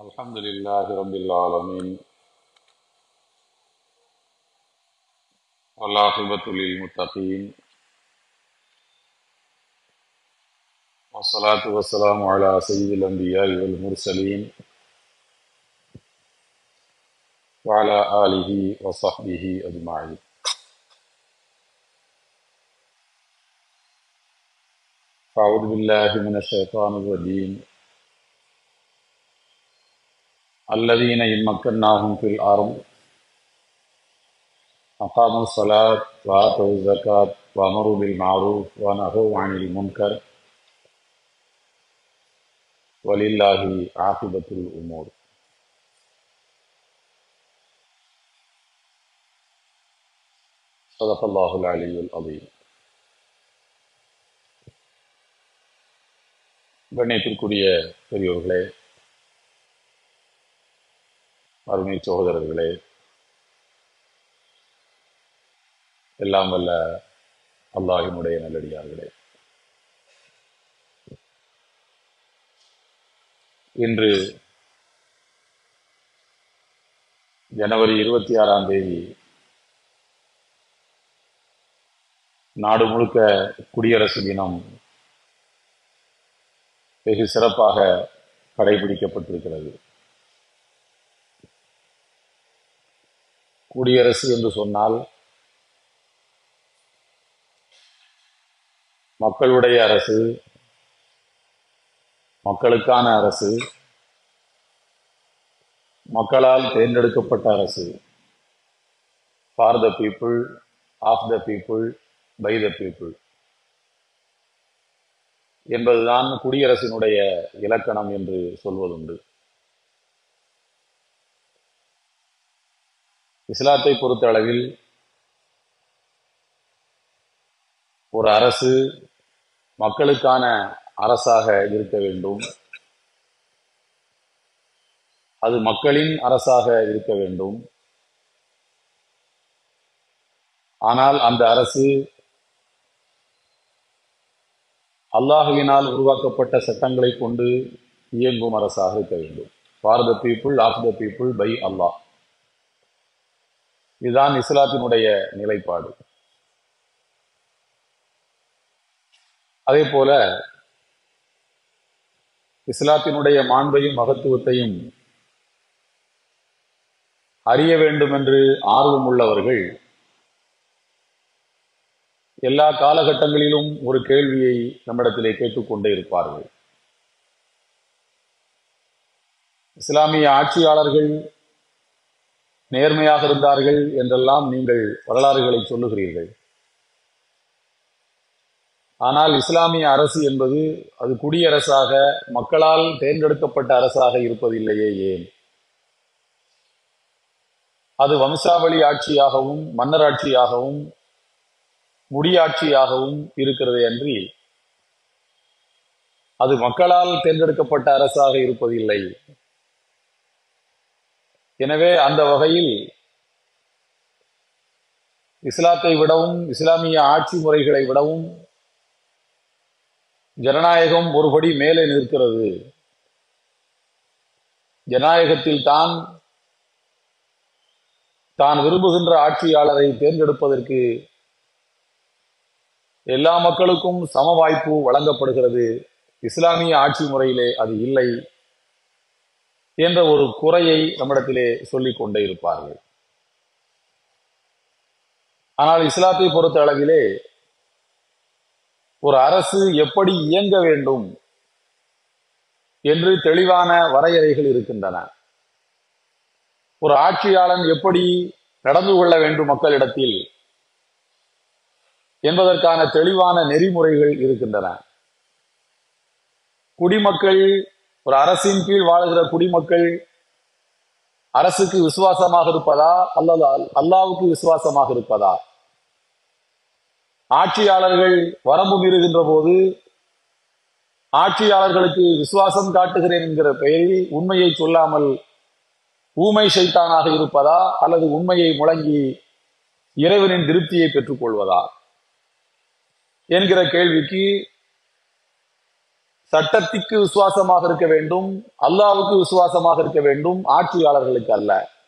الحمد لله رب العالمين والعاقبة للمتقين والصلاة والسلام على سيد الأنبياء والمرسلين وعلى آله وصحبه أجمعين أعوذ بالله من الشيطان الرجيم الذين إن مكناهم في الأرض أقاموا الصلاة وآتوا الزكاة وأمروا بالمعروف ونهوا عن المنكر ولله عاقبة الأمور صدق الله العلي العظيم கண்ணியத்திற்குரிய பெரியோர்களே அருமை சகோதரர்களே எல்லாம் வல்ல அல்லாஹினுடைய நல்லடியார்களே இன்று ஜனவரி இருபத்தி ஆறாம் தேதி நாடு முழுக்க குடியரசு தினம் வெகு சிறப்பாக கடைபிடிக்கப்பட்டிருக்கிறது குடியரசு என்று சொன்னால் மக்களுடைய அரசு மக்களுக்கான அரசு மக்களால் தேர்ந்தெடுக்கப்பட்ட அரசு for the people of the people by the people என்பதுதான் குடியரசினுடைய இலக்கணம் என்று சொல்வதுண்டு இஸ்லாத்தை பொறுத்த அளவில் ஒரு அரசு மக்களுக்கான அரசாக இருக்க வேண்டும் அது மக்களின் அரசாக இருக்க வேண்டும் ஆனால் அந்த அரசு அல்லாஹுவினால் உருவாக்கப்பட்ட சட்டங்களை கொண்டு இயங்கும் அரசாக இருக்க வேண்டும் for the people of the people by Allah இதுதான் இஸ்லாத்தினுடைய நிலைப்பாடு அதே போல இஸ்லாத்தினுடைய மாண்பையும் மகத்துவத்தையும் அறிய வேண்டும் என்று ஆர்வம் உள்ளவர்கள் எல்லா காலகட்டங்களிலும் ஒரு கேள்வியை நம்மிடத்திலே கேட்டுக்கொண்டே இருப்பார்கள் இஸ்லாமிய ஆட்சியாளர்கள் நேர்மையாக இருந்தார்கள் என்றெல்லாம் நீங்கள் வரலாறுகளை சொல்லுகிறீர்கள் ஆனால் இஸ்லாமிய அரசு என்பது அது குடியரசாக மக்களால் தேர்ந்தெடுக்கப்பட்ட அரசாக இருப்பதில்லையே ஏன் அது வம்சாவளி ஆட்சியாகவும் மன்னராட்சியாகவும் முடியாட்சியாகவும் இருக்கிறது அன்றி அது மக்களால் தேர்ந்தெடுக்கப்பட்ட அரசாக இருப்பதில்லை எனவே அந்த வகையில் இஸ்லாத்தை விடவும் இஸ்லாமிய ஆட்சி முறைகளை விடவும் ஜனநாயகம் ஒருபடி மேலே நிற்கிறது ஜனநாயகத்தில் தான் தான் விரும்புகின்ற ஆட்சியாளரை தேர்ந்தெடுப்பதற்கு எல்லா மக்களுக்கும் சம வாய்ப்பு வழங்கப்படுகிறது இஸ்லாமிய ஆட்சி முறையிலே அது இல்லை என்ற ஒரு குறையை நம்மிடத்திலே சொல்லிக் கொண்டே இருப்பார்கள் ஆனால் இஸ்லாத்தை பொறுத்த அளவிலே ஒரு அரசு எப்படி இயங்க வேண்டும் என்று தெளிவான வரையறைகள் இருக்கின்றன ஒரு ஆட்சியாளன் எப்படி நடந்து கொள்ள வேண்டும் மக்களிடத்தில் என்பதற்கான தெளிவான நெறிமுறைகள் இருக்கின்றன குடிமக்கள் ஒரு அரசின் கீழ் வாழ்கிற குடிமக்கள் அரசுக்கு விசுவாசமாக இருப்பதா அல்லது அல்லாவுக்கு விசுவாசமாக இருப்பதா ஆட்சியாளர்கள் வரம்பு மீறுகின்ற போது ஆட்சியாளர்களுக்கு விசுவாசம் காட்டுகிறேன் என்கிற பெயரில் உண்மையை சொல்லாமல் ஊமை சைத்தானாக இருப்பதா அல்லது உண்மையை முழங்கி இறைவனின் திருப்தியை பெற்றுக் கொள்வதா என்கிற கேள்விக்கு சட்டத்திற்கு விசுவாசமாக இருக்க வேண்டும் அல்லாவுக்கு விசுவாசமாக இருக்க வேண்டும் ஆட்சியாளர்களுக்கு அல்ல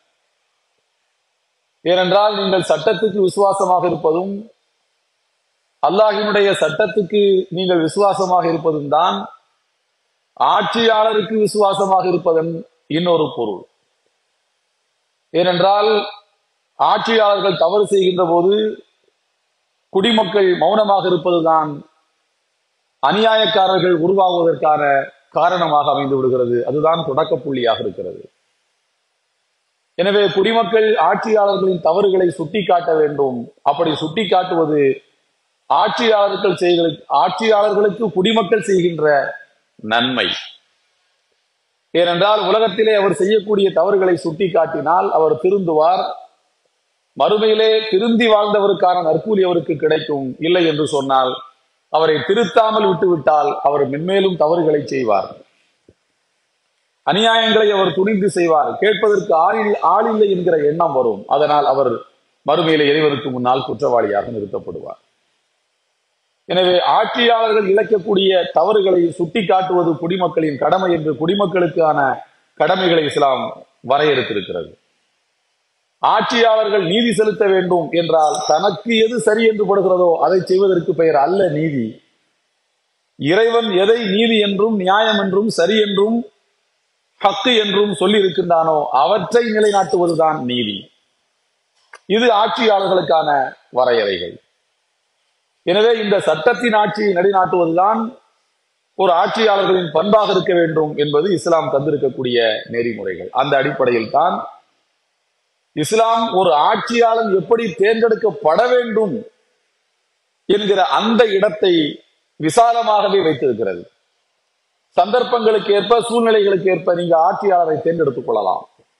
ஏனென்றால் நீங்கள் சட்டத்துக்கு விசுவாசமாக இருப்பதும் அல்லாஹினுடைய சட்டத்துக்கு நீங்கள் விசுவாசமாக இருப்பதும் தான் ஆட்சியாளருக்கு விசுவாசமாக இருப்பதன் இன்னொரு பொருள் ஏனென்றால் ஆட்சியாளர்கள் தவறு செய்கின்ற போது குடிமக்கள் மௌனமாக இருப்பதுதான் அநியாயக்காரர்கள் உருவாகுவதற்கான காரணமாக அமைந்து விடுகிறது அதுதான் தொடக்க புள்ளியாக இருக்கிறது எனவே குடிமக்கள் ஆட்சியாளர்களின் தவறுகளை சுட்டிக்காட்ட வேண்டும் அப்படி சுட்டிக்காட்டுவது ஆட்சியாளர்கள் செய்கிற ஆட்சியாளர்களுக்கு குடிமக்கள் செய்கின்ற நன்மை ஏனென்றால் உலகத்திலே அவர் செய்யக்கூடிய தவறுகளை சுட்டிக்காட்டினால் அவர் திருந்துவார் மறுமையிலே திருந்தி வாழ்ந்தவருக்கான நற்கூலி அவருக்கு கிடைக்கும் இல்லை என்று சொன்னால் அவரை திருத்தாமல் விட்டுவிட்டால் அவர் மென்மேலும் தவறுகளை செய்வார் அநியாயங்களை அவர் துணிந்து செய்வார் கேட்பதற்கு ஆளில் ஆளில்லை என்கிற எண்ணம் வரும் அதனால் அவர் மறுமையில இறைவனுக்கு முன்னால் குற்றவாளியாக நிறுத்தப்படுவார் எனவே ஆட்சியாளர்கள் இழைக்கக்கூடிய தவறுகளை சுட்டிக்காட்டுவது குடிமக்களின் கடமை என்று குடிமக்களுக்கான கடமைகளை இஸ்லாம் வரையறுத்திருக்கிறது ஆட்சியாளர்கள் நீதி செலுத்த வேண்டும் என்றால் தனக்கு எது சரி என்று படுகிறதோ அதை செய்வதற்கு பெயர் அல்ல நீதி இறைவன் எதை நீதி என்றும் நியாயம் என்றும் சரி என்றும் ஹக்கு என்றும் சொல்லி இருக்கின்றானோ அவற்றை நிலைநாட்டுவதுதான் நீதி இது ஆட்சியாளர்களுக்கான வரையறைகள் எனவே இந்த சட்டத்தின் ஆட்சியை நிலைநாட்டுவதுதான் ஒரு ஆட்சியாளர்களின் பண்பாக இருக்க வேண்டும் என்பது இஸ்லாம் தந்திருக்கக்கூடிய நெறிமுறைகள் அந்த அடிப்படையில் தான் இஸ்லாம் ஒரு ஆட்சியாளன் எப்படி தேர்ந்தெடுக்கப்பட வேண்டும் என்கிற அந்த இடத்தை விசாலமாகவே வைத்திருக்கிறது சந்தர்ப்பங்களுக்கு ஏற்ப சூழ்நிலைகளுக்கு ஏற்ப நீங்க ஆட்சியாளரை தேர்ந்தெடுத்துக் கொள்ளலாம்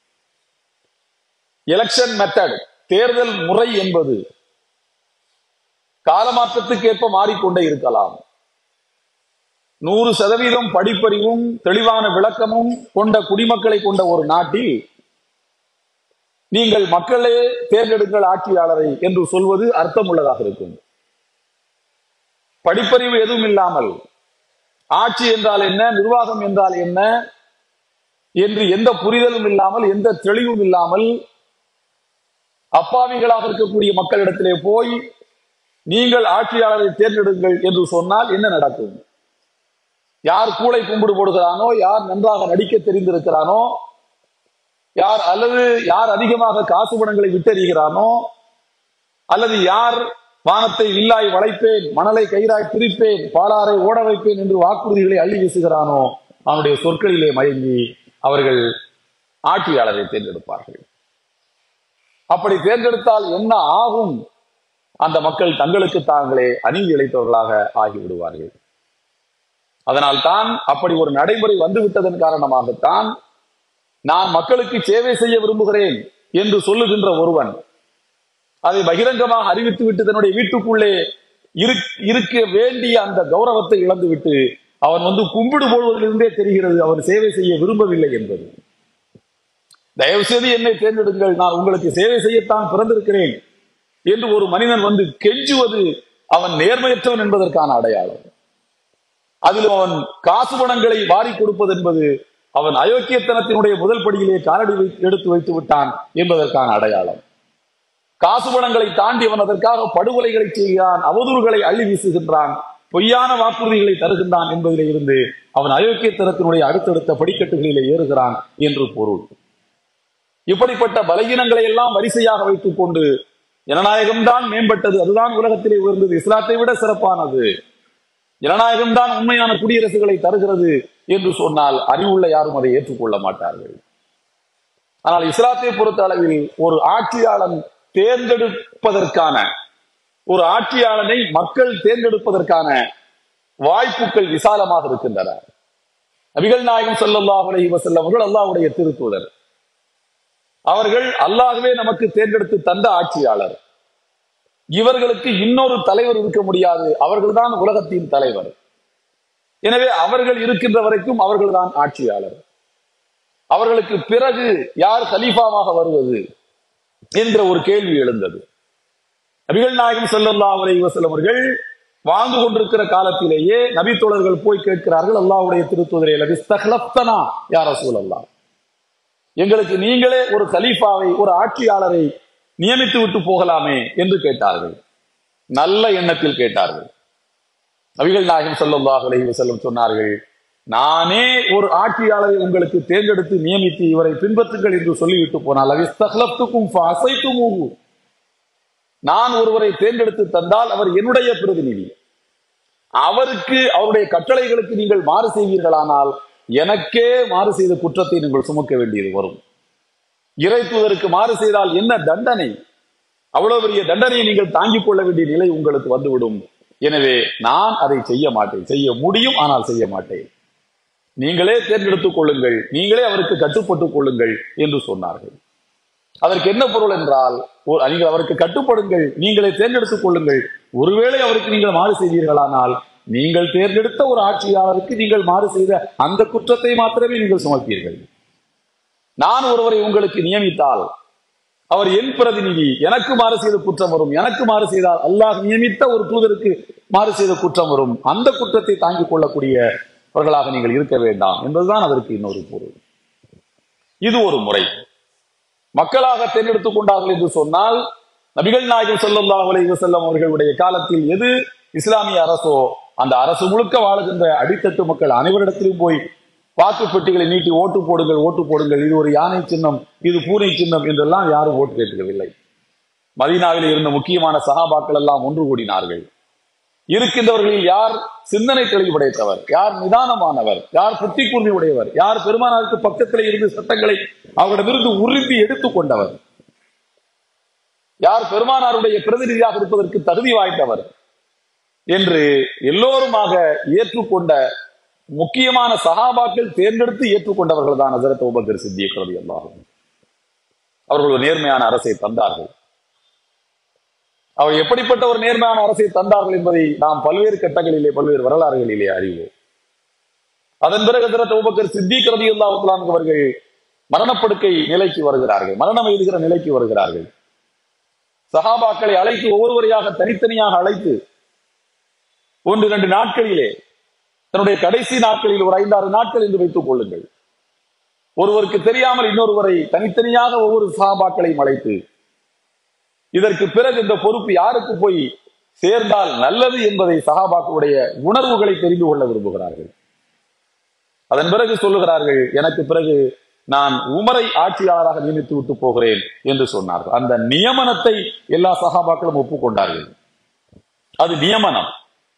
எலெக்ஷன் மெத்தட் தேர்தல் முறை என்பது காலமாற்றத்துக்கு ஏற்ப மாறிக்கொண்டே இருக்கலாம் நூறு சதவீதம் படிப்பறிவும் தெளிவான விளக்கமும் கொண்ட குடிமக்களை கொண்ட ஒரு நாட்டில் நீங்கள் மக்களே தேர்ந்தெடுங்கள் ஆட்சியாளரை என்று சொல்வது அர்த்தமுள்ளதாக இருக்கும் படிப்பறிவு எதுவும் இல்லாமல் ஆட்சி என்றால் என்ன நிர்வாகம் என்றால் என்ன என்று எந்த புரிதலும் இல்லாமல் எந்த தெளிவும் இல்லாமல் அப்பாவிகளாக இருக்கக்கூடிய மக்களிடத்திலே போய் நீங்கள் ஆட்சியாளரை தேர்ந்தெடுங்கள் என்று சொன்னால் என்ன நடக்கும் யார் கூளை கும்பிடு போடுகிறானோ யார் நன்றாக நடிக்க தெரிந்திருக்கிறானோ யார் அல்லது யார் அதிகமாக காசு பணங்களை விட்டறிகிறானோ அல்லது யார் வானத்தை வில்லாய் வளைப்பேன் மணலை கயிறாய் பிரிப்பேன் பாலாரை ஓட வைப்பேன் என்று வாக்குறுதிகளை அள்ளி வீசுகிறானோ அவனுடைய சொற்களிலே மயங்கி அவர்கள் ஆட்சியாளரை தேர்ந்தெடுப்பார்கள் அப்படி தேர்ந்தெடுத்தால் என்ன ஆகும் அந்த மக்கள் தங்களுக்கு தாங்களே அநீதி இழைத்தவர்களாக ஆகிவிடுவார்கள் அதனால் தான் அப்படி ஒரு நடைமுறை வந்துவிட்டதன் காரணமாகத்தான் நான் மக்களுக்கு சேவை செய்ய விரும்புகிறேன் என்று சொல்லுகின்ற ஒருவன் அதை பகிரங்கமாக அறிவித்துவிட்டு தன்னுடைய வீட்டுக்குள்ளே இருக்க வேண்டிய அந்த கௌரவத்தை இழந்துவிட்டு அவன் வந்து கும்பிடு போடுவதிலிருந்தே தெரிகிறது அவன் சேவை செய்ய விரும்பவில்லை என்பது தயவு செய்து என்னை தேர்ந்தெடுங்கள் நான் உங்களுக்கு சேவை செய்யத்தான் பிறந்திருக்கிறேன் என்று ஒரு மனிதன் வந்து கெஞ்சுவது அவன் நேர்மையற்றவன் என்பதற்கான அடையாளம் அதில் அவன் காசு பணங்களை வாரி கொடுப்பது என்பது அவன் அயோக்கியத்தனத்தினுடைய முதல் படியிலே காலடி எடுத்து வைத்து விட்டான் என்பதற்கான அடையாளம் காசு பணங்களை தாண்டி அவன் அதற்காக படுகொலைகளை செய்கிறான் அவதூறுகளை அள்ளி வீசுகின்றான் பொய்யான வாக்குறுதிகளை தருகின்றான் என்பதிலே இருந்து அவன் அயோக்கியத்தனத்தினுடைய அடுத்தடுத்த படிக்கட்டுகளிலே ஏறுகிறான் என்று பொருள் இப்படிப்பட்ட பலகீனங்களை எல்லாம் வரிசையாக வைத்துக் கொண்டு ஜனநாயகம் தான் மேம்பட்டது அதுதான் உலகத்திலே உயர்ந்தது இஸ்லாத்தை விட சிறப்பானது ஜனநாயகம் தான் உண்மையான குடியரசுகளை தருகிறது என்று சொன்னால் அறிவுள்ள யாரும் அதை ஏற்றுக்கொள்ள மாட்டார்கள் ஆனால் இஸ்லாத்தை பொறுத்த அளவில் ஒரு ஆட்சியாளன் தேர்ந்தெடுப்பதற்கான ஒரு ஆட்சியாளனை மக்கள் தேர்ந்தெடுப்பதற்கான வாய்ப்புகள் விசாலமாக இருக்கின்றன நபிகள் நாயகம் ஸல்லல்லாஹு அலைஹி வஸல்லம் அவர்கள் அல்லாஹ்வுடைய திருத்தூதர் அவர்கள் அல்லாஹ்வே நமக்கு தேர்ந்தெடுத்து தந்த ஆட்சியாளர் இவர்களுக்கு இன்னொரு தலைவர் இருக்க முடியாது அவர்கள்தான் உலகத்தின் தலைவர் எனவே அவர்கள் இருக்கின்ற வரைக்கும் அவர்கள்தான் ஆட்சியாளர் அவர்களுக்கு பிறகு யார் கலீஃபாவாக வருவது என்ற ஒரு கேள்வி எழுந்தது நபிகள் நாயகம் ஸல்லல்லாஹு அலைஹி வஸல்லம் அவர்கள் வாழ்ந்து கொண்டிருக்கிற காலத்திலேயே நபி தோழர்கள் போய் கேட்கிறார்கள் அல்லாஹ்வுடைய திருத்துதரே லபிஸ்தஹ்லப்தனா யா ரசூலல்லாஹ் எங்களுக்கு நீங்களே ஒரு கலீஃபாவை ஒரு ஆட்சியாளரை நியமித்து விட்டு போகலாமே என்று கேட்டார்கள் நல்ல எண்ணத்தில் கேட்டார்கள் நபிகள் நாயகம் ஸல்லல்லாஹு அலைஹி வஸல்லம் சொன்னார்கள் நானே ஒரு ஆட்சியாளரை உங்களுக்கு தேர்ந்தெடுத்து நியமித்து இவரை பின்பற்றுங்கள் என்று சொல்லிவிட்டு போனால் அவிஸ்தஹ்லப்துக்கும் ஃபஅஸைதுமூஹு நான் ஒருவரை தேர்ந்தெடுத்து தந்தால் அவர் என்னுடைய பிரதிநிதி அவருக்கு அவருடைய கட்டளைகளுக்கு நீங்கள் மாறு செய்வீர்களானால் எனக்கே மாறு செய்த குற்றத்தை நீங்கள் சுமக்க வேண்டியது வரும் இறை தூதருக்கு மாறு செய்தால் என்ன தண்டனை அவ்வளவு பெரிய தண்டனையை நீங்கள் தாங்கிக் கொள்ள வேண்டிய நிலை உங்களுக்கு வந்துவிடும் எனவே நான் அதை செய்ய மாட்டேன் செய்ய முடியும் ஆனால் செய்ய மாட்டேன் நீங்களே தேர்ந்தெடுத்துக் கொள்ளுங்கள் நீங்களே அவருக்கு கட்டுப்பட்டுக் கொள்ளுங்கள் என்று சொன்னார்கள் அதற்கு என்ன பொருள் என்றால் ஒரு- நீங்கள் அவருக்கு கட்டுப்படுங்கள் நீங்களே தேர்ந்தெடுத்துக் கொள்ளுங்கள் ஒருவேளை அவருக்கு நீங்கள் மாறு செய்வீர்களானால் நீங்கள் தேர்ந்தெடுத்த ஒரு ஆட்சியாளருக்கு நீங்கள் மாறு செய்த அந்த குற்றத்தை மாத்திரமே நீங்கள் சுமப்பீர்கள் நான் ஒருவரை உங்களுக்கு நியமித்தால் அவர் என் பிரதிநிதி எனக்கு மாறு செய்த குற்றம் வரும் எனக்கு மாறு செய்தால் அல்லாஹ் நியமித்த ஒரு தூதருக்கு மாறு செய்த குற்றம் வரும் அந்த குற்றத்தை தாங்கிக் கொள்ளக்கூடியவர்களாக நீங்கள் இருக்க வேண்டாம் என்பதுதான் அதற்கு இன்னொரு பொருள் இது ஒரு முறை மக்களாக தேர்ந்தெடுத்துக் கொண்டார்கள் என்று சொன்னால் நபிகள் நாயகம் ஸல்லல்லாஹு அலைஹி வஸல்லம் அவர்களுடைய காலத்தில் எது இஸ்லாமிய அரசோ அந்த அரசு முழுக்க வாழுகின்ற அடித்தட்டு மக்கள் அனைவரிடத்திலும் போய் வாக்கு பெட்டிகளை நீட்டி ஓட்டு போடுங்கள் ஓட்டு போடுங்கள் இது ஒரு யானை சின்னம் இது பூனை சின்னம் என்றெல்லாம் யாரும் ஓட்டு கேட்கவில்லை மதீனாவில் இருந்த முக்கியமான சகாபாக்கள் எல்லாம் ஒன்று கூடினார்கள் இருக்கின்றவர்களில் யார் சிந்தனை தெளிவு படைத்தவர் யார் நிதானமானவர் யார் புத்தி கூர்மை உடையவர் யார் பெருமானாருக்கு பக்கத்தில் இருந்து சட்டங்களை அவரிடமிருந்து உறுதி எடுத்துக் கொண்டவர் யார் பெருமானாருடைய பிரதிநிதியாக இருப்பதற்கு தகுதி வாய்ந்தவர் என்று எல்லோருமாக ஏற்றுக்கொண்ட முக்கியமான சகாபாக்கள் தேர்ந்தெடுத்து ஏற்றுக்கொண்டவர்கள் தான் ஹசரத் உபக்கர் சித்திக் ரலியல்லாஹு அவர்கள் ஒரு நேர்மையான அரசை தந்தார்கள் அவர் எப்படிப்பட்ட ஒரு நேர்மையான அரசை தந்தார்கள் என்பதை நாம் பல்வேறு கட்டங்களிலே பல்வேறு வரலாறுகளிலே அறிவோம் அதன் பிறகு ஹசரத் உபக்கர் சித்திக் ரலியல்லாஹு அன்ஹு அவர்கள் மரணப்படுக்கை நிலைக்கு வருகிறார்கள் மரணம் எழுதுகிற நிலைக்கு வருகிறார்கள் சஹாபாக்களை அழைத்து ஒவ்வொருவரையாக தனித்தனியாக அழைத்து ஒன்று இரண்டு நாட்களிலே தன்னுடைய கடைசி நாட்களில் ஒரு ஐந்தாறு நாட்கள் என்று வைத்துக் கொள்ளுங்கள் ஒருவருக்கு தெரியாமல் இன்னொருவரை தனித்தனியாக ஒவ்வொரு சஹாபாக்களையும் அழைத்து இதற்கு பிறகு இந்த பொறுப்பு யாருக்கு போய் சேர்ந்தால் நல்லது என்பதை சஹாபாக்களுடைய உணர்வுகளை தெரிந்து கொள்ள விரும்புகிறார்கள் அதன் பிறகு சொல்லுகிறார்கள் எனக்கு பிறகு நான் உமரை ஆட்சியாளராக நியமித்து விட்டு போகிறேன் என்று சொன்னார்கள் அந்த நியமனத்தை எல்லா சகாபாக்களும் ஒப்புக்கொண்டார்கள் அது நியமனம்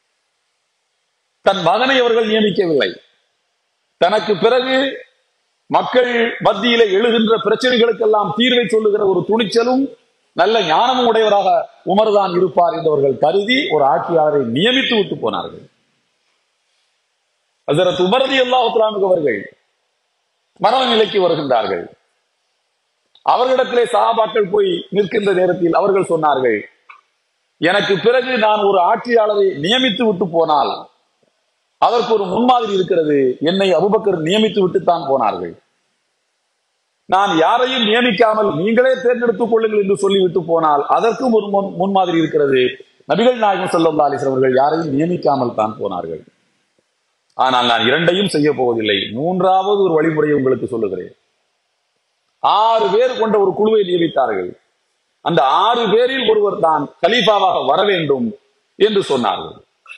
தன் மகனை அவர்கள் நியமிக்கவில்லை தனக்கு பிறகு மக்கள் மத்தியிலே எழுகின்ற பிரச்சனைகளுக்கெல்லாம் தீர்வை சொல்லுகிற ஒரு துணிச்சலும் நல்ல ஞானமும் உடையவராக உமர்தான் இருப்பார் என்றவர்கள் கருதி ஒரு ஆட்சியாளரை நியமித்து விட்டு போனார்கள் ஹசரத் உமரதி அல்லாஹுலானுக்கு அவர்கள் மரண நிலைக்கு வருகின்றார்கள் அவர்களிடத்திலே சகாபாக்கள் போய் நிற்கின்ற நேரத்தில் அவர்கள் சொன்னார்கள் எனக்கு பிறகு நான் ஒரு ஆட்சியாளரை நியமித்து விட்டு போனால் அதற்கு ஒரு முன்மாதிரி இருக்கிறது என்னை அபுபக்கர் நியமித்து விட்டுத்தான் போனார்கள் நான் யாரையும் நியமிக்காமல் நீங்களே தேர்ந்தெடுத்துக் கொள்ளுங்கள் என்று சொல்லிவிட்டு போனால் அதற்கும் ஒரு முன் முன்மாதிரி இருக்கிறது நபிகள் நாயகம் செல்லம் அலிஸ்லாம் அவர்கள் யாரையும் நியமிக்காமல் தான் போனார்கள் ஆனால் நான் இரண்டையும் செய்ய போவதில்லை மூன்றாவது ஒரு வழிமுறையை உங்களுக்கு சொல்லுகிறேன் ஆறு பேர் கொண்ட ஒரு குழுவை நியமித்தார்கள் அந்த ஆறு பேரில் ஒருவர் தான் கலீஃபாவாக வர வேண்டும் என்று சொன்னார்கள்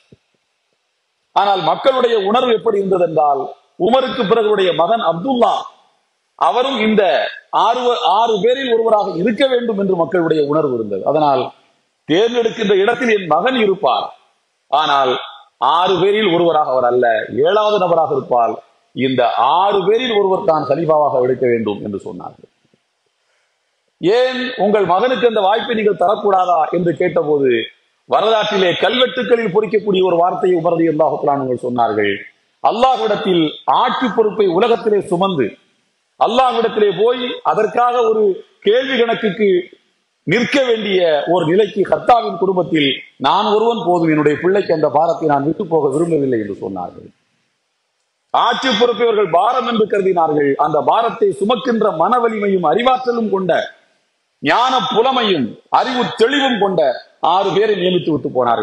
ஆனால் மக்களுடைய உணர்வு எப்படி இருந்தது என்றால் உமருக்கு பிறகுடைய மகன் அப்துல்லா அவரும் இந்த ஆறு ஆறு பேரில் ஒருவராக இருக்க வேண்டும் என்று மக்களுடைய உணர்வு இருந்தது அதனால் தேர்ந்தெடுக்கின்ற இடத்தில் என் மகன் இருப்பார் ஆனால் ஆறு பேரில் ஒருவராக அவர் அல்ல ஏழாவது நபராக இருப்பால் இந்த ஆறு பேரில் ஒருவர் தான் கலிபாவாக எடுக்க வேண்டும் என்று சொன்னார்கள் ஏன் உங்கள் மகனுக்கு அந்த வாய்ப்பை நீங்கள் தரக்கூடாதா என்று கேட்டபோது வரலாற்றிலே கல்வெட்டுக்களில் பொறிக்கக்கூடிய ஒரு வார்த்தையை உமரதி அல்லாஹுலான் சொன்னார்கள் அல்லாஹ்விடத்தில் ஆட்சி பொறுப்பை உலகத்திலே சுமந்து அல்லாஹ்விடத்திலே போய் அதற்காக ஒரு கேள்வி கணக்குக்கு நிற்க வேண்டிய ஒரு நிலைக்கு கர்த்தாவின் குடும்பத்தில் நான் ஒருவன் போதும் என்னுடைய பிள்ளைக்கு அந்த பாரத்தை நான் விட்டு போக விரும்பவில்லை என்று சொன்னார்கள் ஆட்சி பொறுப்பை இவர்கள் பாரம் என்று கருதினார்கள் அந்த பாரத்தை சுமக்கின்ற மன வலிமையும் அறிவாற்றலும் கொண்ட ஞான புலமையும் அறிவு தெளிவும் கொண்ட ஆறு பேரை நியமித்து விட்டு போனார்கள்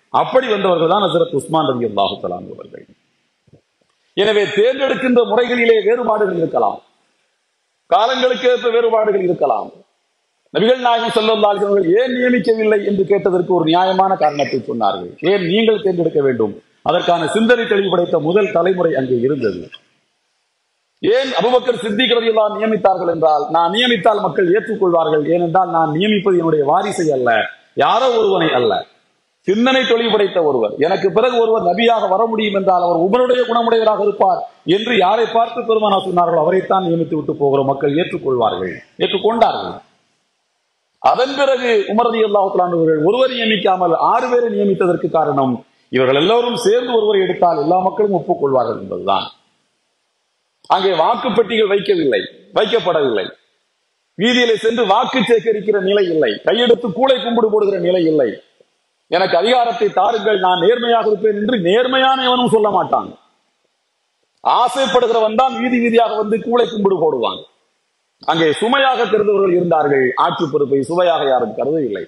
அப்படி வந்தவர்கள் தான் ஹசரத் உஸ்மான் ரவி அல்லாஹு அவர்கள் எனவே தேர்ந்தெடுக்கின்ற முறைகளிலே வேறுபாடுகள் இருக்கலாம் காலங்களுக்கு ஏற்ப வேறுபாடுகள் இருக்கலாம் நபிகள் நாயகம் செல்லல்லால் அவர்கள் ஏன் நியமிக்கவில்லை என்று கேட்டதற்கு ஒரு நியாயமான காரணத்தை சொன்னார்கள் ஏன் நீங்கள் தேர்ந்தெடுக்க வேண்டும் அதற்கான சிந்தனை தெளிவு படைத்த முதல் தலைமுறை அங்கே இருந்தது ஏன் அபுபக்கர் சித்திக்கிறது எல்லாம் நியமித்தார்கள் என்றால் நான் நியமித்தால் மக்கள் ஏற்றுக்கொள்வார்கள் ஏனென்றால் நான் நியமிப்பது என்னுடைய வாரிசை அல்ல யாரோ ஒருவனை அல்ல சிந்தனை தொழில் படைத்த ஒருவர் எனக்கு பிறகு ஒருவர் நபியாக வர முடியும் என்றால் அவர் உமருடைய குணமுடையவராக இருப்பார் என்று யாரை பார்த்து பெருமானா சொன்னார்களோ அவரைத்தான் நியமித்து விட்டு போகிறோம் மக்கள் ஏற்றுக்கொள்வார்கள் ஏற்றுக்கொண்டார்கள் அதன் பிறகு உமரதி அல்லாஹுலானவர்கள் ஒருவர் நியமிக்காமல் ஆறு பேரை நியமித்ததற்கு காரணம் இவர்கள் எல்லோரும் சேர்ந்து ஒருவரை எடுத்தால் எல்லா மக்களும் ஒப்புக்கொள்வார்கள் என்பதுதான் அங்கே வாக்குப்பெட்டிகள் வைக்கவில்லை வைக்கப்படவில்லை வீதியிலே சென்று வாக்கு சேகரிக்கிற நிலை இல்லை கையெடுத்து கூளை கும்பிடு போடுகிற நிலை இல்லை எனக்கு அதிகாரத்தை தாருங்கள் நான் நேர்மையாக இருப்பேன் என்று நேர்மையான எவனும் சொல்ல மாட்டான் ஆசைப்படுகிறவன் தான் வீதி வீதியாக வந்து கூளை கும்பிடு போடுவான் அங்கே சுமையாக கருதுவர்கள் இருந்தார்கள் ஆட்சி பொறுப்பை சுவையாக யாரும் கருதவில்லை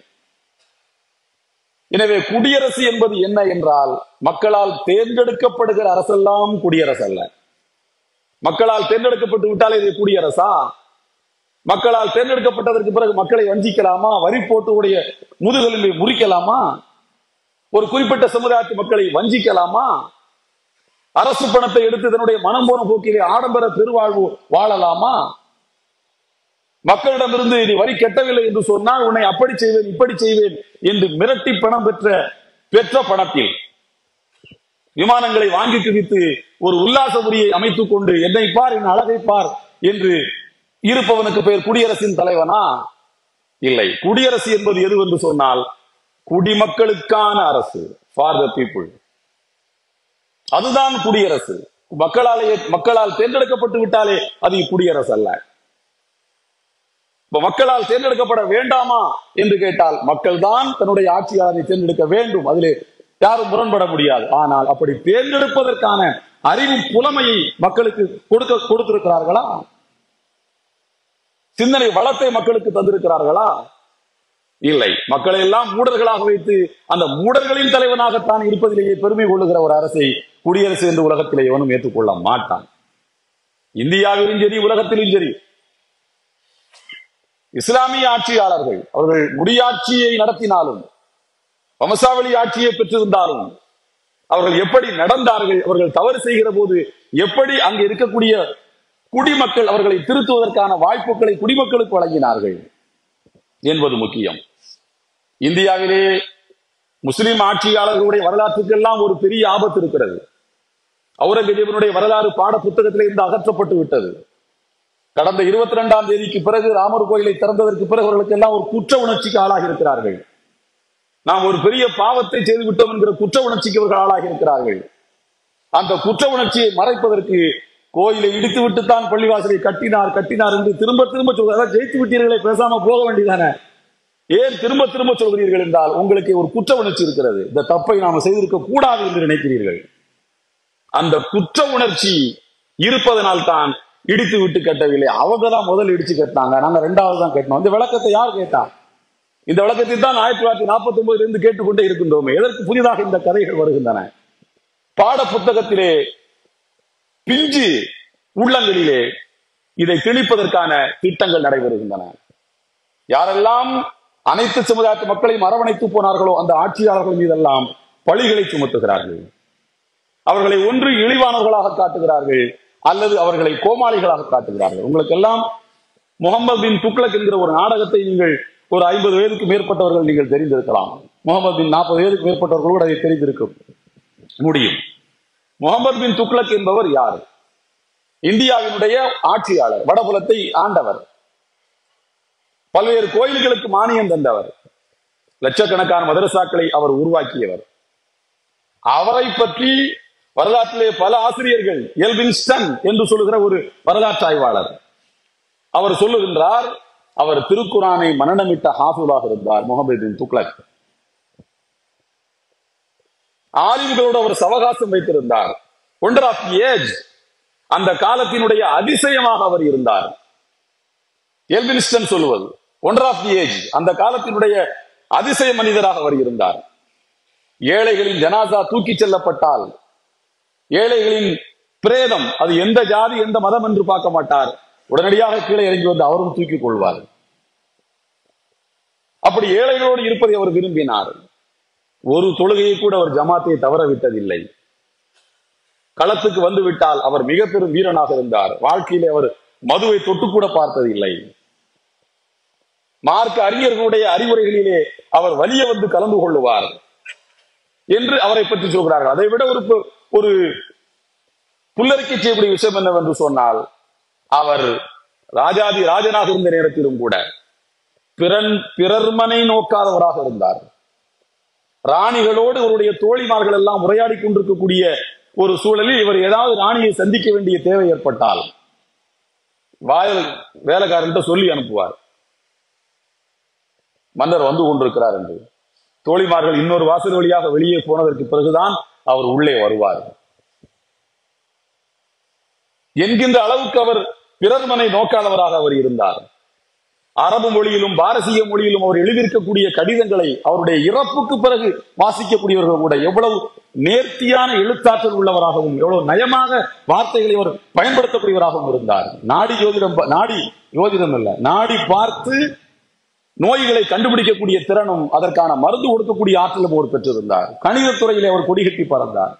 எனவே குடியரசு என்பது என்ன என்றால் மக்களால் தேர்ந்தெடுக்கப்படுகிற அரசெல்லாம் குடியரசு அல்ல மக்களால் தேர்ந்தெடுக்கப்பட்டு விட்டால் இது குடியரசா மக்களால் தேர்ந்தெடுக்கப்பட்டதற்கு பிறகு மக்களை வஞ்சிக்கலாமா வரி போட்டு உடைய முதுகலில் முறிக்கலாமா ஒரு குறிப்பிட்ட சமுதாயத்து மக்களை வஞ்சிக்கலாமா அரசு பணத்தை எடுத்து தன்னுடைய மனம் போன போக்கிலே ஆடம்பர பெருவாழ்வு வாழலாமா மக்களிடமிருந்து நீ வரி கட்டவில்லை என்று சொன்னால் உன்னை அப்படி செய்வேன் இப்படி செய்வேன் என்று மிரட்டி பணம் பெற்ற பெற்ற பணத்தில் விமானங்களை வாங்கி குவித்து ஒரு உல்லாச முறையை அமைத்துக் கொண்டு என்னை பார் என் அழகை பார் என்று இருப்பவனுக்கு பெயர் குடியரசின் தலைவனா இல்லை குடியரசு என்பது எது என்று சொன்னால் குடிமக்களுக்கான அரசு ஃபார் த பீப்புள் அதுதான் குடியரசு மக்களாலேயே மக்களால் தேர்ந்தெடுக்கப்பட்டு விட்டாலே அது குடியரசு அல்ல இப்ப மக்களால் தேர்ந்தெடுக்கப்பட வேண்டாமா என்று கேட்டால் மக்கள் தான் தன்னுடைய ஆட்சியாளரை தேர்ந்தெடுக்க வேண்டும் அதிலே யாரும் முரண்பட முடியாது ஆனால் அப்படி தேர்ந்தெடுப்பதற்கான அறிவு புலமையை மக்களுக்கு கொடுக்க கொடுத்திருக்கிறார்களா சிந்தனை வளத்தை மக்களுக்கு தந்திருக்கிறார்களா இல்லை மக்களை எல்லாம் மூடர்களாக வைத்து அந்த மூடர்களின் தலைவனாகத்தான் இருப்பதிலேயே பெருமை கொள்ளுகிற ஒரு அரசை குடியரசு என்று உலகத்திலே எவனும் ஏற்றுக்கொள்ள மாட்டான் இந்தியாவிலும் சரி உலகத்திலும் சரி இஸ்லாமிய ஆட்சியாளர்கள் அவர்கள் முடியாட்சியை நடத்தினாலும் வம்சாவளி ஆட்சியை பெற்றிருந்தாலும் அவர்கள் எப்படி நடந்தார்கள் அவர்கள் தவறு செய்கிற போது எப்படி அங்கு இருக்கக்கூடிய குடிமக்கள் அவர்களை திருத்துவதற்கான வாய்ப்புகளை குடிமக்களுக்கு வழங்கினார்கள் என்பது முக்கியம் இந்தியாவிலே முஸ்லிம் ஆட்சியாளர்களுடைய வரலாற்றுக்கெல்லாம் ஒரு பெரிய ஆபத்து இருக்கிறது அவுரங்கஜீவனுடைய வரலாறு பாட புத்தகத்திலே இருந்து அகற்றப்பட்டு விட்டது கடந்த இருபத்தி ரெண்டாம் தேதிக்கு பிறகு ராமர் கோயிலை திறந்ததற்கு பிறகு அவர்களுக்கு எல்லாம் ஒரு குற்ற உணர்ச்சிக்கு ஆளாகி இருக்கிறார்கள் நாம் ஒரு பெரிய பாவத்தை செய்து விட்டோம் என்கிற குற்ற உணர்ச்சிக்கு அவர்கள் ஆளாகி இருக்கிறார்கள் அந்த குற்ற உணர்ச்சியை மறைப்பதற்கு கோயிலை இடித்து விட்டு தான் பள்ளிவாசலை கட்டினார் கட்டினார் என்று திரும்ப திரும்ப சொல்கிறார் ஜெயித்து விட்டீர்களே பேசாம போக வேண்டியதானே ஏன் திரும்ப திரும்ப சொல்கிறீர்கள் என்றால் உங்களுக்கு ஒரு குற்ற உணர்ச்சி இருக்கிறது இந்த தப்பை நாம செய்திருக்க கூடாது என்று நினைக்கிறீர்கள் அந்த குற்ற உணர்ச்ி இருப்பதனால் தான் இடித்து விட்டு கட்டவில்லை அவங்க தான் முதல் இடிச்சு கட்டினாங்க நாங்க ரெண்டாவது தான் கட்டினோம் இந்த விளக்கத்தை யார் கேட்டா இந்த விளக்கத்தை தான் ஆயிரத்தி தொள்ளாயிரத்தி நாற்பத்தி ஒன்பதுல இருந்து கேட்டுக்கொண்டே இருக்கின்றோமே எதற்கு புதிதாக இந்த கதைகள் வருகின்றன பாட புத்தகத்திலே பிஞ்சு உள்ளங்களிலே இதை திணிப்பதற்கான திட்டங்கள் நடைபெறுகின்றன யாரெல்லாம் அனைத்து சமுதாயத்து மக்களையும் அரவணைத்து போனார்களோ அந்த ஆட்சியாளர்கள் மீதெல்லாம் பழிகளை சுமத்துகிறார்கள் அவர்களை ஒன்று இழிவானவர்களாக காட்டுகிறார்கள் அல்லது அவர்களை கோமாளிகளாக காட்டுகிறார்கள் உங்களுக்கு எல்லாம் முகமது பின் துக்ளக் என்கிற ஒரு நாடகத்தை நீங்கள் ஒரு ஐம்பது வயதுக்கு மேற்பட்டவர்கள் நீங்கள் தெரிந்திருக்கலாம் முகமது பின் நாற்பது வயதுக்கு மேற்பட்டவர்கள் கூட அதை தெரிந்திருக்கும் முடியும் முகமது பின் துக்ளக் என்பவர் யார் இந்தியாவினுடைய ஆட்சியாளர் வடபுலத்தை ஆண்டவர் பல்வேறு கோயில்களுக்கு மானியம் தந்தவர் லட்சக்கணக்கான மதரசாக்களை அவர் உருவாக்கியவர் அவரை பற்றி வரலாற்றிலே பல ஆசிரியர்கள் எல்வின்ஸ்டன் என்று சொல்லுகிற ஒரு வரலாற்று ஆய்வாளர் அவர் சொல்லுகின்றார் அவர் திருக்குறானை மனநமிட்ட ஹாஃபுலாக இருந்தார் முகமது பின் துக்ளக் ஆலிம்களோடு அவர் சவகாசம் வைத்திருந்தார் ஒன்றர் ஆஃப் ஏஜ் அந்த காலத்தினுடைய அதிசயமாக அவர் இருந்தார் எல்வின்ஸ்டன் சொல்லுவது ஒன்றர் ஆஃப் தி ஏஜ் அந்த காலத்தினுடைய அதிசய மனிதராக அவர் இருந்தார் ஏழைகளின் ஜனாசா தூக்கிச் செல்லப்பட்டால் ஏழைகளின் பிரேதம் அது எந்த ஜாதி எந்த மதம் என்று பார்க்க மாட்டார் உடனடியாக கீழே இறங்கி வந்து அவரும் தூக்கிக் கொள்வார் அப்படி ஏழைகளோடு இருப்பதை அவர் விரும்பினார் ஒரு தொழுகையை கூட அவர் ஜமாத்தை தவற விட்டதில்லை களத்துக்கு வந்து விட்டால் அவர் மிக பெரும் வீரனாக இருந்தார் வாழ்க்கையிலே அவர் மதுவை தொட்டு கூட பார்த்ததில்லை மார்க்க அறிஞர்களுடைய அறிவுரைகளிலே அவர் வலிய வந்து கலந்து கொள்ளுவார் என்று அவரை பற்றி சொல்கிறார்கள் அதை விட ஒரு பு- ஒரு புல்லறிக்கை செய்யக்கூடிய விஷயம் என்னவென்று சொன்னால் அவர் ராஜாதி ராஜனாக இருந்த நேரத்திலும் கூட பிறன் பிறர்மனை நோக்காதவராக இருந்தார் ராணிகளோடு அவருடைய தோழிமார்கள் எல்லாம் உரையாடி கொண்டிருக்கக்கூடிய ஒரு சூழலில் இவர் ஏதாவது ராணியை சந்திக்க வேண்டிய தேவை ஏற்பட்டால் வாயில் வேலைக்காரன்ட்ட சொல்லி அனுப்புவார் மன்னர் வந்து கொண்டிருக்கிறார் என்று தோழிமார்கள் இன்னொரு வாசல் வழியாக வெளியே போனதற்கு பிறகுதான் அவர் உள்ளே வருவார் என்கின்ற அளவுக்கு அவர் பிறர் மனை நோக்காதவராக அவர் இருந்தார் அரபு மொழியிலும் பாரசீக மொழியிலும் அவர் எழுதியிருக்கக்கூடிய கடிதங்களை அவருடைய இறப்புக்கு பிறகு வாசிக்கக்கூடியவர்கள் கூட எவ்வளவு நேர்த்தியான எழுத்தாற்றல் உள்ளவராகவும் எவ்வளவு நயமாக வார்த்தைகளை அவர் பயன்படுத்தக்கூடியவராகவும் இருந்தார் நாடி ஜோதிடம் ப- நாடி ஜோதிடம் அல்ல நாடி பார்த்து நோய்களை கண்டுபிடிக்கக்கூடிய திறனும் அதற்கான மருந்து கொடுக்கக்கூடிய ஆற்றலும் அவர் பெற்றிருந்தார் கணிதத் துறையிலே அவர் கொடிகட்டி பறந்தார்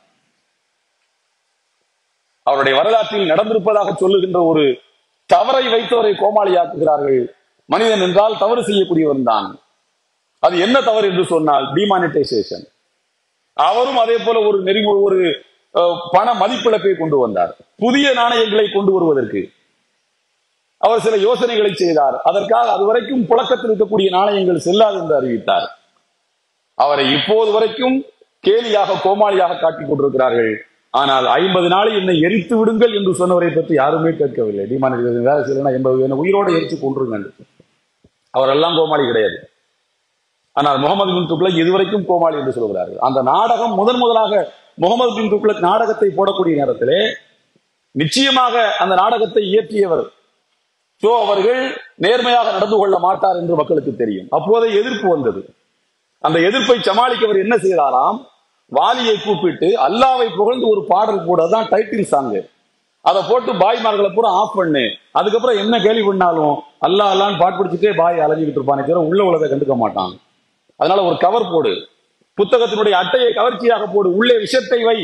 அவருடைய வரலாற்றில் நடந்திருப்பதாக சொல்லுகின்ற ஒரு தவறை வைத்தவரை கோமாளியாக்குகிறார்கள் மனிதன் என்றால் தவறு செய்யக்கூடியவன் தான் அது என்ன தவறு என்று சொன்னால் டிமானிட்டைசேஷன் அவரும் அதே போல ஒரு நெறிமுறை ஒரு அஹ், பண மதிப்பிழப்பை கொண்டு வந்தார் புதிய நாணயங்களை கொண்டு வருவதற்கு அவர் சில யோசனைகளை செய்தார் அதற்காக அதுவரைக்கும் புழக்கத்தில் இருக்கக்கூடிய நாணயங்கள் செல்லாது என்று அறிவித்தார் அவரை இப்போது வரைக்கும் கேலியாக கோமாளியாக காட்டிக் கொண்டிருக்கிறார்கள் ஆனால் ஐம்பது நாளை என்னை எரித்து விடுங்கள் என்று சொன்னவரை பற்றி யாருமே கேட்கவில்லை டிமானிட்டேஷன் வேலை செய்யலாம் எண்பது என்ன உயிரோடு எரித்து கொண்டிருங்கள் அவரெல்லாம் கோமாளி கிடையாது ஆனால் முகமது பின் துக்ளக் இதுவரைக்கும் கோமாளி என்று சொல்கிறார்கள் அந்த நாடகம் முதன் முதலாக முகமது பின் துக்ளக் நாடகத்தை போடக்கூடிய நேரத்திலே நிச்சயமாக அந்த நாடகத்தை இயற்றியவர் சோ அவர்கள் நேர்மையாக நடந்து கொள்ள மாட்டார் என்று மக்களுக்கு தெரியும் அப்போதே எதிர்ப்பு வந்தது அந்த எதிர்ப்பை சமாளிக்க அவர் என்ன செய்தாராம் வாலியை கூப்பிட்டு அல்லாவை புகழ்ந்து ஒரு பாடல் போடதான் டைட்டில் சாங்கு அதை போட்டு பாய்மார்களை பூரா ஆஃப் பண்ணு அதுக்கப்புறம் என்ன கேள்வி பண்ணாலும் அல்லா அல்லான்னு பாட்டு பிடிச்சிட்டே பாய் அலைஞ்சிக்கிட்டு இருப்பானே தவிர உள்ள உலகத்தை கண்டுக்க மாட்டான் அதனால ஒரு கவர் போடு புத்தகத்தினுடைய அட்டையை கவர்ச்சியாக போடு உள்ளே விஷத்தை வை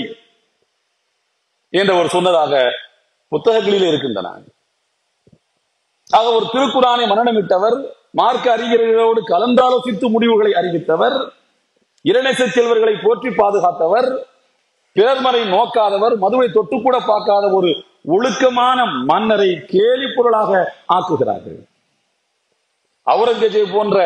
என்ற ஒரு சொன்னதாக புத்தகங்களிலே இருக்கின்றன ஆக ஒரு திருக்குறானை மனநமிட்டவர் மார்க்க அறிஞர்களோடு கலந்தாலோசித்து முடிவுகளை அறிவித்தவர் இரணேச செல்வர்களை போற்றி பாதுகாத்தவர் பிறர்மறை நோக்காதவர் மதுவை தொட்டு கூட பார்க்காத ஒரு ஒழுக்கமான மன்னரை கேலி பொருளாக ஆக்குகிறார்கள் அவுரங்கஜேப் போன்ற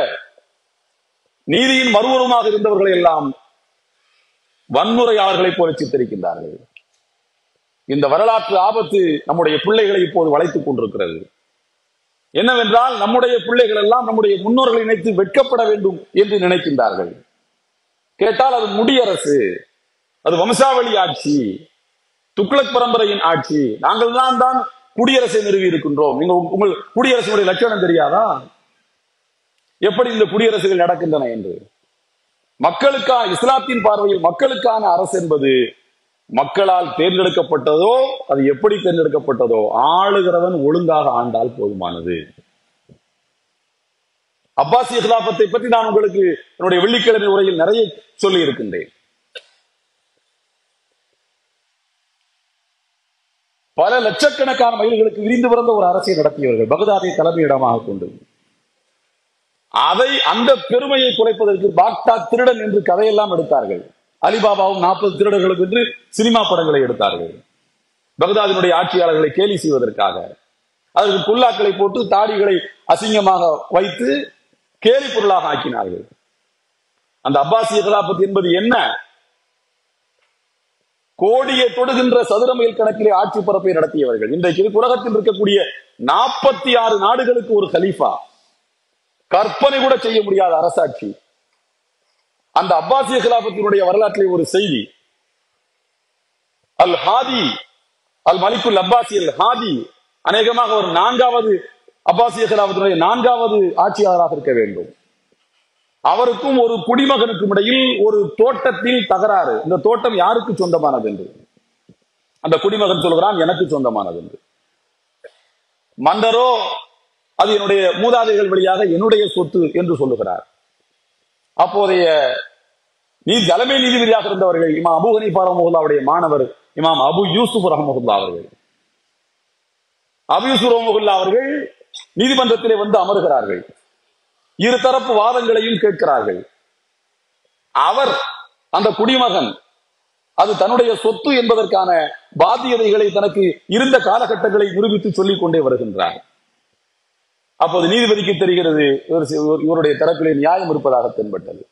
நீதியின் மறுவருமாக இருந்தவர்களை எல்லாம் வன்முறையாளர்களைப் போல சித்தரிக்கின்றார்கள் இந்த வரலாற்று ஆபத்து நம்முடைய பிள்ளைகளை இப்போது வளைத்துக் கொண்டிருக்கிறது என்னவென்றால் நம்முடைய பிள்ளைகள் எல்லாம் நம்முடைய முன்னோர்களை நினைத்து வெட்கப்பட வேண்டும் என்று நினைக்கின்றார்கள் கேட்டால் அது முடியரசு அது வம்சாவளி ஆட்சி துக்ளக் பரம்பரையின் ஆட்சி நாங்கள் தான் தான் குடியரசை நிறுவி இருக்கின்றோம் நீங்க உங்க- உங்கள் குடியரசுடைய லட்சணம் தெரியாதா எப்படி இந்த குடியரசுகள் நடக்கின்றன என்று மக்களுக்கான இஸ்லாத்தின் பார்வையில் மக்களுக்கான அரசு என்பது மக்களால் தேர்ந்தெடுக்கப்பட்டதோ அது எப்படி தேர்ந்தெடுக்கப்பட்டதோ ஆளுகிறவன் ஒழுங்காக ஆண்டால் போதுமானது அப்பாசிய கிலாபத்தை பற்றி நான் உங்களுக்கு என்னுடைய வெள்ளிக்கிழமை உரையில் நிறைய சொல்லி இருக்கின்றேன் பல லட்சக்கணக்கான மைல்களுக்கு விரிந்து பிறந்த ஒரு அரசை நடத்தியவர்கள் பகதாதை தலைமையிடமாக கொண்டு அதை அந்த பெருமையை குறைப்பதற்கு பாக்தாத் திருடன் என்று கதையெல்லாம் எடுத்தார்கள் அலிபாபாவும் நாற்பது திருடர்களுக்கு என்று சினிமா படங்களை எடுத்தார்கள் பகதாதினுடைய ஆட்சியாளர்களை கேலி செய்வதற்காக அதற்கு குல்லாக்களை போட்டு தாடிகளை அசிங்கமாக வைத்து கேலி பொருளாக ஆக்கினார்கள் அந்த அப்பாசிய கலாபத் என்பது என்ன கோடியை தொடுகின்ற சதுர மைல் கணக்கிலே ஆட்சி பரப்பை நடத்தியவர்கள் இன்றைக்கு உலகத்தில் இருக்கக்கூடிய நாற்பத்தி ஆறு நாடுகளுக்கு ஒரு கலீஃபா கற்பனை கூட செய்ய முடியாத அரசாட்சி அந்த அப்பாசிய கிலாபத்தினுடைய வரலாற்றிலே ஒரு செய்தி அல் ஹாதி அல் மலிக்குல் அப்பாசி அல் ஹாதி அநேகமாக ஒரு நான்காவது அப்பாசிய கிலாபத்தினுடைய நான்காவது ஆட்சியாளராக இருக்க வேண்டும் அவருக்கும் ஒரு குடிமகனுக்கும் இடையில் ஒரு தோட்டத்தில் தகராறு இந்த தோட்டம் யாருக்கு சொந்தமானது என்று அந்த குடிமகன் சொல்கிறான் எனக்கு சொந்தமானது என்று மன்னரோ அது என்னுடைய மூதாதைகள் வழியாக என்னுடைய சொத்து என்று சொல்லுகிறார் அப்போதைய நீ தலைமை நீதிபதியாக இருந்தவர்கள் இமாம் அபு ஹனீஃபா ரஹமுல்லாவுடைய மாணவர் இமாம் அபு யூசுப் ரஹமுல்லா அவர்கள் அபு யூசுப் ரஹமுல்லா அவர்கள் நீதிமன்றத்திலே வந்து அமர்கிறார்கள் இருதரப்பு வாதங்களையும் கேட்கிறார்கள் அவர் அந்த குடிமகன் அது தன்னுடைய சொத்து என்பதற்கான பாத்தியதைகளை தனக்கு இருந்த காலகட்டங்களை நிரூபித்து சொல்லிக் கொண்டே வருகின்றார் அப்போது நீதிபதிக்கு தெரிகிறது இவர் இவர்- இவருடைய தரப்பிலே நியாயம் இருப்பதாக தென்பட்டது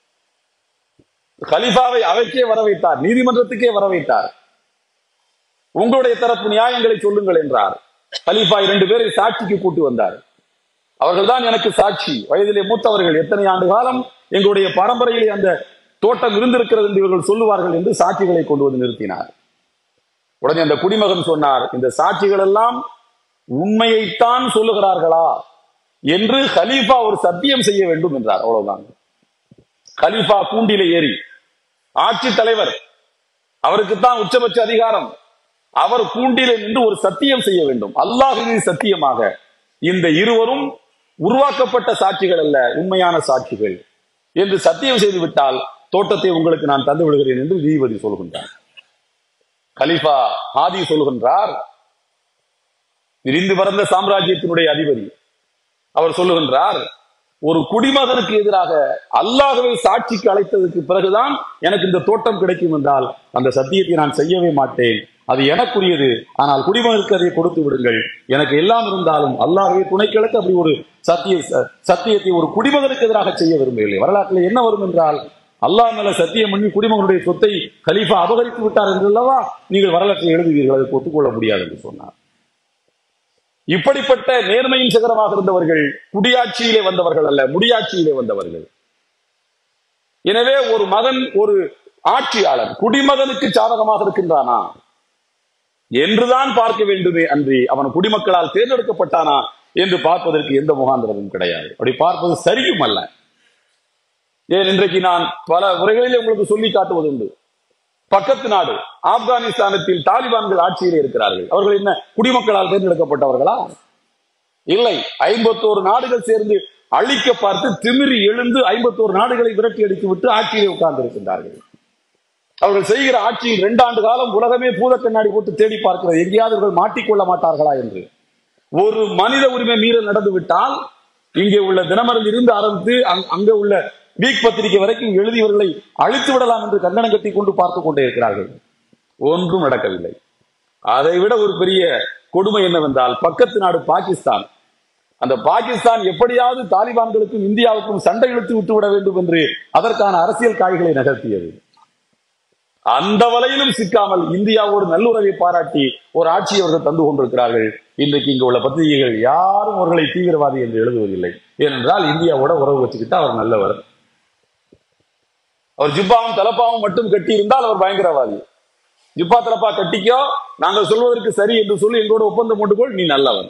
கலிஃபாவை அவைக்கே வர வைத்தார் நீதிமன்றத்துக்கே வர வைத்தார் உங்களுடைய தரப்பு நியாயங்களை சொல்லுங்கள் என்றார் கலீஃபா இரண்டு பேரை சாட்சிக்கு கூட்டி வந்தார் அவர்கள்தான் எனக்கு சாட்சி வயதிலே மூத்தவர்கள் எத்தனை ஆண்டு காலம் எங்களுடைய பரம்பரையிலே அந்த தோட்டம் இருந்திருக்கிறது என்று இவர்கள் சொல்லுவார்கள் என்று சாட்சிகளை கொண்டு வந்து நிறுத்தினார் உடனே அந்த குடிமகன் சொன்னார் இந்த சாட்சிகள் எல்லாம் உண்மையைத்தான் சொல்லுகிறார்களா என்று கலீஃபா ஒரு சத்தியம் செய்ய வேண்டும் என்றார் அவ்வளவுதான் கலீஃபா கூண்டிலே ஏறி ஆட்சி தலைவர் அவருக்குத்தான் உச்சபட்ச அதிகாரம் அவர் கூண்டிலே நின்று ஒரு சத்தியம் செய்ய வேண்டும் அல்லாஹின் சத்தியமாக இந்த இருவரும் உருவாக்கப்பட்ட சாட்சிகள் அல்ல உண்மையான சாட்சிகள் என்று சத்தியம் செய்து விட்டால் தோட்டத்தை உங்களுக்கு நான் தந்து விடுகிறேன் என்று நீதிபதி சொல்கின்றார் கலீஃபா ஹாதி சொல்கின்றார் விரிந்து பறந்த சாம்ராஜ்யத்தினுடைய அதிபதி அவர் சொல்லுகின்றார் ஒரு குடிமகனுக்கு எதிராக அல்லாஹ்வை சாட்சிக்கு அழைத்ததற்கு பிறகுதான் எனக்கு இந்த தோட்டம் கிடைக்கும் என்றால் அந்த சத்தியத்தை நான் செய்யவே மாட்டேன் அது எனக்குரியது ஆனால் குடிமகனுக்கு அதை கொடுத்து விடுங்கள் எனக்கு எல்லாம் இருந்தாலும் அல்லாஹ்வை துணைக்கிழக்கு அப்படி ஒரு சத்திய சத்தியத்தை ஒரு குடிமகனுக்கு எதிராக செய்ய விரும்பவில்லை வரலாற்றில் என்ன வரும் என்றால் அல்லாஹ் மேல சத்தியம் பண்ணி குடிமகனுடைய சொத்தை கலீஃபா அபகரித்து விட்டார் என்றல்லவா நீங்கள் வரலாற்றை எழுதுவீர்கள் அதற்கு ஒத்துக்கொள்ள முடியாது என்று சொன்னார் இப்படிப்பட்ட நேர்மையின் சிகரமாக இருந்தவர்கள் குடியாட்சியிலே வந்தவர்கள் அல்ல முடியாட்சியிலே வந்தவர்கள் எனவே ஒரு மகன் ஒரு ஆட்சியாளர் குடிமகனுக்கு சாதகமாக இருக்கின்றானா என்றுதான் பார்க்க வேண்டுமே அன்றி அவன் குடிமக்களால் தேர்ந்தெடுக்கப்பட்டானா என்று பார்ப்பதற்கு எந்த முகாந்திரமும் கிடையாது அப்படி பார்ப்பது சரியும் அல்ல ஏன் இன்றைக்கு நான் பல முறைகளிலே உங்களுக்கு சொல்லி காட்டுவது உண்டு பக்கத்து நாடு ஆப்கானிஸ்தானத்தில் தாலிபான்கள் ஆட்சியிலே இருக்கிறார்கள் அவர்கள் என்ன குடிமக்களால் தேர்ந்தெடுக்கப்பட்டவர்களா இல்லை ஐம்பத்தோரு நாடுகள் சேர்ந்து அழிக்க பார்த்து திமிரி எழுந்து ஐம்பத்தோரு நாடுகளை விரட்டி அடித்து விட்டு ஆட்சியிலே உட்கார்ந்து இருக்கின்றார்கள் அவர்கள் செய்கிற ஆட்சியில் இரண்டாண்டு காலம் உலகமே பூத கண்ணாடி போட்டு தேடி பார்க்கிறது எங்கேயாவது இவர்கள் மாட்டிக்கொள்ள மாட்டார்களா என்று ஒரு மனித உரிமை மீறல் நடந்து விட்டால் இங்கே உள்ள தினமரல் இருந்து ஆரம்பித்து அங்- அங்க உள்ள வீக் பத்திரிகை வரைக்கும் எழுதியவர்களை அழித்து விடலாம் என்று கண்டனம் கட்டி கொண்டு பார்த்து கொண்டே இருக்கிறார்கள் ஒன்றும் நடக்கவில்லை அதை விட ஒரு பெரிய கொடுமை என்னவென்றால் பக்கத்து நாடு பாகிஸ்தான் அந்த பாகிஸ்தான் எப்படியாவது தாலிபான்களுக்கும் இந்தியாவுக்கும் சண்டை இழுத்து விட்டு விட வேண்டும் என்று அதற்கான அரசியல் காய்களை நகர்த்தியது அந்த வலையிலும் சிக்காமல் இந்தியாவோடு நல்லுறவை பாராட்டி ஒரு ஆட்சியை அவர்கள் தந்து கொண்டிருக்கிறார்கள் இன்றைக்கு இங்கு உள்ள பத்திரிகைகள் யாரும் அவர்களை தீவிரவாதி என்று எழுதுவதில்லை ஏனென்றால் இந்தியாவோட உறவு வச்சுக்கிட்டு அவர் நல்லவர் அவர் ஜிப்பாவும் தலப்பாவும் மட்டும் கட்டி இருந்தால் அவர் பயங்கரவாதி ஜிப்பா தலப்பா கட்டிக்கோ நாங்கள் சொல்வதற்கு சரி என்று சொல்லி எங்களோட ஒப்பந்தம் போட்டுக்கொள் நீ நல்லவன்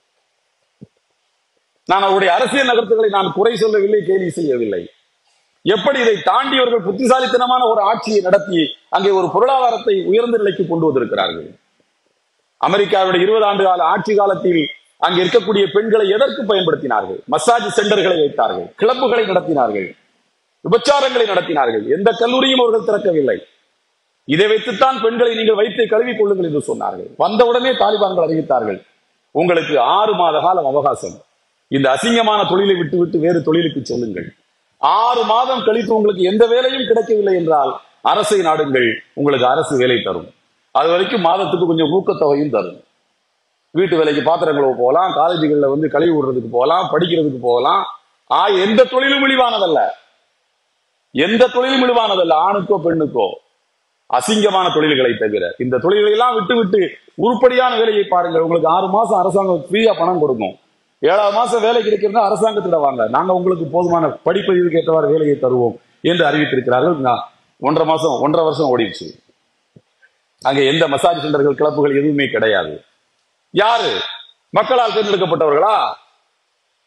நான் அவருடைய அரசியல் நகர்த்துகளை நான் குறை சொல்லவில்லை கேலி செய்யவில்லை எப்படி இதை தாண்டியவர்கள் புத்திசாலித்தனமான ஒரு ஆட்சியை நடத்தி அங்கே ஒரு பொருளாதாரத்தை உயர்ந்த நிலைக்கு கொண்டு வந்திருக்கிறார்கள் அமெரிக்காவுடைய இருபது ஆண்டு கால ஆட்சி காலத்தில் அங்கே இருக்கக்கூடிய பெண்களை எதற்கு பயன்படுத்தினார்கள் மசாஜ் சென்டர்களை வைத்தார்கள் கிளப்புகளை நடத்தினார்கள் விபச்சாரங்களை நடத்தினார்கள் எந்த கல்லூரியும் அவர்கள் திறக்கவில்லை இதை வைத்துத்தான் பெண்களை நீங்கள் வைத்து கழுவிக் கொள்ளுங்கள் என்று சொன்னார்கள் வந்தவுடனே தாலிபான்கள் அறிவித்தார்கள் உங்களுக்கு ஆறு மாத காலம் அவகாசம் இந்த அசிங்கமான தொழிலை விட்டு விட்டு வேறு தொழிலுக்கு செல்லுங்கள் ஆறு மாதம் கழித்து உங்களுக்கு எந்த வேலையும் கிடைக்கவில்லை என்றால் அரசை நாடுங்கள் உங்களுக்கு அரசு வேலை தரும் அது வரைக்கும் மாதத்துக்கு கொஞ்சம் ஊக்கத்தொகையும் தரும் வீட்டு வேலைக்கு பாத்திரம் கழுவ போகலாம் காலேஜுகளில் வந்து கழுவி விடுறதுக்கு போகலாம் படிக்கிறதுக்கு போகலாம் ஆ எந்த தொழிலும் இழிவானதல்ல எந்த தொழிலும் இழிவானதல்ல ஆணுக்கோ பெண்ணுக்கோ அசிங்கமான தொழில்களை தவிர இந்த தொழில்களை எல்லாம் விட்டு விட்டு உருப்படியான வேலையை பாருங்கள் உங்களுக்கு ஆறு மாசம் அரசாங்கம் ஃப்ரீயா பணம் கொடுக்கும் ஏழாவது மாசம் வேலை கிடைக்கிறதா அரசாங்கத்திட வாங்க நாங்க உங்களுக்கு போதுமான படிப்பதற்கு ஏற்றவாறு வேலையை தருவோம் என்று அறிவித்திருக்கிறார்கள் நான் ஒன்றரை மாசம் ஒன்றரை வருஷம் ஓடிடுச்சு அங்க எந்த மசாஜ் சென்டர்கள் கிளப்புகள் எதுவுமே கிடையாது யாரு மக்களால் தேர்ந்தெடுக்கப்பட்டவர்களா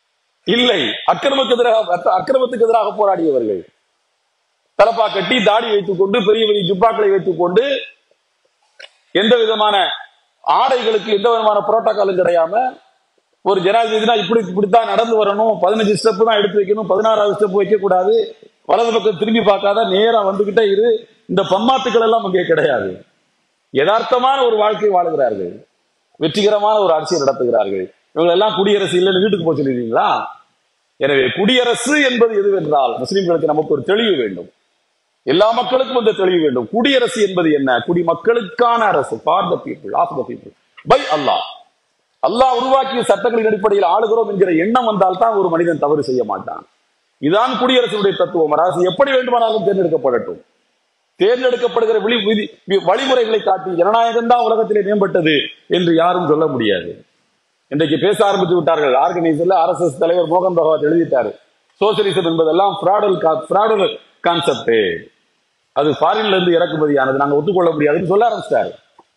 இல்லை அக்கிரமத்துக்கு எதிராக அக்கிரமத்துக்கு எதிராக போராடியவர்கள் தலப்பா கட்டி தாடி வைத்துக் கொண்டு பெரிய பெரிய ஜுப்பாக்களை வைத்துக் கொண்டு எந்த விதமான ஆடைகளுக்கு எந்த விதமான புரோட்டோகாலும் கிடையாம ஒரு ஜனாதிபதினா இப்படி இப்படித்தான் நடந்து வரணும் பதினஞ்சு ஸ்டெப் தான் எடுத்து வைக்கணும் பதினாறாவது ஸ்டெப் வைக்க கூடாது வலது பக்கம் திரும்பி பார்க்காத நேரா வந்துகிட்டே இரு இந்த பம்மாத்துக்கள் எல்லாம் அங்கே கிடையாது யதார்த்தமான ஒரு வாழ்க்கை வாழுகிறார்கள் வெற்றிகரமான ஒரு ஆட்சியை நடத்துகிறார்கள் இவங்க எல்லாம் குடியரசு இல்லைன்னு வீட்டுக்கு போக சொல்லிடுறீங்களா எனவே குடியரசு என்பது எதுவென்றால் முஸ்லிம்களுக்கு நமக்கு ஒரு தெளிவு வேண்டும் எல்லா மக்களுக்கும் இந்த தெளிவு வேண்டும் குடியரசு என்பது என்ன குடிமக்களுக்கான அரசு for the people of the people by Allah Allah உருவாக்கிய சட்டங்களின் அடிப்படையில் ஆளுகிறோம் என்கிற எண்ணம் வந்தால் தான் ஒரு மனிதன் தவறு செய்ய மாட்டான் இதான் குடியரசுடைய தத்துவம் அரசு எப்படி வேண்டுமானாலும் தேர்ந்தெடுக்கப்படட்டும் தேர்ந்தெடுக்கப்படுகிற விழி விதி வி- வழிமுறைகளை காட்டி ஜனநாயகம் தான் உலகத்திலே மேம்பட்டது என்று யாரும் சொல்ல முடியாது இன்றைக்கு பேச ஆரம்பித்து விட்டார்கள் ஆர்கனைசர்ல ஆர்எஸ்எஸ் தலைவர் மோகன் பகவத் எழுதிட்டாரு சோசியலிசம் என்பதெல்லாம் ஃப்ராடல் ஃப்ராடல் கான்செப்ட் அது ஃபாரின்ல இருந்து இறக்குமதியானது நாங்க ஒத்துக்கொள்ள முடியாதுன்னு சொல்ல ஆரம்பிச்சிட்டாரு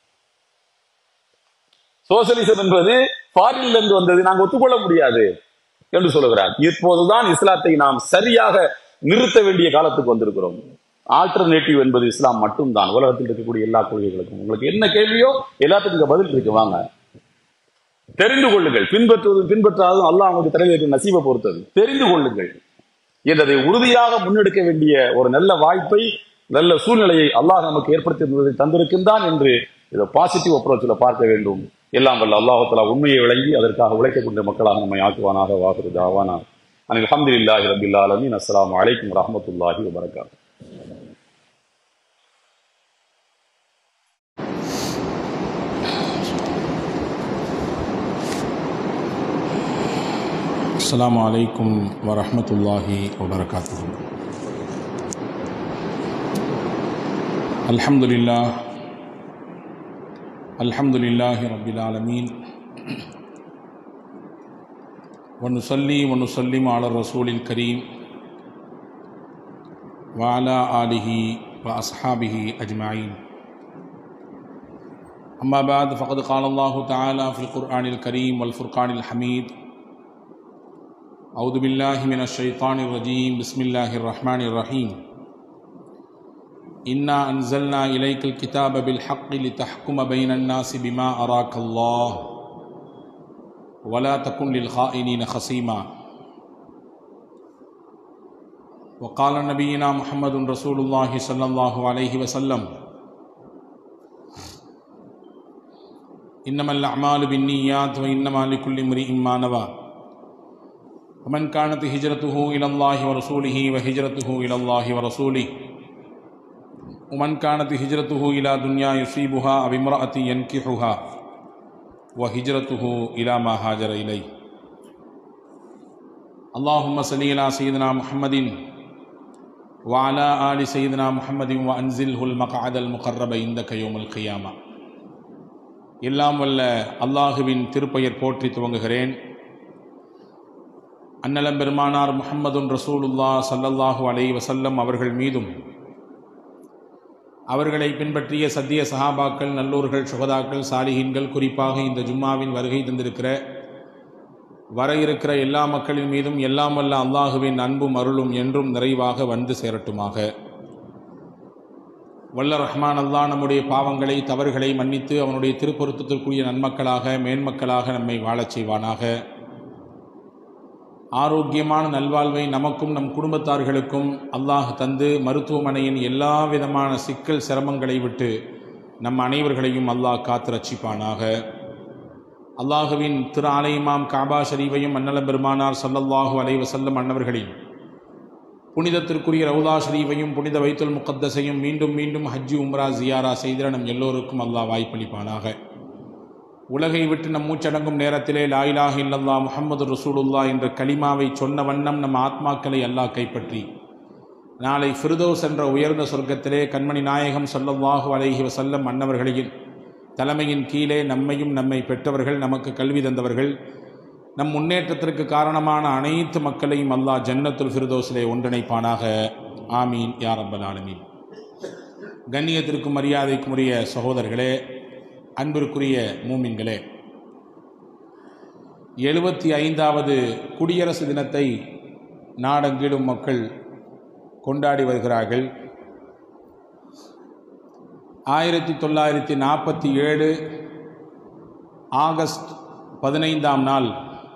சோசியலிசம் என்பது ஃபாரின்ல இருந்து வந்தது நாங்க ஒத்துக்கொள்ள முடியாது என்று சொல்லுகிறார் இப்போதுதான் இஸ்லாத்தை நாம் சரியாக நிறுத்த வேண்டிய காலத்துக்கு வந்திருக்கிறோம் ஆல்டர்னேட்டிவ் என்பது இஸ்லாம் மட்டும்தான் உலகத்தில் இருக்கக்கூடிய எல்லா கொள்கைகளுக்கும் உங்களுக்கு என்ன கேள்வியோ எல்லாத்துக்கும் இங்க பதில் இருக்கு வாங்க தெரிந்து கொள்ளுங்கள் பின்பற்றுவதும் பின்பற்றாததும் அல்லாஹ் உங்களுக்கு தலைவருக்கு நசீபை பொறுத்தது தெரிந்து கொள்ளுங்கள் என்றதை உறுதியாக முன்னெடுக்க வேண்டிய ஒரு நல்ல வாய்ப்பை நல்ல சூழ்நிலையை அல்லாஹ் நமக்கு ஏற்படுத்தி தந்திருக்கின்றான் என்று இதை பாசிட்டிவ் அப்ரோச்சில் பார்க்க வேண்டும் எல்லாம் வல்ல அல்லாஹாலா உண்மையை விளங்கி அதற்காக உழைக்கக்கூடிய மக்களாக நம்மை ஆக்குவானாக வாகுரு தாவானா அனில் அஹமதுல்லாஹி ரபில் ஆலமீன் அஸ்ஸலாமு அலைக்கும் வரஹ்மத்துல்லாஹி வபரகாத்துஹு السلام عليكم ورحمة الله وبركاته الحمد لله الحمد لله رب العالمين ونصلي ونسلم على الرسول الكريم وعلى آله وأصحابه أجمعين أما بعد فقد قال الله تعالى في القرآن الكريم والفرقان الحميد أعوذ بالله من الشيطان الرجيم بسم الله الرحمن الرحيم إنا أنزلنا إليك الكتاب بالحق لتحكم بين الناس بما أراك الله ولا تكن للخائنين خصيما وقال نبينا محمد رسول الله صلى الله عليه وسلم إنما الأعمال بالنيات وإنما لكل امرئ ما نوى ومن كانت هجرته إلى الله ورسوله وهجرته إلى الله ورسوله ومن كانت هجرته إلى دنيا يصيبها أو امرأة ينكحها وهجرته إلى ما هاجر إليه اللهم صل على سيدنا محمد وعلى آل سيدنا محمد وأنزله المقعد المقرب عندك يوم القيامة எல்லாம் வல்ல அல்லாஹுவின் திருப்பெயர் போற்றி துவங்குகிறேன் அன்னலம் பெருமானார் முஹம்மதுன் ரசூலுல்லா சல்லல்லாஹு அலைஹி வஸல்லம் அவர்கள் மீதும் அவர்களை பின்பற்றிய சத்திய சஹாபாக்கள் நல்லூர்கள் சுகதாக்கள் சாலிஹீன்கள் குறிப்பாக இந்த ஜும்மாவின் வருகை தந்திருக்கிற வர இருக்கிற எல்லா மக்களின் மீதும் எல்லாம் வல்ல அல்லாஹுவின் அன்பும் அருளும் என்றும் நிறைவாக வந்து சேரட்டுமாக வல்ல ரஹ்மான் அல்லாஹ் நம்முடைய பாவங்களை தவறுகளை மன்னித்து அவனுடைய திருப்பொருத்தத்திற்குரிய நன்மக்களாக மேன்மக்களாக நம்மை வாழச் செய்வானாக ஆரோக்கியமான நல்வாழ்வை நமக்கும் நம் குடும்பத்தார்களுக்கும் அல்லாஹ் தந்து மருத்துவமனையின் எல்லா விதமான சிக்கல் சிரமங்களை விட்டு நம் அனைவர்களையும் அல்லாஹ் காத்து ரட்சிப்பானாக அல்லாஹுவின் திரு ஆலயமாம் காபா ஷரீஃபையும் அன்னலம் பெருமானார் சல்லல்லாஹு அலைஹி வஸல்லம் அன்னவர்களின் புனிதத்திற்குரிய ரவுதா ஷரீஃபையும் புனித வைத்துல் முகத்தஸையும் மீண்டும் மீண்டும் ஹஜ்ஜி உம்ரா ஜியாரா செய்திட நம் எல்லோருக்கும் அல்லாஹ் வாய்ப்பளிப்பானாக உலகை விட்டு நம் மூச்சடங்கும் நேரத்திலே லாயிலாக இல்லல்லா முஹம்மது ரசூலுல்லா என்ற கலிமாவை சொன்ன வண்ணம் நம் ஆத்மாக்களை அல்லாஹ் கைப்பற்றி நாளை ஃபிர்தோஸ் என்ற உயர்ந்த சொர்க்கத்திலே கண்மணி நாயகம் சொல்லல்லாஹு அலைஹி வசல்லம் மன்னவர்களின் தலைமையின் கீழே நம்மையும் நம்மை பெற்றவர்கள் நமக்கு கல்வி தந்தவர்கள் நம் முன்னேற்றத்திற்கு காரணமான அனைத்து மக்களையும் அல்லாஹ் ஜன்னத்துல் ஃபிர்தோஸிலே ஒன்றிணைப்பானாக ஆமீன் யா ரப்பல் ஆலமீன் கண்ணியத்திற்கும் மரியாதைக்கும் உரிய சகோதரர்களே அன்பிற்குரிய மூமின்களே எழுபத்தி ஐந்தாவது குடியரசு தினத்தை நாடெங்கிலும் மக்கள் கொண்டாடி வருகிறார்கள் ஆயிரத்தி தொள்ளாயிரத்தி நாற்பத்தி ஏழு ஆகஸ்ட் பதினைந்தாம் நாள்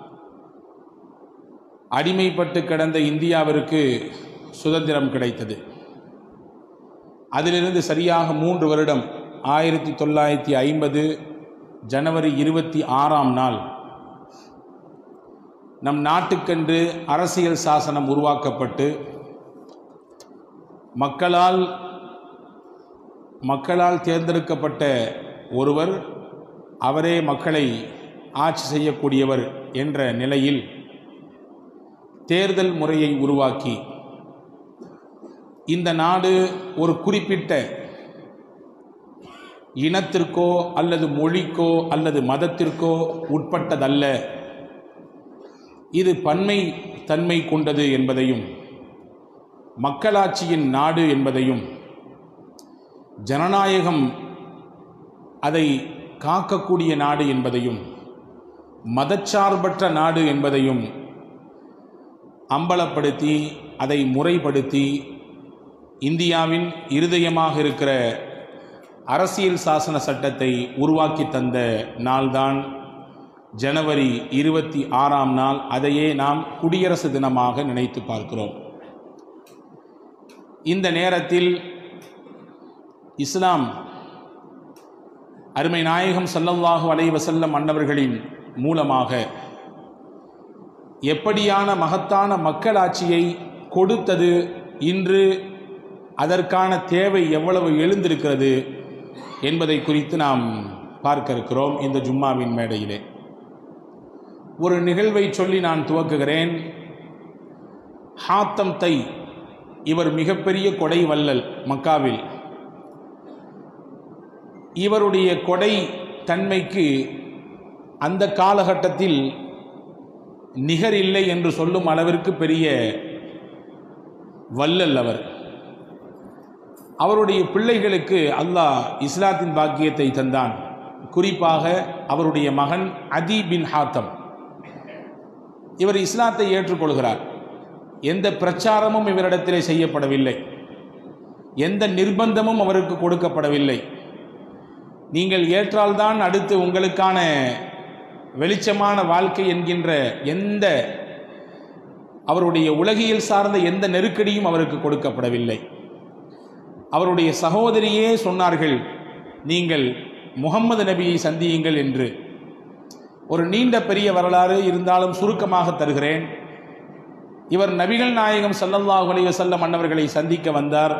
அடிமைப்பட்டு கிடந்த இந்தியாவிற்கு சுதந்திரம் கிடைத்தது அதிலிருந்து சரியாக மூன்று வருடம் ஆயிரத்தி தொள்ளாயிரத்தி ஐம்பது ஜனவரி இருபத்தி ஆறாம் நாள் நம் நாட்டுக்கென்று அரசியல் சாசனம் உருவாக்கப்பட்டு மக்களால் மக்களால் தேர்ந்தெடுக்கப்பட்ட ஒருவர் அவரே மக்களை ஆட்சி செய்யக்கூடியவர் என்ற நிலையில் தேர்தல் முறையை உருவாக்கி இந்த நாடு ஒரு குறிப்பிட்ட இனத்திற்கோ அல்லது மொழிக்கோ அல்லது மதத்திற்கோ உட்பட்டதல்ல இது பன்மை தன்மை கொண்டது என்பதையும் மக்களாட்சியின் நாடு என்பதையும் ஜனநாயகம் அதை காக்கக்கூடிய நாடு என்பதையும் மதச்சார்பற்ற நாடு என்பதையும் அம்பலப்படுத்தி அதை முறைப்படுத்தி இந்தியாவின் இருதயமாக இருக்கிற அரசியல் சாசன சட்டத்தை உருவாக்கி தந்த நாள்தான் ஜனவரி இருபத்தி ஆறாம் நாள் அதையே நாம் குடியரசு தினமாக நினைத்து பார்க்கிறோம் இந்த நேரத்தில் இஸ்லாம் அருமை நாயகம் ஸல்லல்லாஹு அலைஹி வஸல்லம் அன்னவர்களின் மூலமாக எப்படியான மகத்தான மக்களாட்சியை கொடுத்தது இன்று அதற்கான தேவை எவ்வளவு எழுந்திருக்கிறது என்பதை குறித்து நாம் பார்க்க இருக்கிறோம் இந்த ஜும்மாவின் மேடையிலே ஒரு நிகழ்வை சொல்லி நான் துவக்குகிறேன் ஹாத்தம் தை இவர் மிகப்பெரிய கொடை வள்ளல் மக்காவில் இவருடைய கொடை தன்மைக்கு அந்த காலகட்டத்தில் நிகர் இல்லை என்று சொல்லும் அளவிற்கு பெரிய வல்லல் அவர் அவருடைய பிள்ளைகளுக்கு அல்லாஹ் இஸ்லாத்தின் பாக்கியத்தை தந்தான் குறிப்பாக அவருடைய மகன் அதி பின் ஹாத்தம் இவர் இஸ்லாத்தை ஏற்றுக்கொள்கிறார் எந்த பிரச்சாரமும் இவரிடத்திலே செய்யப்படவில்லை எந்த நிர்பந்தமும் அவருக்கு கொடுக்கப்படவில்லை நீங்கள் ஏற்றால்தான் அடுத்து உங்களுக்கான வெளிச்சமான வாழ்க்கை என்கின்ற எந்த அவருடைய உலகியல் சார்ந்த எந்த நெருக்கடியும் அவருக்கு கொடுக்கப்படவில்லை அவருடைய சகோதரியே சொன்னார்கள் நீங்கள் முகம்மது நபியை சந்தியுங்கள் என்று ஒரு நீண்ட பெரிய வரலாறு இருந்தாலும் சுருக்கமாக தருகிறேன் இவர் நபிகள் நாயகம் ஸல்லல்லாஹு அலைஹி வஸல்லம் அன்னவர்களை சந்திக்க வந்தார்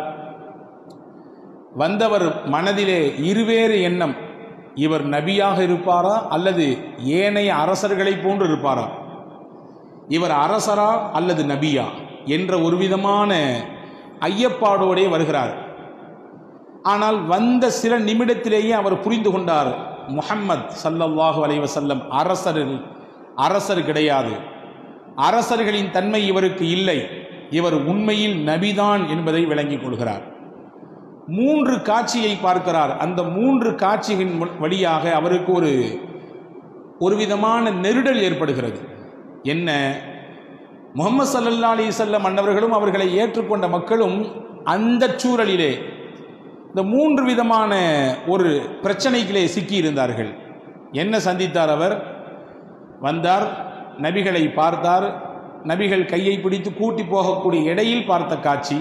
வந்தவர் மனதிலே இருவேறு எண்ணம் இவர் நபியாக இருப்பாரா அல்லது ஏனைய அரசர்களைப் போன்று இருப்பாரா இவர் அரசரா அல்லது நபியா என்ற ஒரு விதமான ஐயப்பாடோடே வருகிறார் ஆனால் வந்த சில நிமிடத்திலேயே அவர் புரிந்து கொண்டார் முஹம்மத் ஸல்லல்லாஹு அலைஹி வஸல்லம் அரசர் அரசர் கிடையாது அரசர்களின் தன்மை இவருக்கு இல்லை இவர் உண்மையில் நபிதான் என்பதை விளங்கிக் கொள்கிறார் மூன்று காட்சியை பார்க்கிறார் அந்த மூன்று காட்சியின் மு- வழியாக அவருக்கு ஒரு ஒரு விதமான நெருடல் ஏற்படுகிறது என்ன முகமது சல்லல்லா அலிசல்லம் அன்னவர்களும் அவர்களை ஏற்றுக்கொண்ட மக்களும் அந்த சூழலிலே இந்த மூன்று விதமான ஒரு பிரச்சனைகளே சிக்கியிருந்தார்கள் என்ன சந்தித்தார் அவர் வந்தார் நபிகளை பார்த்தார் நபிகள் கையை பிடித்து கூட்டி போகக்கூடிய இடையில் பார்த்த காட்சி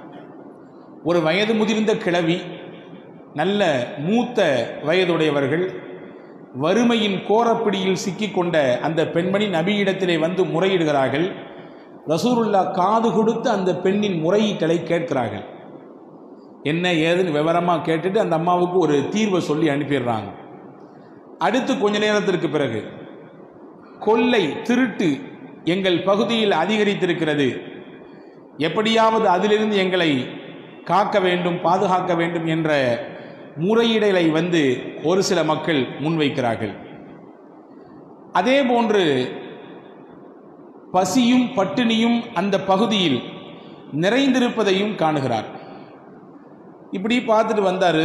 ஒரு வயது முதிர்ந்த கிழவி நல்ல மூத்த வயதுடையவர்கள் வறுமையின் கோரப்பிடியில் சிக்கிக்கொண்ட அந்த பெண்மணி நபியிடத்திலே வந்து முறையிடுகிறார்கள் ரசூலுல்லா காது கொடுத்து அந்த பெண்ணின் முறையீட்டலை கேட்கிறார்கள் என்ன ஏதுன்னு விவரமாக கேட்டுட்டு அந்த அம்மாவுக்கு ஒரு தீர்வை சொல்லி அனுப்பிடுறாங்க அடுத்து கொஞ்ச நேரத்திற்கு பிறகு கொள்ளை திருட்டு எங்கள் பகுதியில் அதிகரித்திருக்கிறது எப்படியாவது அதிலிருந்து எங்களை காக்க வேண்டும் பாதுகாக்க வேண்டும் என்ற முறையீடலை வந்து ஒரு சில மக்கள் முன்வைக்கிறார்கள் அதே போன்று பசியும் பட்டினியும் அந்த பகுதியில் நிறைந்திருப்பதையும் காணுகிறார் இப்படி பார்த்துட்டு வந்தார்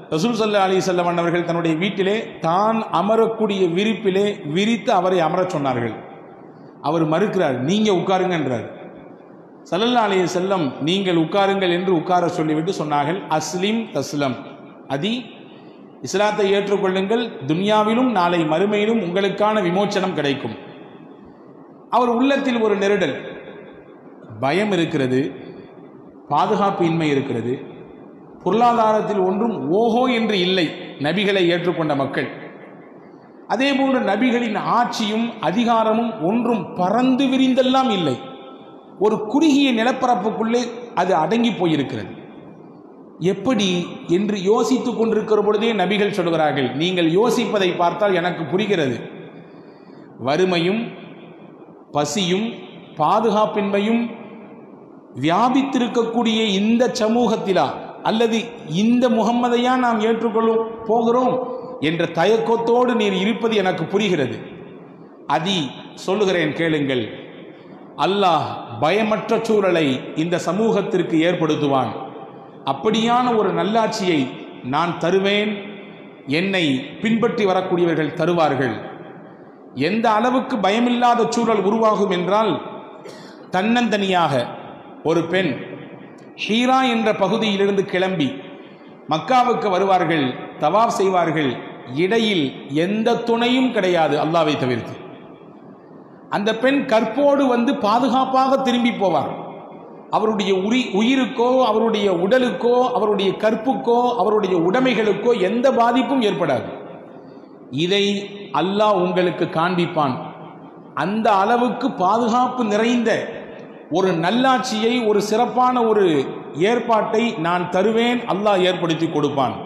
ரசூல் சல்லா அலி செல்லம் அவர்கள் தன்னுடைய வீட்டிலே தான் அமரக்கூடிய விரிப்பிலே விரித்து அவரை அமரச் சொன்னார்கள் அவர் மறுக்கிறார் நீங்க உட்காருங்கன்றார் சல்லல்லா அலி செல்லம் நீங்கள் உட்காருங்கள் என்று உட்கார சொல்லிவிட்டு சொன்னார்கள் அஸ்லிம் தஸ்லம் அதி இஸ்லாத்தை ஏற்றுக்கொள்ளுங்கள் துன்யாவிலும் நாளை மறுமையிலும் உங்களுக்கான விமோச்சனம் கிடைக்கும் அவர் உள்ளத்தில் ஒரு நெருடல் பயம் இருக்கிறது பாதுகாப்பு இன்மை இருக்கிறது பொருளாதாரத்தில் ஒன்றும் ஓஹோ என்று இல்லை நபிகளை ஏற்றுக்கொண்ட மக்கள் அதேபோன்று நபிகளின் ஆட்சியும் அதிகாரமும் ஒன்றும் பறந்து விரிந்தெல்லாம் இல்லை ஒரு குறுகிய நிலப்பரப்புக்குள்ளே அது அடங்கி போயிருக்கிறது எப்படி என்று யோசித்துக் கொண்டிருக்கிற பொழுதே நபிகள் சொல்கிறார்கள் நீங்கள் யோசிப்பதை பார்த்தால் எனக்கு புரிகிறது வறுமையும் பசியும் பாதுகாப்பின்மையும் வியாபித்திருக்கக்கூடிய இந்த சமூகத்திலா அல்லது இந்த முகம்மதையா நாம் ஏற்றுக்கொள்ளும் போகிறோம் என்ற தயக்கத்தோடு நீர் இருப்பது எனக்கு புரிகிறது அதி சொல்லுகிறேன் கேளுங்கள் அல்லாஹ் பயமற்ற சூழலை இந்த சமூகத்திற்கு ஏற்படுத்துவான் அப்படியான ஒரு நல்லாட்சியை நான் தருவேன் என்னை பின்பற்றி வரக்கூடியவர்கள் தருவார்கள் எந்த அளவுக்கு பயமில்லாத சூழல் உருவாகும் என்றால் தன்னந்தனியாக ஒரு பெண் ஷீரா என்ற பகுதியிலிருந்து கிளம்பி மக்காவுக்கு வருவார்கள் தவாப் செய்வார்கள் இடையில் எந்த துணையும் கிடையாது அல்லாவை தவிர்த்து அந்த பெண் கற்போடு வந்து பாதுகாப்பாக திரும்பி போவார் அவருடைய உரி உயிருக்கோ அவருடைய உடலுக்கோ அவருடைய கற்புக்கோ அவருடைய உடைமைகளுக்கோ எந்த பாதிப்பும் ஏற்படாது இதை அல்லாஹ் உங்களுக்கு காண்பிப்பான் அந்த அளவுக்கு பாதுகாப்பு நிறைந்த ஒரு நல்லாட்சியை ஒரு சிறப்பான ஒரு ஏற்பாட்டை நான் தருவேன் அல்லாஹ் ஏற்படுத்தி கொடுப்பான்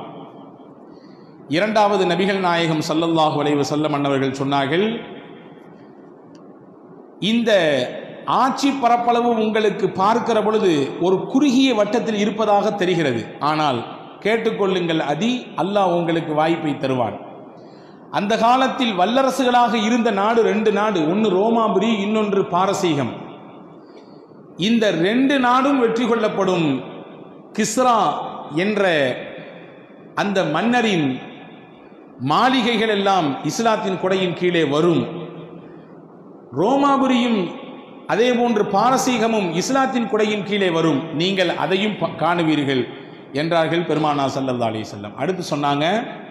இரண்டாவது நபிகள் நாயகம் சல்லல்லாஹு அலைஹி வஸல்லம் அன்னவர்கள் சொன்னார்கள் இந்த ஆட்சி பரப்பளவு உங்களுக்கு பார்க்கிற பொழுது ஒரு குறுகிய வட்டத்தில் இருப்பதாக தெரிகிறது ஆனால் கேட்டுக்கொள்ளுங்கள் அதி அல்லாஹ் உங்களுக்கு வாய்ப்பை தருவான் அந்த காலத்தில் வல்லரசுகளாக இருந்த நாடு ரெண்டு நாடு ஒன்று ரோமாபுரி இன்னொன்று பாரசீகம் இந்த ரெண்டு நாடும் வெற்றி கொள்ளப்படும் கிஸ்ரா என்ற அந்த மன்னரின் மாளிகைகள் எல்லாம் இஸ்லாத்தின் கொடையின் கீழே வரும் ரோமாபுரியும் அதே போன்று பாரசீகமும் இஸ்லாத்தின் குடையின் கீழே வரும் நீங்கள் அதையும் ப- காணுவீர்கள் என்றார்கள் பெருமானா சல்லல்லா அலைஹி வஸல்லம் அடுத்து சொன்னாங்க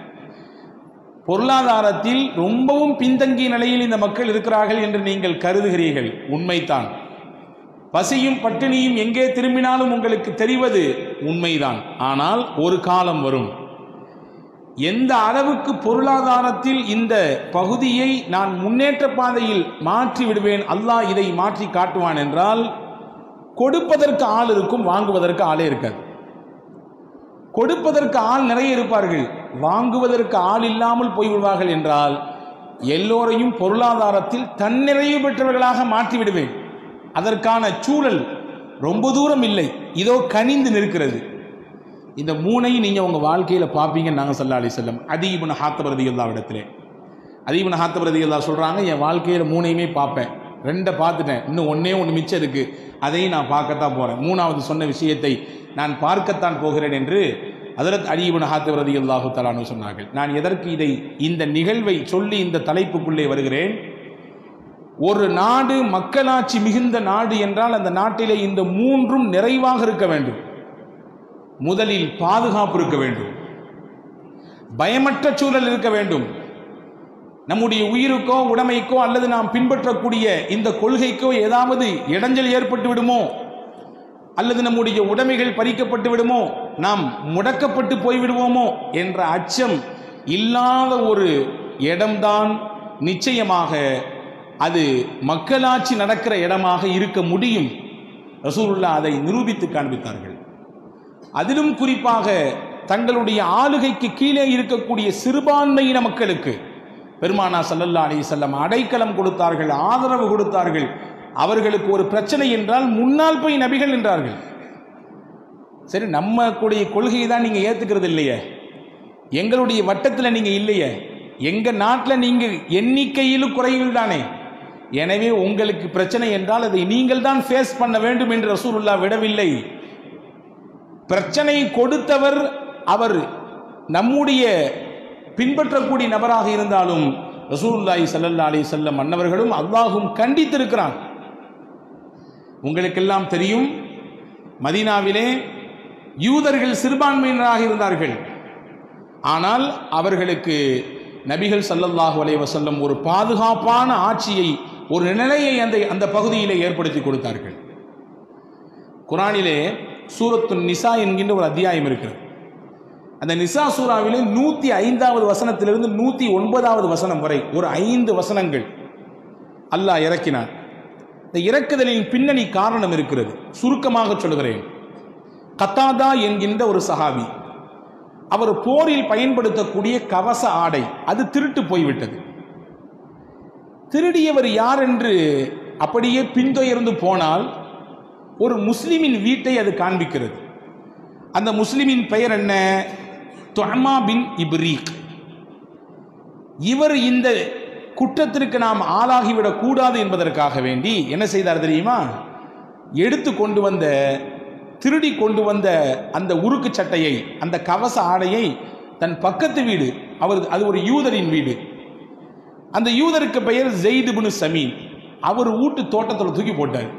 பொருளாதாரத்தில் ரொம்பவும் பின்தங்கிய நிலையில் இந்த மக்கள் இருக்கிறார்கள் என்று நீங்கள் கருதுகிறீர்கள் உண்மைதான் பசியும் பட்டினியும் எங்கே திரும்பினாலும் உங்களுக்கு தெரிவது உண்மைதான் ஆனால் ஒரு காலம் வரும் எந்த அளவுக்கு பொருளாதாரத்தில் இந்த பகுதியை நான் முன்னேற்ற பாதையில் மாற்றி விடுவேன் அல்லாஹ் இதை மாற்றி காட்டுவான் என்றால் கொடுப்பதற்கு ஆள் இருக்கும் வாங்குவதற்கு ஆளே இருக்காது கொடுப்பதற்கு ஆள் நிறைய இருப்பார்கள் வாங்குவதற்கு ஆள் இல்லாமல் போய்விடுவார்கள் என்றால் எல்லோரையும் பொருளாதாரத்தில் தன்னிறைவு பெற்றவர்களாக மாற்றி விடுவேன் அதற்கான சூழல் ரொம்ப தூரம் இல்லை இதோ கனிந்து நிற்கிறது இந்த மூணையும் நீங்கள் உங்கள் வாழ்க்கையில் பார்ப்பீங்கன்னு நாங்கள் சல்லா அலி செல்லம் அதீபுன ஹாத்தபிரதி எல்லா இடத்துல அதீபுன ஹாத்தபிரதி எல்லா சொல்கிறாங்க என் வாழ்க்கையில் மூணையுமே பார்ப்பேன் ரெண்டை பார்த்துட்டேன் இன்னும் ஒன்றே ஒன்று மிச்சம் இருக்கு அதையும் நான் பார்க்கத்தான் போகிறேன் மூணாவது சொன்ன விஷயத்தை நான் பார்க்கத்தான் போகிறேன் என்று அதரத் அடிபுன ஹாத்தபிரதி அல்லாஹு தலானு சொன்னார்கள் நான் எதற்கு இதை இந்த நிகழ்வை சொல்லி இந்த தலைப்புக்குள்ளே வருகிறேன் ஒரு நாடு மக்களாட்சி மிகுந்த நாடு என்றால் அந்த நாட்டிலே இந்த மூன்றும் நிறைவாக இருக்க வேண்டும் முதலில் பாதுகாப்பு இருக்க வேண்டும் பயமற்ற சூழல் இருக்க வேண்டும் நம்முடைய உயிருக்கோ உடைமைக்கோ அல்லது நாம் பின்பற்றக்கூடிய இந்த கொள்கைக்கோ ஏதாவது இடைஞ்சல் ஏற்பட்டு விடுமோ அல்லது நம்முடைய உடைமைகள் பறிக்கப்பட்டு விடுமோ நாம் முடக்கப்பட்டு போய்விடுவோமோ என்ற அச்சம் இல்லாத ஒரு இடம்தான் நிச்சயமாக அது மக்களாட்சி நடக்கிற இடமாக இருக்க முடியும் ரசூலுல்லாஹ் அதை நிரூபித்து காண்பித்தார்கள் அதிலும் குறிப்பாக தங்களுடைய ஆளுகைக்கு கீழே இருக்கக்கூடிய சிறுபான்மையின மக்களுக்கு பெருமானா சல்லல்லா அலி செல்லம் அடைக்கலம் கொடுத்தார்கள் ஆதரவு கொடுத்தார்கள் அவர்களுக்கு ஒரு பிரச்சனை என்றால் முன்னால் போய் நபிகள் என்றார்கள் சரி நம்ம கூடிய கொள்கையை தான் நீங்க ஏத்துக்கிறது இல்லையே எங்களுடைய வட்டத்தில் நீங்க இல்லையே எங்க நாட்டில் நீங்க எண்ணிக்கையிலும் குறைவில் தானே எனவே உங்களுக்கு பிரச்சனை என்றால் அதை நீங்கள் தான் ஃபேஸ் பண்ண வேண்டும் என்று ரசூலுல்லா விடவில்லை பிரச்சனை கொடுத்தவர் அவர் நம்முடைய பின்பற்றக்கூடிய நபராக இருந்தாலும் ரசூலுல்லாஹி ஸல்லல்லாஹு அலைஹி வஸல்லம் மன்னவர்களும் அல்லாஹும் கண்டித்திருக்கிறான் உங்களுக்கெல்லாம் தெரியும் மதீனாவிலே யூதர்கள் சிறுபான்மையினராக இருந்தார்கள் ஆனால் அவர்களுக்கு நபிகள் ஸல்லல்லாஹு அலைஹி வஸல்லம் ஒரு பாதுகாப்பான ஆட்சியை ஒரு நிலையை அந்த அந்த பகுதியிலே ஏற்படுத்தி கொடுத்தார்கள் குரானிலே சூரத்து நிசா என்கின்ற ஒரு அத்தியாயம் இருக்கிறது அந்த நிசா சூராவிலே நூத்தி ஐந்தாவது வசனத்திலிருந்து நூத்தி ஒன்பதாவது வசனம் வரை ஒரு ஐந்து வசனங்கள் அல்லாஹ் இறக்கினான் இந்த இறக்குதலின் பின்னணி காரணம் இருக்கிறது சுருக்கமாக சொல்கிறேன் கத்தாதா என்கின்ற ஒரு சஹாபி அவர் போரில் பயன்படுத்தக்கூடிய கவச ஆடை அது திருட்டு போய்விட்டது திருடியவர் யார் என்று அப்படியே பின்தொயர்ந்து போனால் ஒரு முஸ்லிமின் வீட்டை அது காண்பிக்கிறது அந்த முஸ்லிமின் பெயர் என்ன தொஹமா பின் இப்ரீக் இவர் இந்த குற்றத்திற்கு நாம் ஆளாகிவிடக் கூடாது என்பதற்காக வேண்டி என்ன செய்தார் தெரியுமா எடுத்து கொண்டு வந்த திருடி கொண்டு வந்த அந்த உருக்கு சட்டையை அந்த கவச ஆடையை தன் பக்கத்து வீடு அவர் அது ஒரு யூதரின் வீடு அந்த யூதருக்கு பெயர் ஜெயிதுபுனு சமீன் அவர் வீட்டு தோட்டத்தில் தூக்கி போட்டார்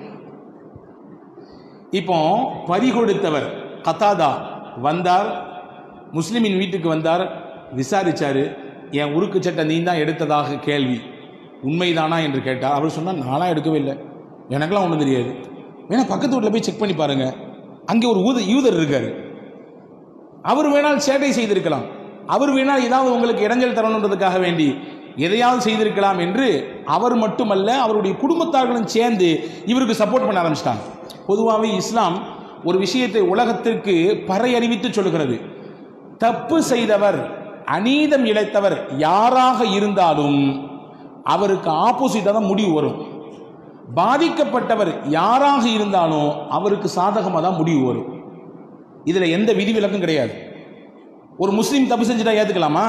இப்போ பறி கொடுத்தவர் கத்தாதா வந்தார் முஸ்லிமின் வீட்டுக்கு வந்தார் விசாரிச்சாரு என் உருக்கு சட்டை நீ தான் எடுத்ததாக கேள்வி உண்மைதானா என்று கேட்டார் அவர் சொன்னார் நானா எடுக்கவே இல்லை எனக்கெல்லாம் ஒன்றும் தெரியாது வேணா பக்கத்து வீட்டில் போய் செக் பண்ணி பாருங்க அங்கே ஒரு ஊத யூதர் இருக்காரு அவர் வேணால் சேட்டை செய்திருக்கலாம் அவர் வேணால் ஏதாவது உங்களுக்கு இடைஞ்சல் தரணுன்றதுக்காக வேண்டி எதையாவது செய்திருக்கலாம் என்று அவர் மட்டுமல்ல அவருடைய குடும்பத்தார்களும் சேர்ந்து இவருக்கு சப்போர்ட் பண்ண ஆரம்பிச்சிட்டாங்க பொதுவாகவே இஸ்லாம் ஒரு விஷயத்தை உலகத்திற்கு பறை அறிவித்து சொல்கிறது தப்பு செய்தவர் அநீதம் இழைத்தவர் யாராக இருந்தாலும் அவருக்கு ஆப்போசிட்டாக தான் முடிவு வரும் பாதிக்கப்பட்டவர் யாராக இருந்தாலும் அவருக்கு சாதகமாக தான் முடிவு வரும் இதில் எந்த விதிவிலக்கும் கிடையாது ஒரு முஸ்லீம் தப்பு செஞ்சுட்டா ஏற்றுக்கலாமா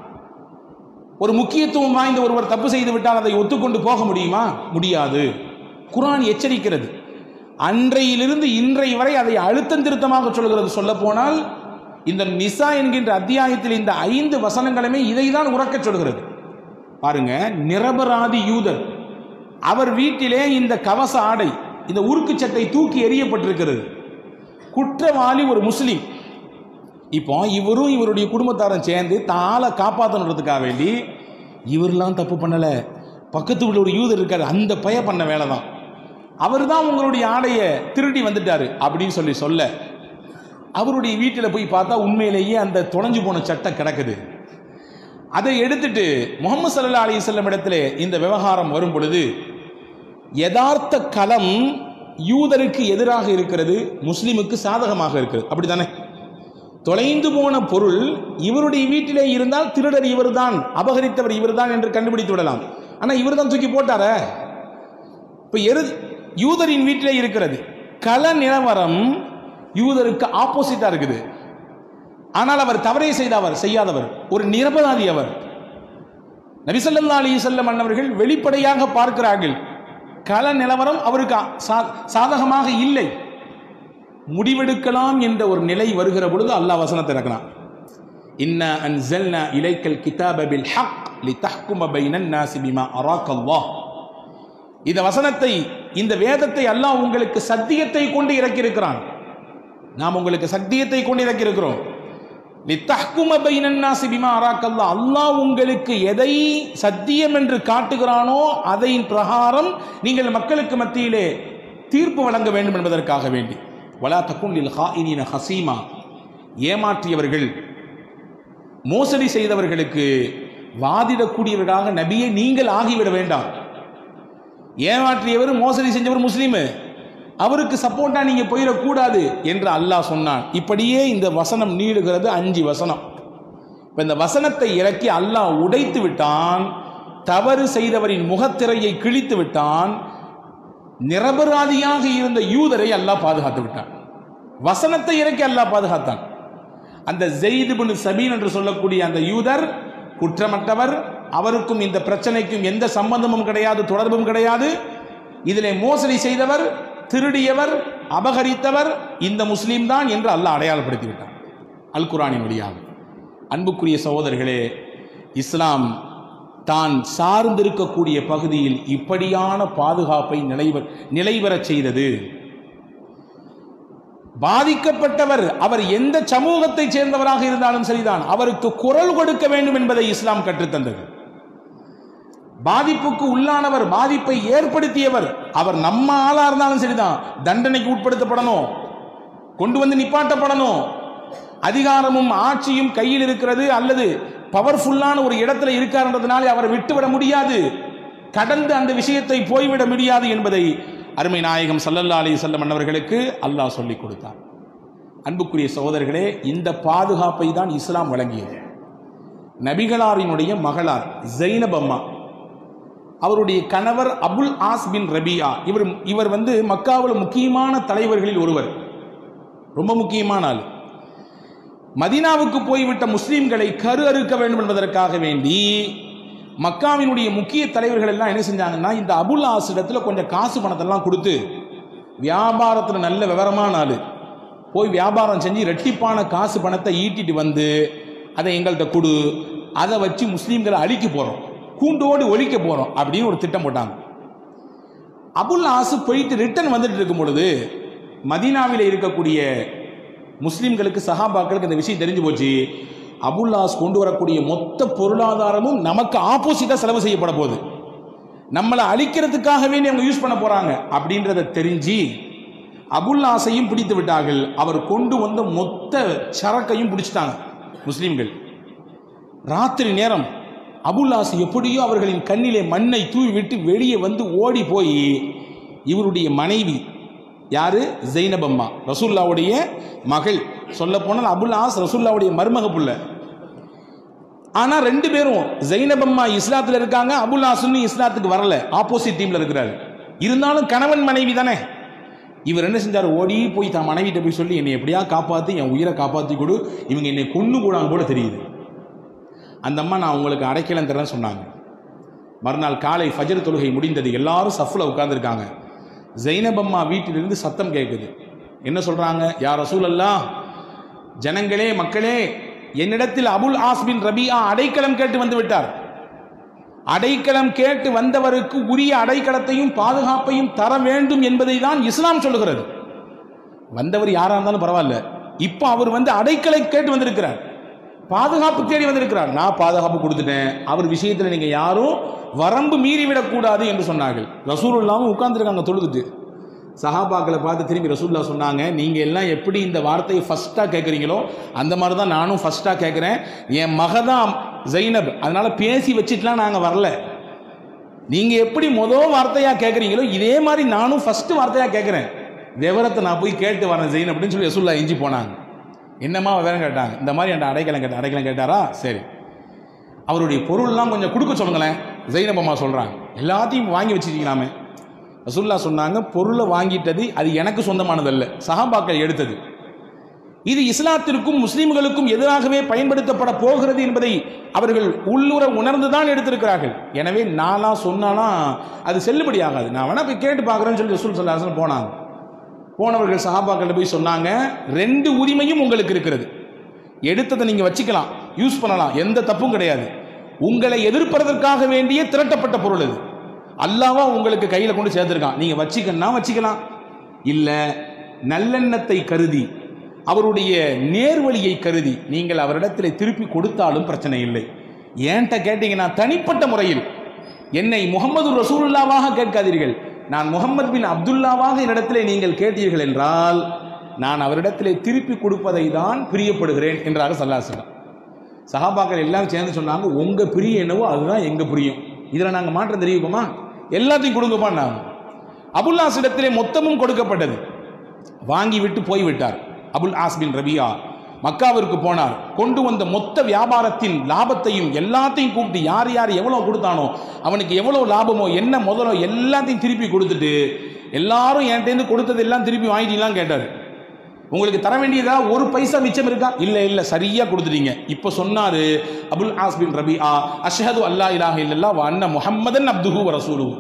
ஒரு முக்கியத்துவம் வாய்ந்த ஒருவர் தப்பு செய்து விட்டால் அதை ஒத்துக்கொண்டு போக முடியுமா முடியாது குரான் எச்சரிக்கிறது அன்றையிலிருந்து இன்றை வரை அதை அழுத்தம் திருத்தமாக சொல்கிறது சொல்ல போனால் இந்த நிசா என்கின்ற அத்தியாயத்தில் இந்த ஐந்து வசனங்களுமே இதைதான் உறக்கச் சொல்கிறது பாருங்க நிரபராதி யூதர் அவர் வீட்டிலே இந்த கவச ஆடை இந்த உருக்கு சட்டை தூக்கி எறியப்பட்டிருக்கிறது குற்றவாளி ஒரு முஸ்லீம் இப்போ இவரும் இவருடைய குடும்பத்தாரும் சேர்ந்து தாளை காப்பாற்றணுன்றதுக்காக வேண்டி இவரெல்லாம் தப்பு பண்ணல பக்கத்து உள்ள ஒரு யூதர் இருக்காரு அந்த பய பண்ண வேலை தான் அவர் தான் உங்களுடைய ஆடையை திருடி வந்துட்டாரு அப்படின்னு சொல்லி சொல்ல அவருடைய வீட்டில் போய் பார்த்தா உண்மையிலேயே அந்த தொலைஞ்சு போன சட்டை கிடக்குது அதை எடுத்துட்டு முகமது சல்லா அலி செல்லம் இடத்துல இந்த விவகாரம் வரும் பொழுது யதார்த்த களம் யூதருக்கு எதிராக இருக்கிறது முஸ்லிமுக்கு சாதகமாக இருக்கிறது அப்படித்தானே தொலைந்து போன பொருள் இவருடைய வீட்டிலே இருந்தால் திருடர் இவர்தான் அபகரித்தவர் இவர்தான் என்று கண்டுபிடித்து விடலாம் ஆனா இவர் தான் தூக்கி போட்டார இப்ப எரு யூதரின் வீட்டிலே இருக்கிறது கள நிலவரம் யூதருக்கு ஆப்போசிட்டா இருக்குது ஆனால் அவர் தவறை செய்தவர் செய்யாதவர் ஒரு நிரபராதி அவர் நபிசல்லா அலி செல்லம் அன்னவர்கள் வெளிப்படையாக பார்க்கிறார்கள் கள நிலவரம் அவருக்கு சா- சாதகமாக இல்லை முடிவெடுக்கலாம் என்ற ஒரு நிலை வருகிற பொழுது அல்லாஹ் வசனத்தை இறக்கினான் இன்னா அன்சல்னா இலைக்கல் கிதாப பில் ஹக் லிதஹ்கும பைனன் நாசி பிமா அராக்கல்லாஹ் இந்த வசனத்தை இந்த வேதத்தை அல்லாஹ் உங்களுக்கு சத்தியத்தை கொண்டு இறக்கியிருக்கிறான் நாம் உங்களுக்கு சத்தியத்தை கொண்டு இறக்கியிருக்கிறோம் லித்தஹ்கும பைனன் நாசி பிமா அராக்கல்லாஹ் அல்லாஹ் உங்களுக்கு எதை சத்தியம் என்று காட்டுகிறானோ அதையின் பிரகாரம் நீங்கள் மக்களுக்கு மத்தியிலே தீர்ப்பு வழங்க வேண்டும் என்பதற்காக வேண்டி வலா தக்குன் லில் ஹாயினீன ஹசீமா ஏமாற்றியவர்கள் மோசடி செய்தவர்களுக்கு வாதிடக்கூடியவர்களாக நபியை நீங்கள் ஆகிவிட வேண்டாம் ஏமாற்றியவர் மோசடி செஞ்சவர் முஸ்லீமு அவருக்கு சப்போர்ட்டா நீங்க போயிடக்கூடாது என்று அல்லாஹ் சொன்னான் இப்படியே இந்த வசனம் நீடுகிறது அஞ்சு வசனம் இப்ப இந்த வசனத்தை இறக்கி அல்லாஹ் உடைத்து விட்டான் தவறு செய்தவரின் முகத்திரையை கிழித்து விட்டான் நிரபராதியாக இருந்த யூதரை அல்லாஹ் பாதுகாத்து விட்டான் வசனத்தை இறக்கி அல்லாஹ் பாதுகாத்தான் அந்த ஜெயிது பின் சபீன் என்று சொல்லக்கூடிய அந்த யூதர் குற்றமற்றவர் அவருக்கும் இந்த பிரச்சனைக்கும் எந்த சம்பந்தமும் கிடையாது தொடர்பும் கிடையாது இதிலே மோசடி செய்தவர் திருடியவர் அபகரித்தவர் இந்த முஸ்லீம் தான் என்று அல்லாஹ் அடையாளப்படுத்தி விட்டார் அல் குரானின் வழியாக அன்புக்குரிய சகோதரர்களே இஸ்லாம் தான் சார்ந்திருக்கக்கூடிய பகுதியில் இப்படியான பாதுகாப்பை நிலைவ நிலைவரச் செய்தது பாதிக்கப்பட்டவர் அவர் எந்த சமூகத்தைச் சேர்ந்தவராக இருந்தாலும் சரிதான் அவருக்கு குரல் கொடுக்க வேண்டும் என்பதை இஸ்லாம் கற்றுத்தந்தது பாதிப்புக்கு உள்ளானவர் பாதிப்பை ஏற்படுத்தியவர் அவர் நம்ம ஆளா இருந்தாலும் சரிதான் தண்டனைக்கு உட்படுத்தப்படணும் கொண்டு வந்து நிப்பாட்டப்படணும் அதிகாரமும் ஆட்சியும் கையில் இருக்கிறது அல்லது பவர்ஃபுல்லான ஒரு இடத்துல இருக்காருன்றதுனால அவரை விட்டுவிட முடியாது கடந்து அந்த விஷயத்தை போய்விட முடியாது என்பதை அருமை நாயகம் சல்லல்லா அலி செல்லம் அன்னவர்களுக்கு அல்லாஹ் சொல்லிக் கொடுத்தார் அன்புக்குரிய சகோதரர்களே இந்த பாதுகாப்பை தான் இஸ்லாம் வழங்கியது நபிகளாரினுடைய மகளார் ஜைனப் அம்மா அவருடைய கணவர் அபுல் ஆஸ் பின் ரபியா இவர் இவர் வந்து மக்காவில் முக்கியமான தலைவர்களில் ஒருவர் ரொம்ப முக்கியமான ஆள் மதீனாவுக்கு போய்விட்ட முஸ்லீம்களை கரு அறுக்க வேண்டும் என்பதற்காக வேண்டி மக்காவினுடைய முக்கிய தலைவர்கள் எல்லாம் என்ன செஞ்சாங்கன்னா இந்த அபுல் ஆஸ் இடத்துல கொஞ்சம் காசு பணத்தெல்லாம் கொடுத்து வியாபாரத்தில் நல்ல விவரமான ஆள் போய் வியாபாரம் செஞ்சு ரெட்டிப்பான காசு பணத்தை ஈட்டிட்டு வந்து அதை எங்கள்கிட்ட கொடு அதை வச்சு முஸ்லீம்களை அழிக்க போகிறோம் கூண்டோடு ஒழிக்க போகிறோம் அப்படின்னு ஒரு திட்டம் போட்டாங்க அபுல் ஆசு போயிட்டு ரிட்டர்ன் வந்துட்டு இருக்கும் பொழுது மதீனாவில் இருக்கக்கூடிய முஸ்லிம்களுக்கு சஹாபாக்களுக்கு இந்த விஷயம் தெரிஞ்சு போச்சு அபுல்லாஸ் கொண்டு வரக்கூடிய மொத்த பொருளாதாரமும் நமக்கு ஆப்போசிட்டா செலவு செய்யப்பட போகுது நம்மளை அழிக்கிறதுக்காகவே அவங்க யூஸ் பண்ண போறாங்க அப்படின்றத தெரிஞ்சு அபுல்லாசையும் பிடித்து விட்டார்கள் அவர் கொண்டு வந்த மொத்த சரக்கையும் பிடிச்சிட்டாங்க முஸ்லிம்கள் ராத்திரி நேரம் அபுல்லாஸ் எப்படியோ அவர்களின் கண்ணிலே மண்ணை தூவி விட்டு வெளியே வந்து ஓடி போய் இவருடைய மனைவி யாரு ஜெய்னபம்மா ரசூல்லாவுடைய மகள் சொல்ல போனால் அபுல் ஆஸ் ரசூல்லாவுடைய மருமக புள்ள ஆனா ரெண்டு பேரும் ஜெய்னபம்மா இஸ்லாத்துல இருக்காங்க அபுல் ஆசுன்னு இஸ்லாத்துக்கு வரல ஆப்போசிட் டீம்ல இருக்கிறாரு இருந்தாலும் கணவன் மனைவி தானே இவர் என்ன செஞ்சார் ஓடி போய் தான் மனைவிட்ட போய் சொல்லி என்னை எப்படியா காப்பாத்தி என் உயிரை காப்பாத்தி கொடு இவங்க என்னை கொன்னு கூடாங்க போல தெரியுது அந்த அம்மா நான் உங்களுக்கு அடைக்கலம் தரேன்னு சொன்னாங்க மறுநாள் காலை ஃபஜர் தொழுகை முடிந்தது எல்லாரும் சஃப்ல உட்கார்ந்துருக்காங்க ஜைனபம்மா வீட்டிலிருந்து சத்தம் கேட்குது என்ன சொல்றாங்க யார் ரசூலல்லா ஜனங்களே மக்களே என்னிடத்தில் அபுல் ஆஸ்பின் ரபியா அடைக்கலம் கேட்டு வந்து விட்டார் அடைக்கலம் கேட்டு வந்தவருக்கு உரிய அடைக்கலத்தையும் பாதுகாப்பையும் தர வேண்டும் என்பதை தான் இஸ்லாம் சொல்லுகிறது வந்தவர் யாரா இருந்தாலும் பரவாயில்ல இப்போ அவர் வந்து அடைக்கலை கேட்டு வந்திருக்கிறார் பாதுகாப்பு தேடி வந்திருக்கிறார் நான் பாதுகாப்பு கொடுத்துட்டேன் அவர் விஷயத்தில் நீங்க யாரும் வரம்பு மீறிவிடக் கூடாது என்று சொன்னார்கள் ரசூலுல்லாவும் உட்கார்ந்துருக்காங்க தொழுதுட்டு சஹாபாக்களை பார்த்து திரும்பி ரசூல்லா சொன்னாங்க நீங்க எல்லாம் எப்படி இந்த வார்த்தையை ஃபர்ஸ்டா கேட்குறீங்களோ அந்த மாதிரி தான் நானும் ஃபர்ஸ்டா கேட்குறேன் என் மக தான் ஜைனப் அதனால பேசி வச்சுட்டுலாம் நாங்க வரல நீங்க எப்படி முதல் வார்த்தையா கேட்குறீங்களோ இதே மாதிரி நானும் ஃபர்ஸ்ட் வார்த்தையா கேட்குறேன் விவரத்தை நான் போய் கேட்டு வரேன் ஜெயின் அப்படின்னு சொல்லி ரசூல்லா எஞ்சி போனாங்க என்னம்மா விவரம் கேட்டாங்க இந்த மாதிரி என்கிட்ட அடைக்கலம் கேட்ட அடைக்கலம் கேட்டாரா சரி அவருடைய பொருள்லாம் கொஞ்சம் கொடுக்க சொல்லுங்களேன் ஜெயினபம்மா சொல்றாங்க எல்லாத்தையும் வாங்கி வச்சிருக்கலாமே ரசூல்லா சொன்னாங்க பொருளை வாங்கிட்டது அது எனக்கு சொந்தமானதல்ல சஹாபாக்கள் எடுத்தது இது இஸ்லாத்திற்கும் முஸ்லிம்களுக்கும் எதிராகவே பயன்படுத்தப்பட போகிறது என்பதை அவர்கள் உள்ளுர உணர்ந்துதான் எடுத்திருக்கிறார்கள் எனவே நானா சொன்னானா அது செல்லுபடி ஆகாது நான் வேணா போய் கேட்டு பார்க்குறேன்னு சொல்லி ரசூல் சல்லாசன் போனாங்க போனவர்கள் சஹாபாக்கள் போய் சொன்னாங்க ரெண்டு உரிமையும் உங்களுக்கு இருக்கிறது எடுத்ததை நீங்க வச்சுக்கலாம் யூஸ் பண்ணலாம் எந்த தப்பும் கிடையாது உங்களை எதிர்ப்பதற்காக வேண்டிய திரட்டப்பட்ட பொருள் அது அல்லாவா உங்களுக்கு கையில கொண்டு சேர்த்திருக்கான் நீங்க வச்சுக்கன்னா வச்சுக்கலாம் இல்ல நல்லெண்ணத்தை கருதி அவருடைய நேர்வழியை கருதி நீங்கள் அவரிடத்தில் திருப்பி கொடுத்தாலும் பிரச்சனை இல்லை ஏன்ட்ட கேட்டீங்கன்னா தனிப்பட்ட முறையில் என்னை முகமது ரசூலுல்லாவாக கேட்காதீர்கள் நான் முகமது பின் அப்துல்லாவாக என்னிடத்திலே நீங்கள் கேட்டீர்கள் என்றால் நான் அவரிடத்திலே திருப்பி கொடுப்பதை தான் பிரியப்படுகிறேன் என்றாக சல்லாசலம் சஹாபாக்கள் எல்லாம் சேர்ந்து சொன்னாங்க உங்க பிரியம் என்னவோ அதுதான் எங்க பிரியம் இதுல நாங்க மாற்றம் தெரிவிப்போமா எல்லாத்தையும் கொடுங்கப்பா நாங்க அபுல்லாஸ் இடத்திலே மொத்தமும் கொடுக்கப்பட்டது வாங்கி விட்டு போய்விட்டார் அபுல் ஆஸ்பின் ரபியா மக்காவிற்கு போனார் கொண்டு வந்த மொத்த வியாபாரத்தின் லாபத்தையும் எல்லாத்தையும் கூப்பிட்டு யார் யார் எவ்வளவு கொடுத்தானோ அவனுக்கு எவ்வளவு லாபமோ என்ன முதலோ எல்லாத்தையும் திருப்பி கொடுத்துட்டு எல்லாரும் என்கிட்ட கொடுத்தது எல்லாம் திருப்பி வாங்கிட்டீங்களான்னு கேட்டார் உங்களுக்கு தர வேண்டியதா ஒரு பைசா மிச்சம் இருக்கா இல்ல இல்ல சரியா கொடுத்துட்டீங்க இப்ப சொன்னாரு அபுல் ஆஸ்பின் ரபிஆ அஷ்ஹது அல்லா இலாஹ இல்லல்லா வ அன்ன முஹம்மதன் அப்துஹு வ ரசூலுஹு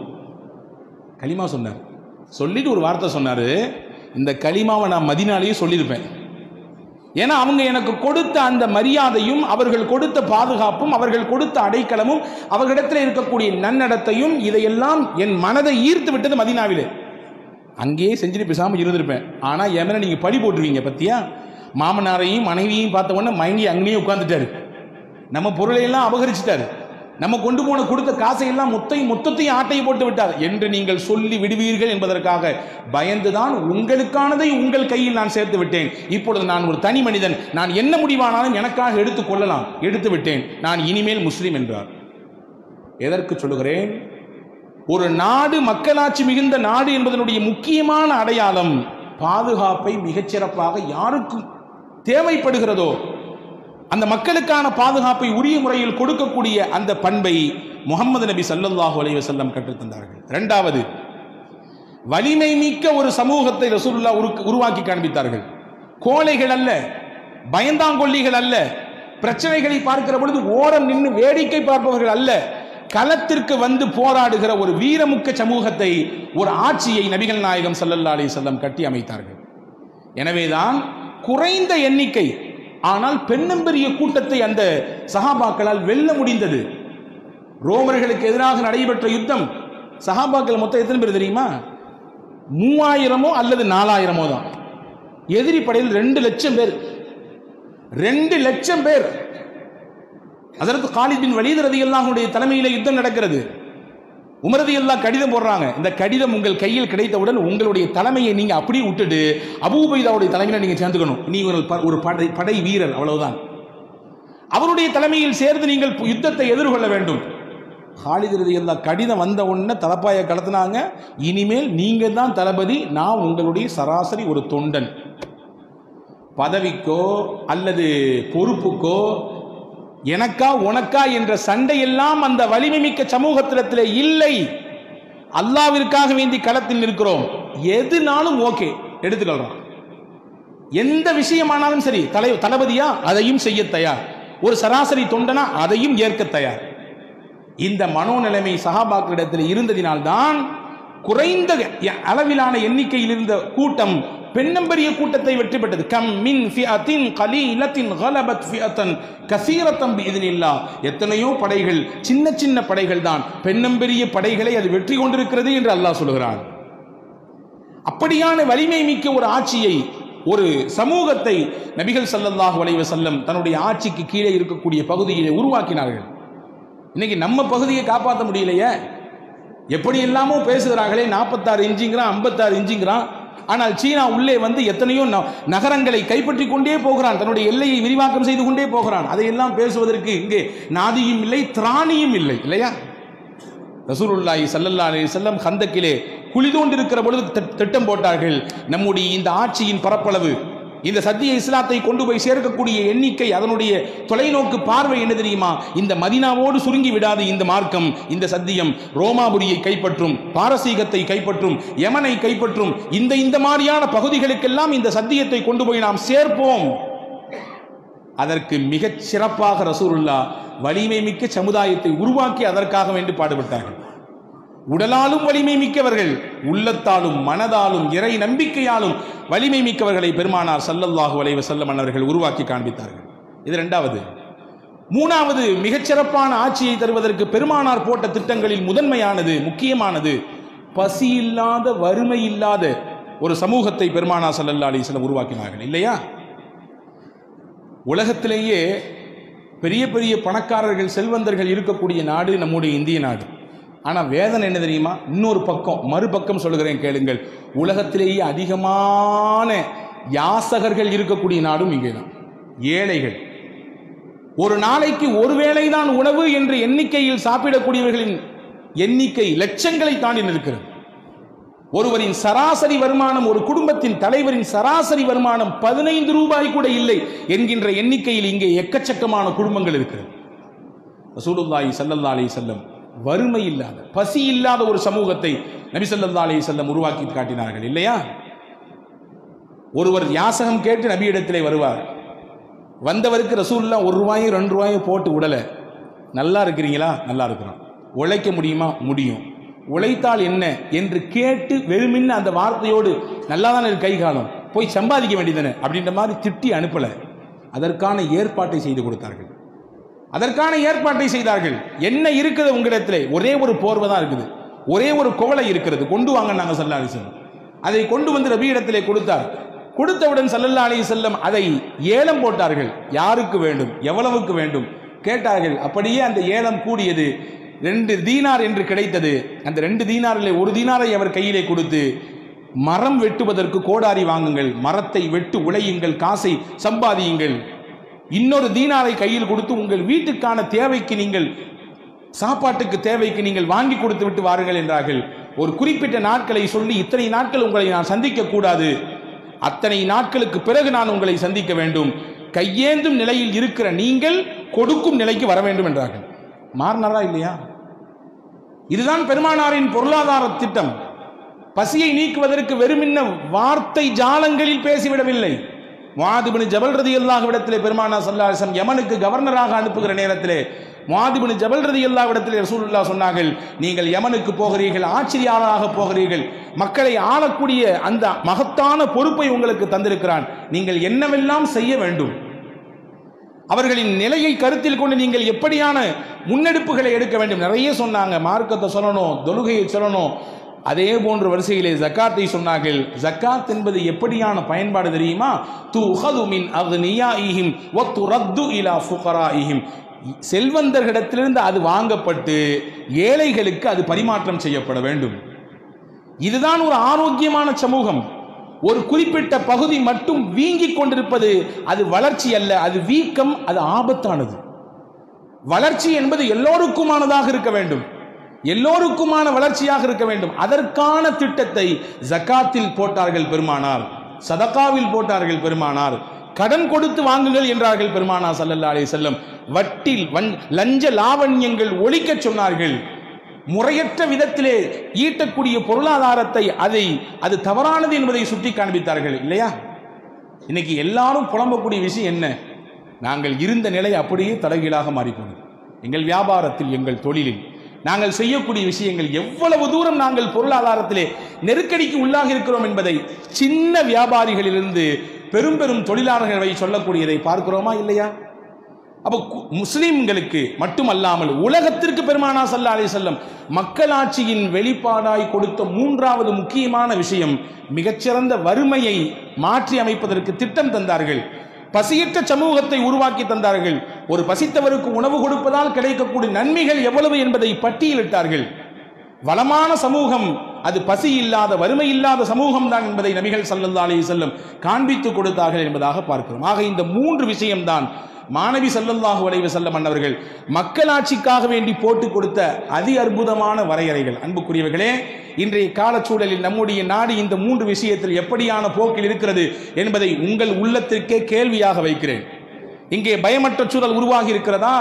கலிமா சொன்னார் சொல்லிட்டு ஒரு வார்த்தை சொன்னாரு இந்த கலிமாவை நான் மதினாலேயே சொல்லியிருப்பேன் ஏன்னா அவங்க எனக்கு கொடுத்த அந்த மரியாதையும் அவர்கள் கொடுத்த பாதுகாப்பும் அவர்கள் கொடுத்த அடைக்கலமும் அவர்களிடத்தில் இருக்கக்கூடிய நன்னடத்தையும் இதையெல்லாம் என் மனதை ஈர்த்து விட்டது மதீனாவிலே அங்கேயே செஞ்சுட்டு பேசாமல் இருந்திருப்பேன் ஆனால் என் மேலே நீங்கள் பழி போட்டுருவீங்க பத்தியா மாமனாரையும் மனைவியையும் பார்த்த உடனே மயங்கி அங்கேயே உட்காந்துட்டாரு நம்ம பொருளை எல்லாம் அபகரிச்சிட்டாரு நம்ம கொண்டு போன கொடுத்த காசையெல்லாம் முத்தையும் மொத்தத்தையும் ஆட்டையை போட்டு விட்டார் என்று நீங்கள் சொல்லி விடுவீர்கள் என்பதற்காக பயந்துதான் உங்களுக்கானதை உங்கள் கையில் நான் சேர்த்து விட்டேன் இப்பொழுது நான் ஒரு தனி மனிதன் நான் என்ன முடிவானாலும் எனக்காக எடுத்துக் கொள்ளலாம் எடுத்து விட்டேன் நான் இனிமேல் முஸ்லீம் என்றார் எதற்கு சொல்லுகிறேன் ஒரு நாடு மக்களாட்சி மிகுந்த நாடு என்பதனுடைய முக்கியமான அடையாளம் பாதுகாப்பை மிகச்சிறப்பாக யாருக்கும் தேவைப்படுகிறதோ அந்த மக்களுக்கான பாதுகாப்பை உரிய முறையில் கொடுக்கக்கூடிய அந்த பண்பை முகமது நபி ஸல்லல்லாஹு அலைஹி வஸல்லம் கற்றுத்தந்தார்கள் இரண்டாவது வலிமை மிக்க ஒரு சமூகத்தை ரசூலுல்லாஹ் உரு- உருவாக்கி காண்பித்தார்கள் கோழைகள் அல்ல பயந்தாங்கொல்லிகள் அல்ல பிரச்சனைகளை பார்க்கிற பொழுது ஓரம் நின்று வேடிக்கை பார்ப்பவர்கள் அல்ல களத்திற்கு வந்து போராடுகிற ஒரு வீரமுக்க சமூகத்தை ஒரு ஆட்சியை நபிகள் நாயகம் ஸல்லல்லாஹு அலைஹி வஸல்லம் கட்டி அமைத்தார்கள் எனவேதான் குறைந்த எண்ணிக்கை ஆனால் பெண்ணும் பெரிய கூட்டத்தை அந்த சஹாபாக்களால் வெல்ல முடிந்தது ரோமர்களுக்கு எதிராக நடைபெற்ற யுத்தம் சஹாபாக்கள் மொத்தம் எத்தனை பேர் தெரியுமா மூவாயிரமோ அல்லது நாலாயிரமோ தான் எதிரி படையில் ரெண்டு லட்சம் பேர் ரெண்டு லட்சம் பேர் அதற்கு காலித் பின் வலீத் ரதியல்லாஹுடைய தலைமையில யுத்தம் நடக்கிறது உமரதி எல்லாம் கடிதம் போடுறாங்க இந்த கடிதம் உங்கள் கையில் கிடைத்தவுடன் உங்களுடைய தலைமையை நீங்க அப்படியே விட்டுட்டு அபூபைதாவுடைய தலைமையில நீங்க சேர்ந்துக்கணும் நீ ஒரு ப- ஒரு படை படை வீரர் அவ்வளவுதான் அவருடைய தலைமையில் சேர்ந்து நீங்கள் யுத்தத்தை எதிர்கொள்ள வேண்டும் ஹாலித் ரதியல்லாஹ் கடிதம் வந்த உடனே தலப்பாயை கலத்துனாங்க இனிமேல் நீங்க தான் தளபதி நான் உங்களுடைய சராசரி ஒரு தொண்டன் பதவிக்கோ அல்லது பொறுப்புக்கோ எனக்கா உனக்கா என்ற சண்டையெல்லாம் அந்த வலிமை மிக்க சமூகத்திடத்தில் இல்லை அல்லாவிற்காக வேண்டி களத்தில் நிற்கிறோம் எதுனாலும் ஓகே எடுத்துக்கொள்றோம் எந்த விஷயமானாலும் சரி தலை தளபதியா அதையும் செய்ய தயார் ஒரு சராசரி தொண்டனா அதையும் ஏற்க தயார் இந்த மனோநிலைமை சஹாபாக்களிடத்தில் இருந்ததினால்தான் குறைந்த அளவிலான எண்ணிக்கையில் இருந்த கூட்டம் பெண்ணம்பெரிய கூட்டத்தை வெற்றி பெற்றது கம் மின் ஃபிஅத்தின் கலீலத்தின் கலபத் ஃபிஅத்தன் கசீரத்தம் பிஇذنில்லா எத்தனையோ படைகள் சின்ன சின்ன படைகள் தான் பெண்ணம்பெரிய படைகளை அது வெற்றி கொண்டிருக்கிறது என்று அல்லாஹ் சொல்கிறான் அப்படியான வலிமை மிக்க ஒரு ஆட்சியை ஒரு சமூகத்தை நபிகள் ஸல்லல்லாஹு அலைஹி வஸல்லம் தன்னுடைய ஆட்சிக்கு கீழே இருக்கக்கூடிய பகுதியிலே உருவாக்கினார்கள் இன்னைக்கு நம்ம பகுதியை காப்பாற்ற முடியலையே எப்படி எல்லாமோ பேசுகிறார்களே நாற்பத்தாறு இன்ச்சுங்கிறான் ஐம்பத்தாறு இன்ச்சுங்கிறான் ஆனால் சீனா உள்ளே வந்து எத்தனையோ ந- நகரங்களை கைப்பற்றி கொண்டே போகிறான் தன்னுடைய எல்லையை விரிவாக்கம் செய்து கொண்டே போகிறான் அதையெல்லாம் பேசுவதற்கு இங்கே நாதியும் இல்லை திராணியும் இல்லை இல்லையா ரசூலுல்லாஹி ஸல்லல்லாஹு அலைஹி வஸல்லம் கந்தக்கிலே குழி தோண்டிருக்கிற பொழுது திட்- திட்டம் போட்டார்கள் நம்முடைய இந்த ஆட்சியின் பரப்பளவு இந்த சத்திய இஸ்லாத்தை கொண்டு போய் சேர்க்கக்கூடிய எண்ணிக்கை அதனுடைய தொலைநோக்கு பார்வை என்ன தெரியுமா இந்த மதீனாவோடு சுருங்கி விடாது இந்த மார்க்கம் இந்த சத்தியம் ரோமாபுரியை கைப்பற்றும் பாரசீகத்தை கைப்பற்றும் யமனை கைப்பற்றும் இந்த இந்த மாதிரியான பகுதிகளுக்கெல்லாம் இந்த சத்தியத்தை கொண்டு போய் நாம் சேர்ப்போம் அதற்கு மிகச் சிறப்பாக ரசூலுல்லா வலிமை மிக்க சமுதாயத்தை உருவாக்கி அதற்காக வேண்டி பாடுபட்டார்கள் உடலாலும் வலிமை மிக்கவர்கள் உள்ளத்தாலும் மனதாலும் இறை நம்பிக்கையாலும் வலிமை மிக்கவர்களை பெருமானார் ஸல்லல்லாஹு அலைஹி வஸல்லம் அவர்கள் உருவாக்கி காண்பித்தார்கள் இது இரண்டாவது மூணாவது மிகச்சிறப்பான ஆட்சியை தருவதற்கு பெருமானார் போட்ட திட்டங்களில் முதன்மையானது முக்கியமானது பசி இல்லாத வறுமை இல்லாத ஒரு சமூகத்தை பெருமானார் ஸல்லல்லாஹு அலைஹி வஸல்லம் உருவாக்கினார்கள் இல்லையா உலகத்திலேயே பெரிய பெரிய பணக்காரர்கள் செல்வந்தர்கள் இருக்கக்கூடிய நாடு நம்முடைய இந்திய நாடு ஆனால் வேதனை என்ன தெரியுமா இன்னொரு பக்கம் மறுபக்கம் சொல்கிறேன் கேளுங்கள் உலகத்திலேயே அதிகமான யாசகர்கள் இருக்கக்கூடிய நாடும் இங்கே தான் ஏழைகள் ஒரு நாளைக்கு ஒரு வேளைதான் உணவு என்ற எண்ணிக்கையில் சாப்பிடக்கூடியவர்களின் எண்ணிக்கை லட்சங்களை தாண்டி நிற்கிறது ஒருவரின் சராசரி வருமானம் ஒரு குடும்பத்தின் தலைவரின் சராசரி வருமானம் பதினைந்து ரூபாய் கூட இல்லை என்கின்ற எண்ணிக்கையில் இங்கே எக்கச்சக்கமான குடும்பங்கள் இருக்கிறது ரசூலுல்லாஹி ஸல்லல்லாஹு அலைஹி வஸல்லம் வறுமை இல்லாத பசி இல்லாத ஒரு சமூகத்தை நபி ஸல்லல்லாஹு அலைஹி வஸல்லம் உருவாக்கி காட்டினார்கள் இல்லையா ஒருவர் யாசகம் கேட்டு நபியிடத்திலே வருவார் வந்தவருக்கு ரசூலுல்லா ஒரு ரூபாயும் ரெண்டு ரூபாயும் போட்டு விடல நல்லா இருக்கிறீங்களா நல்லா இருக்கிறோம் உழைக்க முடியுமா முடியும் உழைத்தால் என்ன என்று கேட்டு வெறுமின்னு அந்த வார்த்தையோடு நல்லா தானே இருக்கு கை காலம் போய் சம்பாதிக்க வேண்டியதானே அப்படின்ற மாதிரி திட்டி அனுப்பல அதற்கான ஏற்பாட்டை செய்து கொடுத்தார்கள் அதற்கான ஏற்பாட்டை செய்தார்கள் என்ன இருக்குது உங்களிடத்திலே ஒரே ஒரு போர்வை தான் இருக்குது ஒரே ஒரு குவளை இருக்கிறது கொண்டு வாங்க நாங்கள் சல்லா அலி செல்லம் அதை கொண்டு வந்து ரபி இடத்திலே கொடுத்தார் கொடுத்தவுடன் சல்லல்லா அலி செல்லம் அதை ஏலம் போட்டார்கள் யாருக்கு வேண்டும் எவ்வளவுக்கு வேண்டும் கேட்டார்கள் அப்படியே அந்த ஏலம் கூடியது ரெண்டு தீனார் என்று கிடைத்தது அந்த ரெண்டு தீனாரிலே ஒரு தீனாரை அவர் கையிலே கொடுத்து மரம் வெட்டுவதற்கு கோடாரி வாங்குங்கள் மரத்தை வெட்டு உழையுங்கள் காசை சம்பாதியுங்கள் இன்னொரு தீனாரை கையில் கொடுத்து உங்கள் வீட்டுக்கான தேவைக்கு நீங்கள் சாப்பாட்டுக்கு தேவைக்கு நீங்கள் வாங்கி கொடுத்து விட்டு வாருங்கள் என்றார்கள் ஒரு குறிப்பிட்ட நாட்களை சொல்லி இத்தனை நாட்கள் உங்களை நான் சந்திக்க கூடாது அத்தனை நாட்களுக்கு பிறகு நான் உங்களை சந்திக்க வேண்டும் கையேந்தும் நிலையில் இருக்கிற நீங்கள் கொடுக்கும் நிலைக்கு வர வேண்டும் என்றார்கள் மாறினாரா இல்லையா இதுதான் பெருமானாரின் பொருளாதார திட்டம் பசியை நீக்குவதற்கு வெறுமின்ன வார்த்தை ஜாலங்களில் பேசிவிடவில்லை மாதிபின் ஜபல் ரதி அல்லாஹ்விடத்திலே பெருமானா சல்லாசம் யமனுக்கு கவர்னராக அனுப்புகிற நேரத்திலே மாதிபின் ஜபல் ரதி அல்லாஹ்விடத்திலே ரசூலுல்லா சொன்னார்கள் நீங்கள் யமனுக்கு போகிறீர்கள் ஆச்சரியாளராக போகிறீர்கள் மக்களை ஆளக்கூடிய அந்த மகத்தான பொறுப்பை உங்களுக்கு தந்திருக்கிறான் நீங்கள் என்னவெல்லாம் செய்ய வேண்டும் அவர்களின் நிலையை கருத்தில் கொண்டு நீங்கள் எப்படியான முன்னெடுப்புகளை எடுக்க வேண்டும் நிறைய சொன்னாங்க மார்க்கத்தை சொல்லணும் தொழுகையை சொல்லணும் அதே போன்ற வரிசையிலே ஜக்காத்தை சொன்னார்கள் ஜக்காத் என்பது எப்படியான பயன்பாடு தெரியுமா துஹது மின் அக்னியாஇஹிம் வ துரத்து இலா ஃபுகராஇஹிம் செல்வந்தர்களிடத்திலிருந்து அது வாங்கப்பட்டு ஏழைகளுக்கு அது பரிமாற்றம் செய்யப்பட வேண்டும் இதுதான் ஒரு ஆரோக்கியமான சமூகம் ஒரு குறிப்பிட்ட பகுதி மட்டும் வீங்கிக் கொண்டிருப்பது அது வளர்ச்சி அல்ல அது வீக்கம் அது ஆபத்தானது வளர்ச்சி என்பது எல்லோருக்குமானதாக இருக்க வேண்டும் எல்லோருக்குமான வளர்ச்சியாக இருக்க வேண்டும் அதற்கான திட்டத்தை ஜக்காத்தில் போட்டார்கள் பெருமானார் சதகாவில் போட்டார்கள் பெருமானார் கடன் கொடுத்து வாங்குங்கள் என்றார்கள் பெருமானார் ஸல்லல்லாஹு அலைஹி செல்லம் வட்டில் வன்- லஞ்ச லாவண்யங்கள் ஒழிக்கச் சொன்னார்கள் முறையற்ற விதத்திலே ஈட்டக்கூடிய பொருளாதாரத்தை அதை அது தவறானது என்பதை சுட்டி காண்பித்தார்கள் இல்லையா இன்னைக்கு எல்லாரும் புலம்பக்கூடிய விஷயம் என்ன நாங்கள் இருந்த நிலை அப்படியே தலைகீழாக மாறிப்போனது எங்கள் வியாபாரத்தில் எங்கள் தொழிலில் நாங்கள் செய்யக்கூடிய விஷயங்கள் எவ்வளவு தூரம் நாங்கள் பொருளாதாரத்திலே நெருக்கடிக்கு உள்ளாகி இருக்கிறோம் என்பதை சின்ன வியாபாரிகளிலிருந்து பெரும் பெரும் தொழிலாளர்களை சொல்லக்கூடியதை பார்க்கிறோமா இல்லையா அப்போ கு- முஸ்லிம்களுக்கு மட்டுமல்லாமல் உலகத்திற்கு பெருமானா சல்லா அலி செல்லம் மக்களாட்சியின் வெளிப்பாடாய் கொடுத்த மூன்றாவது முக்கியமான விஷயம் மிகச்சிறந்த வறுமையை மாற்றி அமைப்பதற்கு திட்டம் தந்தார்கள் பசியற்ற சமூகத்தை உருவாக்கி தந்தார்கள் ஒரு பசித்தவருக்கு உணவு கொடுப்பதால் கிடைக்கக்கூடிய நன்மைகள் எவ்வளவு என்பதை பட்டியலிட்டார்கள் வளமான சமூகம் அது பசி இல்லாத வறுமை இல்லாத சமூகம் தான் என்பதை நபிகள் ஸல்லல்லாஹு அலைஹி வஸல்லம் காண்பித்து கொடுத்தார்கள் என்பதாக பார்க்கிறோம் ஆக இந்த மூன்று விஷயம்தான் மாணவி ஸல்லல்லாஹு அலைஹி வஸல்லம் அன்னவர்கள் மக்களாட்சிக்காக வேண்டி போட்டு கொடுத்த அதி அற்புதமான வரையறைகள் அன்புக்குரியவர்களே இன்றைய காலச்சூழலில் நம்முடைய நாடு இந்த மூன்று விஷயத்தில் எப்படியான போக்கில் இருக்கிறது என்பதை உங்கள் உள்ளத்திற்கே கேள்வியாக வைக்கிறேன் இங்கே பயமற்ற சூழல் உருவாகி இருக்கிறதா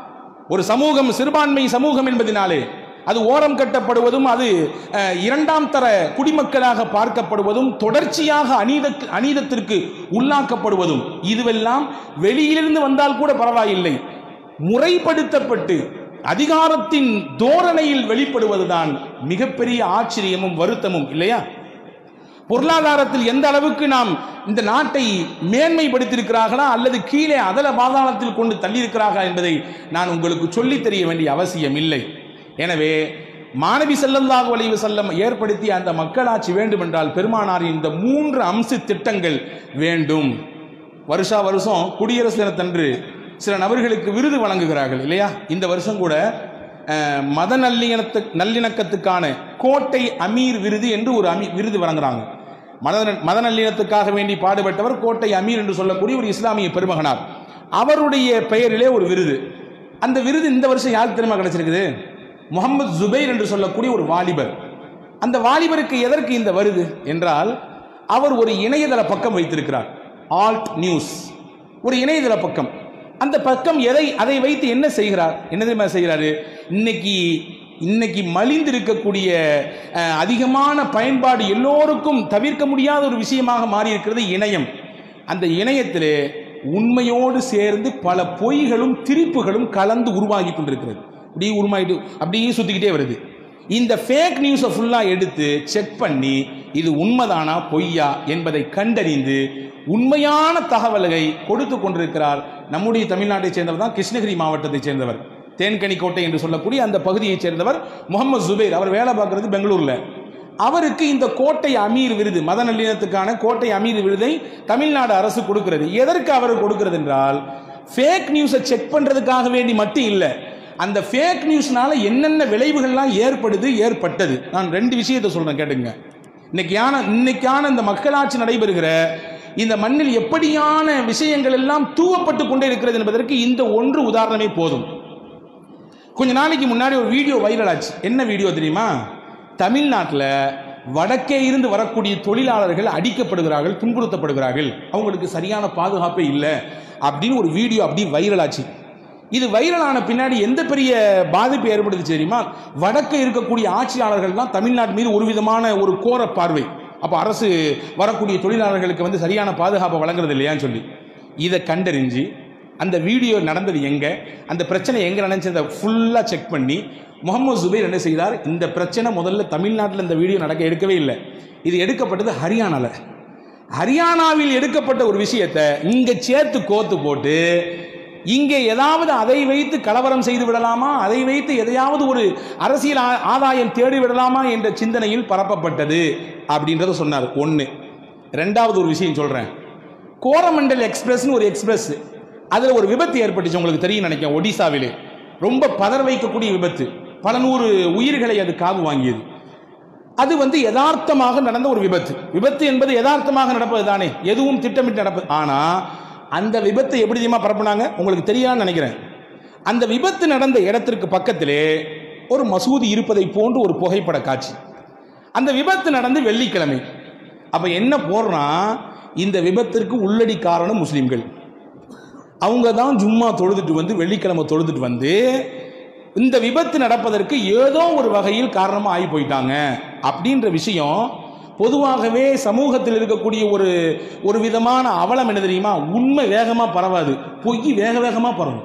ஒரு சமூகம் சிறுபான்மை சமூகம் என்பதினாலே அது ஓரம் கட்டப்படுவதும் அது அஹ், இரண்டாம் தர குடிமக்களாக பார்க்கப்படுவதும் தொடர்ச்சியாக அநீத அநீதத்திற்கு உள்ளாக்கப்படுவதும் இதுவெல்லாம் வெளியிலிருந்து வந்தால் கூட பரவாயில்லை முறைப்படுத்தப்பட்டு அதிகாரத்தின் தோரணையில் வெளிப்படுவதுதான் மிகப்பெரிய ஆச்சரியமும் வருத்தமும் இல்லையா பொருளாதாரத்தில் எந்த அளவுக்கு நாம் இந்த நாட்டை மேன்மைப்படுத்தியிருக்கிறார்களா அல்லது கீழே அதல பாதாளத்தில் கொண்டு தள்ளியிருக்கிறார்களா என்பதை நான் உங்களுக்கு சொல்லித் தெரிய வேண்டிய அவசியம் இல்லை எனவே மாணவி ஸல்லல்லாஹு அலைஹி வஸல்லம் ஏற்படுத்திய அந்த மக்களாட்சி வேண்டும் என்றால் பெருமானாரின் இந்த மூன்று அம்ச திட்டங்கள் வேண்டும் வருஷா வருஷம் குடியரசு தினத்தன்று சில நபர்களுக்கு விருது வழங்குகிறார்கள் இல்லையா இந்த வருஷம் கூட அஹ், மத நல்லிணத்து நல்லிணக்கத்துக்கான கோட்டை அமீர் விருது என்று ஒரு அமீர் விருது வழங்குறாங்க மத மத நல்லிணத்துக்காக வேண்டி பாடுபட்டவர் கோட்டை அமீர் என்று சொல்லக்கூடிய ஒரு இஸ்லாமிய பெருமகனார் அவருடைய பெயரிலே ஒரு விருது அந்த விருது இந்த வருஷம் யாருக்கு தெரியுமா கிடைச்சிருக்குது முகமது ஜுபைர் என்று சொல்லக்கூடிய ஒரு வாலிபர் அந்த வாலிபருக்கு எதற்கு இந்த வருது என்றால் அவர் ஒரு இணையதள பக்கம் வைத்திருக்கிறார் ஆல்ட் நியூஸ் ஒரு இணையதள பக்கம் அந்த பக்கம் எதை அதை வைத்து என்ன செய்கிறார் என்ன தெரியுமா செய்கிறாரு இன்னைக்கு இன்னைக்கு மலிந்திருக்கக்கூடிய அஹ், அதிகமான பயன்பாடு எல்லோருக்கும் தவிர்க்க முடியாத ஒரு விஷயமாக மாறி இருக்கிறது இணையம் அந்த இணையத்திலே உண்மையோடு சேர்ந்து பல பொய்களும் திரிப்புகளும் கலந்து உருவாகி கொண்டிருக்கிறது அப்படியே உருமாயிட்டு அப்படியே சுத்திக்கிட்டே வருது இந்த ஃபேக் நியூஸை ஃபுல்லாக எடுத்து செக் பண்ணி இது உண்மைதானா பொய்யா என்பதை கண்டறிந்து உண்மையான தகவல்களை கொடுத்து கொண்டிருக்கிறார் நம்முடைய தமிழ்நாட்டைச் சேர்ந்தவர் தான் கிருஷ்ணகிரி மாவட்டத்தைச் சேர்ந்தவர் தேன்கனிக்கோட்டை என்று சொல்லக்கூடிய அந்த பகுதியைச் சேர்ந்தவர் முகமது ஜுபைர் அவர் வேலை பார்க்கறது பெங்களூர்ல அவருக்கு இந்த கோட்டை அமீர் விருது மத நல்லிணத்துக்கான கோட்டை அமீர் விருதை தமிழ்நாடு அரசு கொடுக்கிறது எதற்கு அவர் கொடுக்கிறது என்றால் ஃபேக் நியூஸை செக் பண்றதுக்காக வேண்டி மட்டும் இல்லை அந்த ஃபேக் நியூஸ்னால என்னென்ன விளைவுகள்லாம் ஏற்படுது ஏற்பட்டது நான் ரெண்டு விஷயத்தை சொல்றேன் கேட்டுங்க இன்னைக்கான இன்னைக்கான இந்த மக்களாட்சி நடைபெறுகிற இந்த மண்ணில் எப்படியான விஷயங்கள் எல்லாம் தூவப்பட்டு கொண்டே இருக்கிறது என்பதற்கு இந்த ஒன்று உதாரணமே போதும் கொஞ்ச நாளைக்கு முன்னாடி ஒரு வீடியோ வைரல் ஆச்சு என்ன வீடியோ தெரியுமா தமிழ்நாட்டில் வடக்கே இருந்து வரக்கூடிய தொழிலாளர்கள் அடிக்கப்படுகிறார்கள் துன்புறுத்தப்படுகிறார்கள் அவங்களுக்கு சரியான பாதுகாப்பே இல்லை அப்படின்னு ஒரு வீடியோ அப்படி வைரல் ஆச்சு இது வைரலான பின்னாடி எந்த பெரிய பாதிப்பு ஏற்படுத்துச்சு தெரியுமா வடக்கே இருக்கக்கூடிய ஆட்சியாளர்கள் தான் தமிழ்நாட்டு மீது ஒரு விதமான ஒரு கோர பார்வை அப்போ அரசு வரக்கூடிய தொழிலாளர்களுக்கு வந்து சரியான பாதுகாப்பை வழங்குறது இல்லையான்னு சொல்லி இதை கண்டறிஞ்சு அந்த வீடியோ நடந்தது எங்க அந்த பிரச்சனை எங்க நடந்துச்சதை ஃபுல்லாக செக் பண்ணி முகமது ஜுபைர் என்ன செய்தார் இந்த பிரச்சனை முதல்ல தமிழ்நாட்டில் இந்த வீடியோ நடக்க எடுக்கவே இல்லை இது எடுக்கப்பட்டது ஹரியானால ஹரியானாவில் எடுக்கப்பட்ட ஒரு விஷயத்தை இங்க சேர்த்து கோத்து போட்டு இங்கே ஏதாவது அதை வைத்து கலவரம் செய்து விடலாமா அதை வைத்து எதையாவது ஒரு அரசியல் ஆ- ஆதாயம் தேடி விடலாமா என்ற சிந்தனையில் பரப்பப்பட்டது அப்படின்றத சொன்னார் ஒன்று ரெண்டாவது ஒரு விஷயம் சொல்றேன் கோரமண்டல் எக்ஸ்பிரஸ்னு ஒரு எக்ஸ்பிரஸ் அதில் ஒரு விபத்து ஏற்பட்டுச்சு உங்களுக்கு தெரியும் நினைக்கிறேன் ஒடிசாவிலே ரொம்ப பதற வைக்கக்கூடிய விபத்து பல நூறு உயிர்களை அது காவு வாங்கியது அது வந்து யதார்த்தமாக நடந்த ஒரு விபத்து விபத்து என்பது யதார்த்தமாக நடப்பது தானே எதுவும் திட்டமிட்டு நடப்பது ஆனா அந்த விபத்தை எப்படி தெரியுமா பரப்புனாங்க உங்களுக்கு தெரியாதுன்னு நினைக்கிறேன் அந்த விபத்து நடந்த இடத்திற்கு பக்கத்திலே ஒரு மசூதி இருப்பதை போன்று ஒரு புகைப்பட காட்சி அந்த விபத்து நடந்து வெள்ளிக்கிழமை அப்ப என்ன போடுறான் இந்த விபத்திற்கு உள்ளடி காரணம் முஸ்லிம்கள் அவங்க தான் ஜும்மா தொழுதுட்டு வந்து வெள்ளிக்கிழமை தொழுதுட்டு வந்து இந்த விபத்து நடப்பதற்கு ஏதோ ஒரு வகையில் காரணமாக ஆகி போயிட்டாங்க அப்படின்ற விஷயம் பொதுவாகவே சமூகத்தில் இருக்கக்கூடிய ஒரு ஒரு விதமான அவலம் என்ன தெரியுமா உண்மை வேகமா பரவாது பொய் வேக வேகமா பரவும்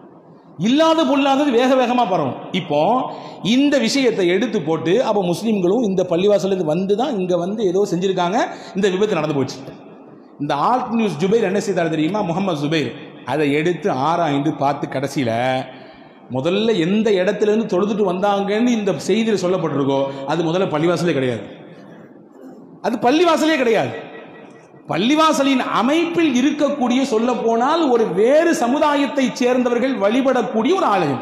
இல்லாத பொல்லாதது வேக வேகமா பரவும் இப்போ இந்த விஷயத்தை எடுத்து போட்டு அப்போ முஸ்லீம்களும் இந்த பள்ளிவாசலேருந்து வந்து தான் இங்க வந்து ஏதோ செஞ்சிருக்காங்க இந்த விபத்து நடந்து போச்சு இந்த ஆல்ட் நியூஸ் ஜுபைர் என்ன செய்தார் தெரியுமா முகமது ஜுபைர் அதை எடுத்து ஆராய்ந்து பார்த்து கடைசியில முதல்ல எந்த இடத்துல இருந்து தொழுதுட்டு வந்தாங்கன்னு இந்த செய்தியில் சொல்லப்பட்டிருக்கோ அது முதல்ல பள்ளிவாசலே கிடையாது அது பள்ளிவாசலே கிடையாது பள்ளிவாசலின் அமைப்பில் இருக்கக்கூடிய சொல்ல போனால் ஒரு வேறு சமுதாயத்தைச் சேர்ந்தவர்கள் வழிபடக்கூடிய ஒரு ஆலயம்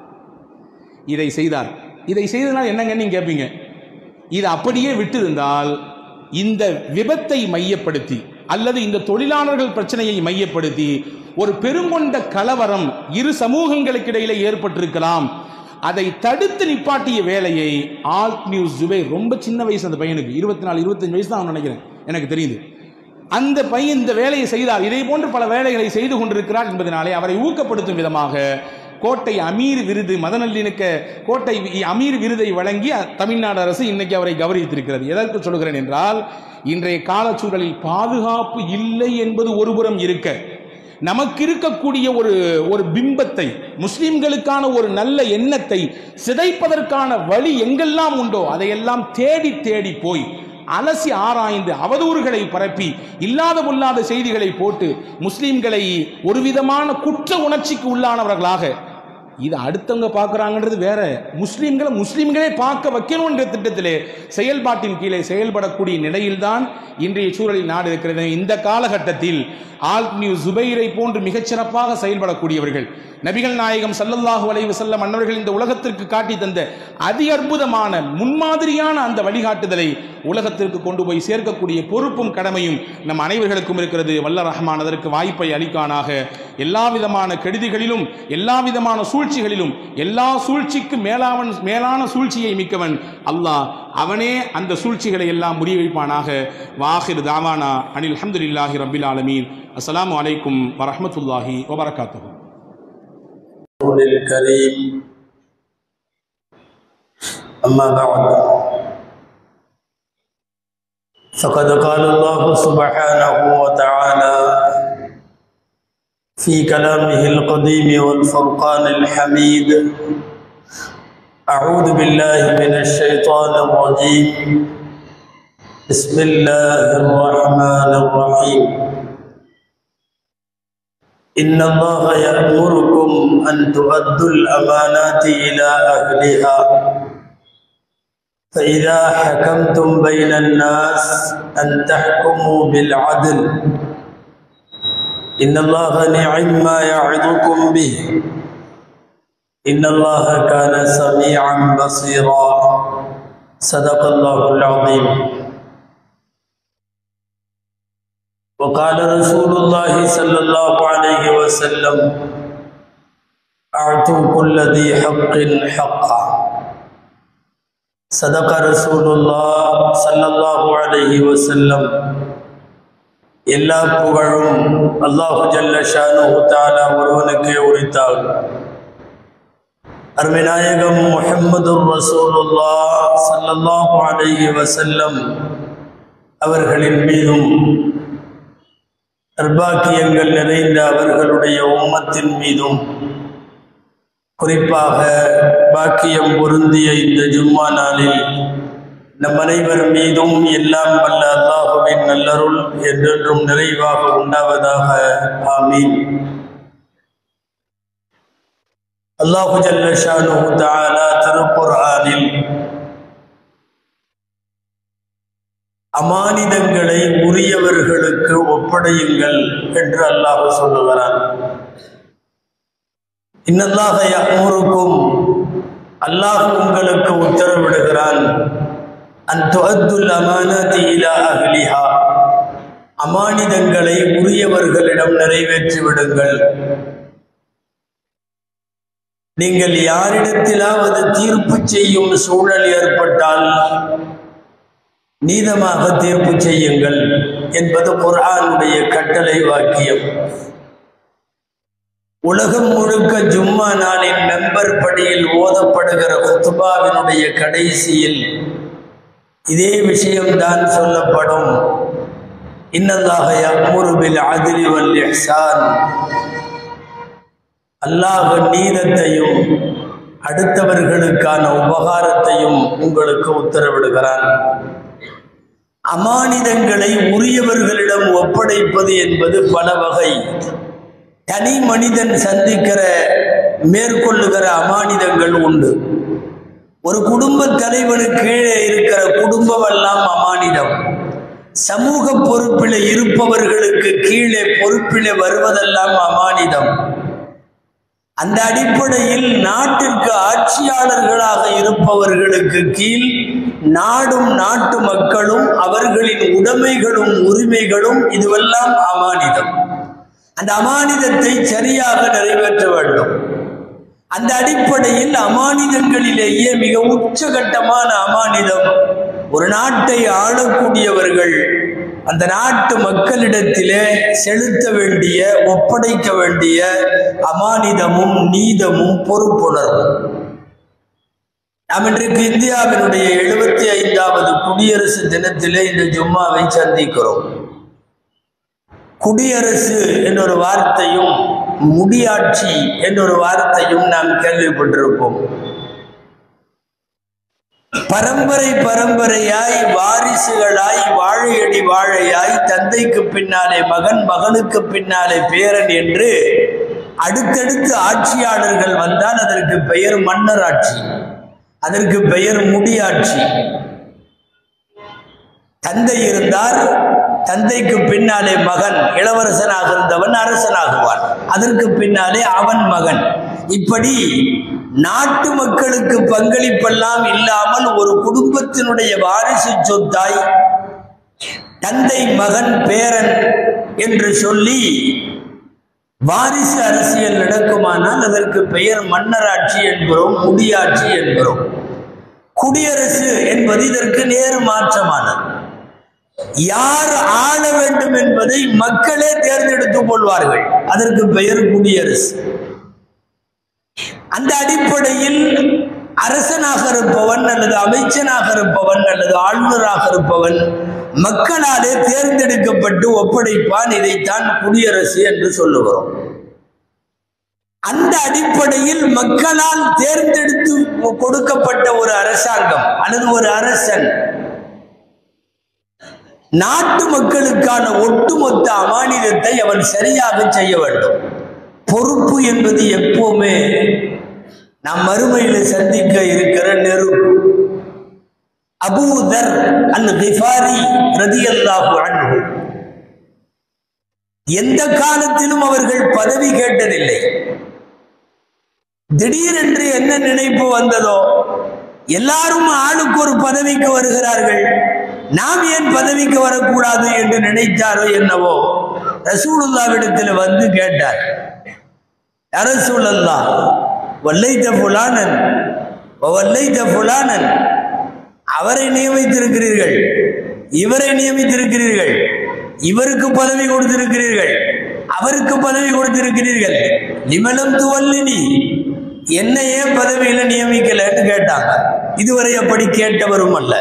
இதை செய்தார் இதை செய்தனால் என்னங்க நீங்க கேட்பீங்க இது அப்படியே விட்டிருந்தால் இந்த விபத்தை மையப்படுத்தி அல்லது இந்த தொழிலாளர்கள் பிரச்சனையை மையப்படுத்தி ஒரு பெருங்கொண்ட கலவரம் இரு சமூகங்களுக்கு இடையிலே ஏற்பட்டிருக்கலாம் அதை தடுத்து நிப்பாட்டிய வேலையை ஆல்ட் நியூஸ் ஜுபை ரொம்ப சின்ன வயசு அந்த பையனுக்கு இருபத்தி நாலு இருபத்தஞ்சு வயசு தான் அவன் நினைக்கிறேன் எனக்கு தெரியுது அந்த பையன் இந்த வேலையை செய்தார் இதே போன்று பல வேலைகளை செய்து கொண்டிருக்கிறார் என்பதனாலே அவரை ஊக்கப்படுத்தும் விதமாக கோட்டை அமீர் விருது மத நல்லிணக்க கோட்டை வி- அமீர் விருதை வழங்கி அ- தமிழ்நாடு அரசு இன்னைக்கு அவரை கௌரவித்திருக்கிறது எதற்கு சொல்கிறேன் என்றால் இன்றைய காலச்சூழலில் பாதுகாப்பு இல்லை என்பது ஒருபுறம் இருக்க நமக்கு இருக்கக்கூடிய ஒரு ஒரு பிம்பத்தை முஸ்லிம்களுக்கான ஒரு நல்ல எண்ணத்தை சிதைப்பதற்கான வழி எங்கெல்லாம் உண்டோ அதையெல்லாம் தேடி தேடி போய் அலசி ஆராய்ந்து அவதூறுகளை பரப்பி இல்லாத பொல்லாத செய்திகளை போட்டு முஸ்லிம்களை ஒரு விதமான குற்ற உணர்ச்சிக்கு உள்ளானவர்களாக இது அடுத்தவங்க பார்க்கறாங்கன்றது வேற முஸ்லிம்களை முஸ்லிம்களே பார்க்க வைக்கணும் என்ற திட்டத்திலே செயல்பாட்டின் கீழே செயல்படக்கூடிய நிலையில்தான் இன்றைய சூழலில் நாடு இருக்கிறது இந்த காலகட்டத்தில் ஆல் நியூஸ் ஜுபைரை போன்று மிகச்சிறப்பாக செயல்படக்கூடியவர்கள் நபிகள் நாயகம் ஸல்லல்லாஹு அலைஹி வஸல்லம் அன்னவர்கள் இந்த உலகத்திற்கு காட்டி தந்த அதி அற்புதமான முன்மாதிரியான அந்த வழிகாட்டுதலை உலகத்திற்கு கொண்டு போய் சேர்க்கக்கூடிய பொறுப்பும் கடமையும் நம் அனைவர்களுக்கும் இருக்கிறது வல்ல ரஹ்மான் அதற்கு வாய்ப்பை அளிக்கானாக எல்லா விதமான கெடுதிகளிலும் எல்லா விதமான சூழ்ச்சிகளிலும் எல்லா சூழ்ச்சிக்கும் மேலாவன் மேலான சூழ்ச்சியை மிக்கவன் அல்லாஹ் அவனே அந்த சூழ்ச்சிகளை எல்லாம் முறியடிப்பானாக வாஹிர் தாவானா அனில் அல்ஹம்துலில்லாஹி ரப்பில் ஆலமீன் அஸ்ஸலாமு அலைக்கும் வரஹ்மத்துல்லாஹி வபரகாத்துஹு الرسول الكريم أما بعد فقد قال الله سبحانه وتعالى في كلامه القديم والفرقان الحميد أعوذ بالله من الشيطان الرجيم بسم الله الرحمن الرحيم إن الله يأمركم أن تؤدوا الأمانات إلى أهلها فإذا حكمتم بين الناس أن تحكموا بالعدل إن الله نعم ما يعظكم به إن الله كان سميعا بصيرا صدق الله العظيم وقال رسول الله صلى الله عليه وسلم أعطوا كل ذي حق حقه صدق رسول الله صلى الله عليه وسلم எல்லா புகழும் அல்லாஹு ஜல்ல ஷானு தாலா ஒருவனுக்கே உரித்தாகும் அருமைநாயகம் முஹம்மது ரசூலுல்லா சல்லல்லாஹு அலைஹி வசல்லம் அவர்களின் மீதும் நர்பாக்கியங்கள் நிறைந்த அவர்களுடைய உம்மத்தின் மீதும் குறிப்பாக பாக்கியம் பொருந்திய இந்த ஜும்மா நாளில் நம் அனைவர் மீதும் எல்லாம் வல்ல அல்லாஹுவின் நல்லருள் என்றென்றும் நிறைவாக உண்டாவதாக ஆமீன் அல்லாஹு ஜல்லஷானு தாலா திருக்குர்ஆனில் அமானிதங்களை உரியவர்களுக்கு ஒப்படையுங்கள் என்று அல்லாஹ் சொல்லுகிறான் இன்னல்லாக யமுருக்கும் அல்லாஹ் உங்களுக்கு உத்தரவிடுகிறான் அன் துஅத்துல் அமானதி இலா அஹ்லிஹா அமானிதங்களை உரியவர்களிடம் நிறைவேற்றி விடுங்கள் நீங்கள் யாரிடத்திலாவது தீர்ப்பு செய்யும் சூழல் ஏற்பட்டால் நீதமாக தீர்ப்பு செய்யுங்கள் என்பது குர்ஆனுடைய கட்டளை வாக்கியம் உலகம் முழுக்க ஜும்மா நாளின் மெம்பர் படியில் ஓதப்படுகிற குத்துபாவினுடைய கடைசியில் இதே விஷயம்தான் சொல்லப்படும் இன்னல்லாக யமுரு பில் அத்லி வல் இஹ்சான் அல்லாஹ் நீதத்தையும் அடுத்தவர்களுக்கான உபகாரத்தையும் உங்களுக்கு உத்தரவிடுகிறான் அமானிதங்களை உரியவர்களிடம் ஒப்படைப்பது என்பது பல வகை தனி மனிதன் சந்திக்கிற மேற்கொள்ளுகிற அமானிதங்கள் உண்டு ஒரு குடும்ப தலைவனுக்கு கீழே இருக்கிற குடும்பம் எல்லாம் அமானிதம் சமூக பொறுப்பில் இருப்பவர்களுக்கு கீழே பொறுப்பில் வருவதெல்லாம் அமானிதம் அந்த அடிப்படையில் நாட்டிற்கு ஆட்சியாளர்களாக இருப்பவர்களுக்கு கீழ் நாடும் நாட்டு மக்களும் அவர்களின் உடைமைகளும் உரிமைகளும் இதுவெல்லாம் அமானிதம் அந்த அமானிதத்தை சரியாக நிறைவேற்ற வேண்டும் அந்த அடிப்படையில் அமானிதங்களிலேயே மிக உச்சகட்டமான அமானிதம் ஒரு நாட்டை ஆளக்கூடியவர்கள் அந்த நாட்டு மக்களிடத்திலே செலுத்த வேண்டிய ஒப்படைக்க வேண்டிய அமானிதமும் நீதமும் பொறுப்புணர்வும் நாம் இன்றைக்கு இந்தியாவினுடைய எழுபத்தி ஐந்தாவது குடியரசு தினத்திலே இந்த ஜும்மாவை சந்திக்கிறோம் குடியரசு என்றொரு வார்த்தையும் முடியாட்சி என்றொரு வார்த்தையும் நாம் கேள்விப்பட்டிருப்போம் பரம்பரை பரம்பரையாய் வாரிசுகளாய் வாழையடி வாழையாய் தந்தைக்கு பின்னாலே மகன் மகனுக்கு பின்னாலே பேரன் என்று அடுத்தடுத்து ஆட்சியாளர்கள் வந்தால் அதற்கு பெயர் மன்னர் ஆட்சி அதற்கு பெயர் முடியாட்சி தந்தை இருந்தால் தந்தைக்கு பின்னாலே மகன் இளவரசனாக இருந்தவன் அரசனாகுவான் அதற்கு பின்னாலே அவன் மகன் இப்படி நாட்டு மக்களுக்கு பங்களிப்பெல்லாம் இல்லாமல் ஒரு குடும்பத்தினுடைய வாரிசு சொத்தாய் தந்தை மகன் பேரன் என்று சொல்லி வாரிசு அரசியல் நடக்குமானால் அதற்கு பெயர் மன்னராட்சி என்கிறோம் முடியாட்சி என்கிறோம் குடியரசு என்பது இதற்கு நேர் மாற்றமானது யார் ஆள வேண்டும் என்பதை மக்களே தேர்ந்தெடுத்துக் கொள்வார்கள் அதற்கு பெயர் குடியரசு அந்த அடிப்படையில் அரசனாக இருப்பவன் அல்லது அமைச்சனாக இருப்பவன் அல்லது ஆளுநராக இருப்பவன் மக்களாலே தேர்ந்தெடுக்கப்பட்டு ஒப்படைப்பான் இதைத்தான் குடியரசு என்று சொல்லுகிறோம் அந்த அடிப்படையில் மக்களால் தேர்ந்தெடுத்து கொடுக்கப்பட்ட ஒரு அரசாங்கம் அல்லது ஒரு அரசன் நாட்டு மக்களுக்கான ஒட்டுமொத்த அமானிதத்தை அவன் சரியாக செய்ய வேண்டும் பொறுப்பு என்பது எப்பவுமே நாம் மறுமையில சந்திக்க இருக்கிற நெருப்பு அபூதர் அல் கிஃபாரி ரதியல்லாஹு அன்ஹு எந்த காலத்திலும் அவர்கள் பதவி கேட்டதில்லை திடீரென்று என்ன நினைப்பு வந்ததோ எல்லாரும் ஆளுக்கு ஒரு பதவிக்கு வருகிறார்கள் நாம் ஏன் பதவிக்கு வரக்கூடாது என்று நினைத்தாரோ என்னவோ ரசூலுல்லாவிடத்தில் வந்து கேட்டார் அரசூலல்லா வல்லைத்த புலானன் வல்லைத்த புலானன் அவரை நியமித்திருக்கிறீர்கள் இவரை நியமித்திருக்கிறீர்கள் இவருக்கு பதவி கொடுத்திருக்கிறீர்கள் அவருக்கு பதவி கொடுத்திருக்கிறீர்கள் நிமலம் துவல்லினி என்ன ஏன் பதவியில நியமிக்கலன்னு கேட்டாங்க இதுவரை அப்படி கேட்டவரும் அல்ல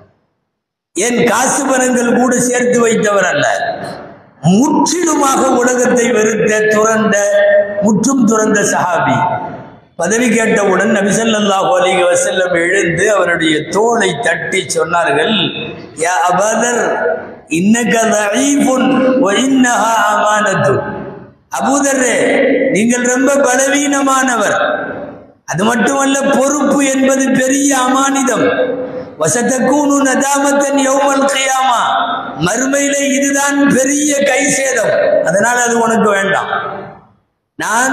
என் காசு பணங்கள் கூட சேர்த்து வைத்தவர் அல்ல முற்றிலுமாக உலகத்தை வெறுத்த துறந்த முற்றும் துறந்த சஹாபி பதவி கேட்டவுடன் நபிசல்லாஹு அலைஹி வஸல்லம் எழுந்து அவருடைய தோளை தட்டி சொன்னார்கள் யா அபதர் இன்னக தஈஃபுன் வ இன்னஹா அமானத்துன் அபூதர்ரே நீங்கள் ரொம்ப பலவீனமானவர் அது மட்டுமல்ல பொறுப்பு என்பது பெரிய அமானிதம் வசத்தக்கூனு நதாமத்தன் யௌமல் கியாமா மறுமையில இதுதான் பெரிய கை சேதம் அதனால அது உனக்கு வேண்டாம் நான்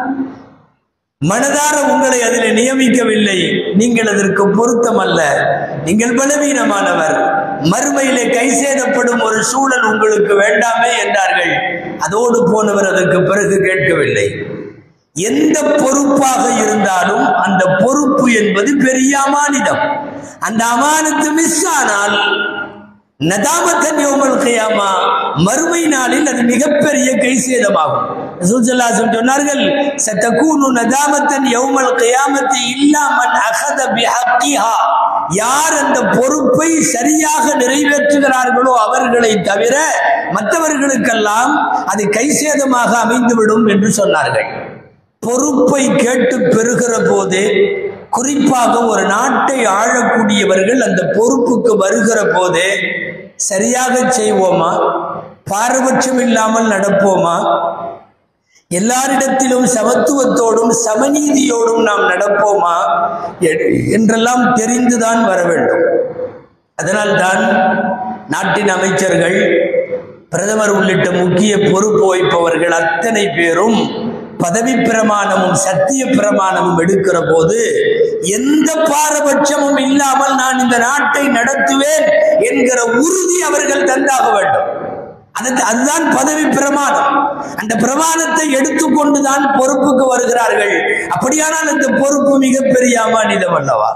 மனதார உங்களை அதில் நியமிக்கவில்லை நீங்கள் அதற்கு பொருத்தம் அல்ல நீங்கள் பலவீனமானவர் மறுமையிலே கை சேதப்படும் ஒரு சூழல் உங்களுக்கு வேண்டாமே என்றார்கள் அதோடு போனவர் அதற்கு பிறகு கேட்கவில்லை எந்த பொறுப்பாக இருந்தாலும் அந்த பொறுப்பு என்பது பெரிய அமானிதம் அந்த அமானத்து மிஸ் ஆனால் நதாமத்தன் யோமல் கியாமா மறுமை நாளில் அது மிகப்பெரிய கை சேதமாகும் ரசூலுல்லாஹி சொன்னார்கள் சதகூனு நதாமத்தன் யௌமல் கியாமத்தி இல்லா மன் அகத பிஹக்கிஹா யார் அந்த பொறுப்பை சரியாக நிறைவேற்றுகிறார்களோ அவர்களை தவிர மற்றவர்களுக்கெல்லாம் அது கை சேதமாக அமைந்துவிடும் என்று சொன்னார்கள் பொறுப்பை கேட்டு பெறுகிற போது குறிப்பாக ஒரு நாட்டை ஆளக்கூடியவர்கள் அந்த பொறுப்புக்கு வருகிற போது சரியாக செய்வோமா பாரபட்சம் இல்லாமல் நடப்போமா எல்லாரிடத்திலும் சமத்துவத்தோடும் சமநீதியோடும் நாம் நடப்போமா எ- என்றெல்லாம் தெரிந்துதான் வர வேண்டும் அதனால்தான் நாட்டின் அமைச்சர்கள் பிரதமர் உள்ளிட்ட முக்கிய பொறுப்பு வகிப்பவர்கள் அத்தனை பேரும் பதவி பிரமாணமும் சத்திய பிரமாணமும் எடுக்கிற போது எந்த பாரபட்சமும் இல்லாமல் நான் இந்த நாட்டை நடத்துவேன் என்கிற உறுதி அவர்கள் தந்தாக வேண்டும் அது அதுதான் பதவி பிரமாணம் அந்த பிரமாணத்தை எடுத்துக்கொண்டு தான் பொறுப்புக்கு வருகிறார்கள் அப்படியானால் அந்த பொறுப்பு மிகப்பெரிய அமானிதம் அல்லவா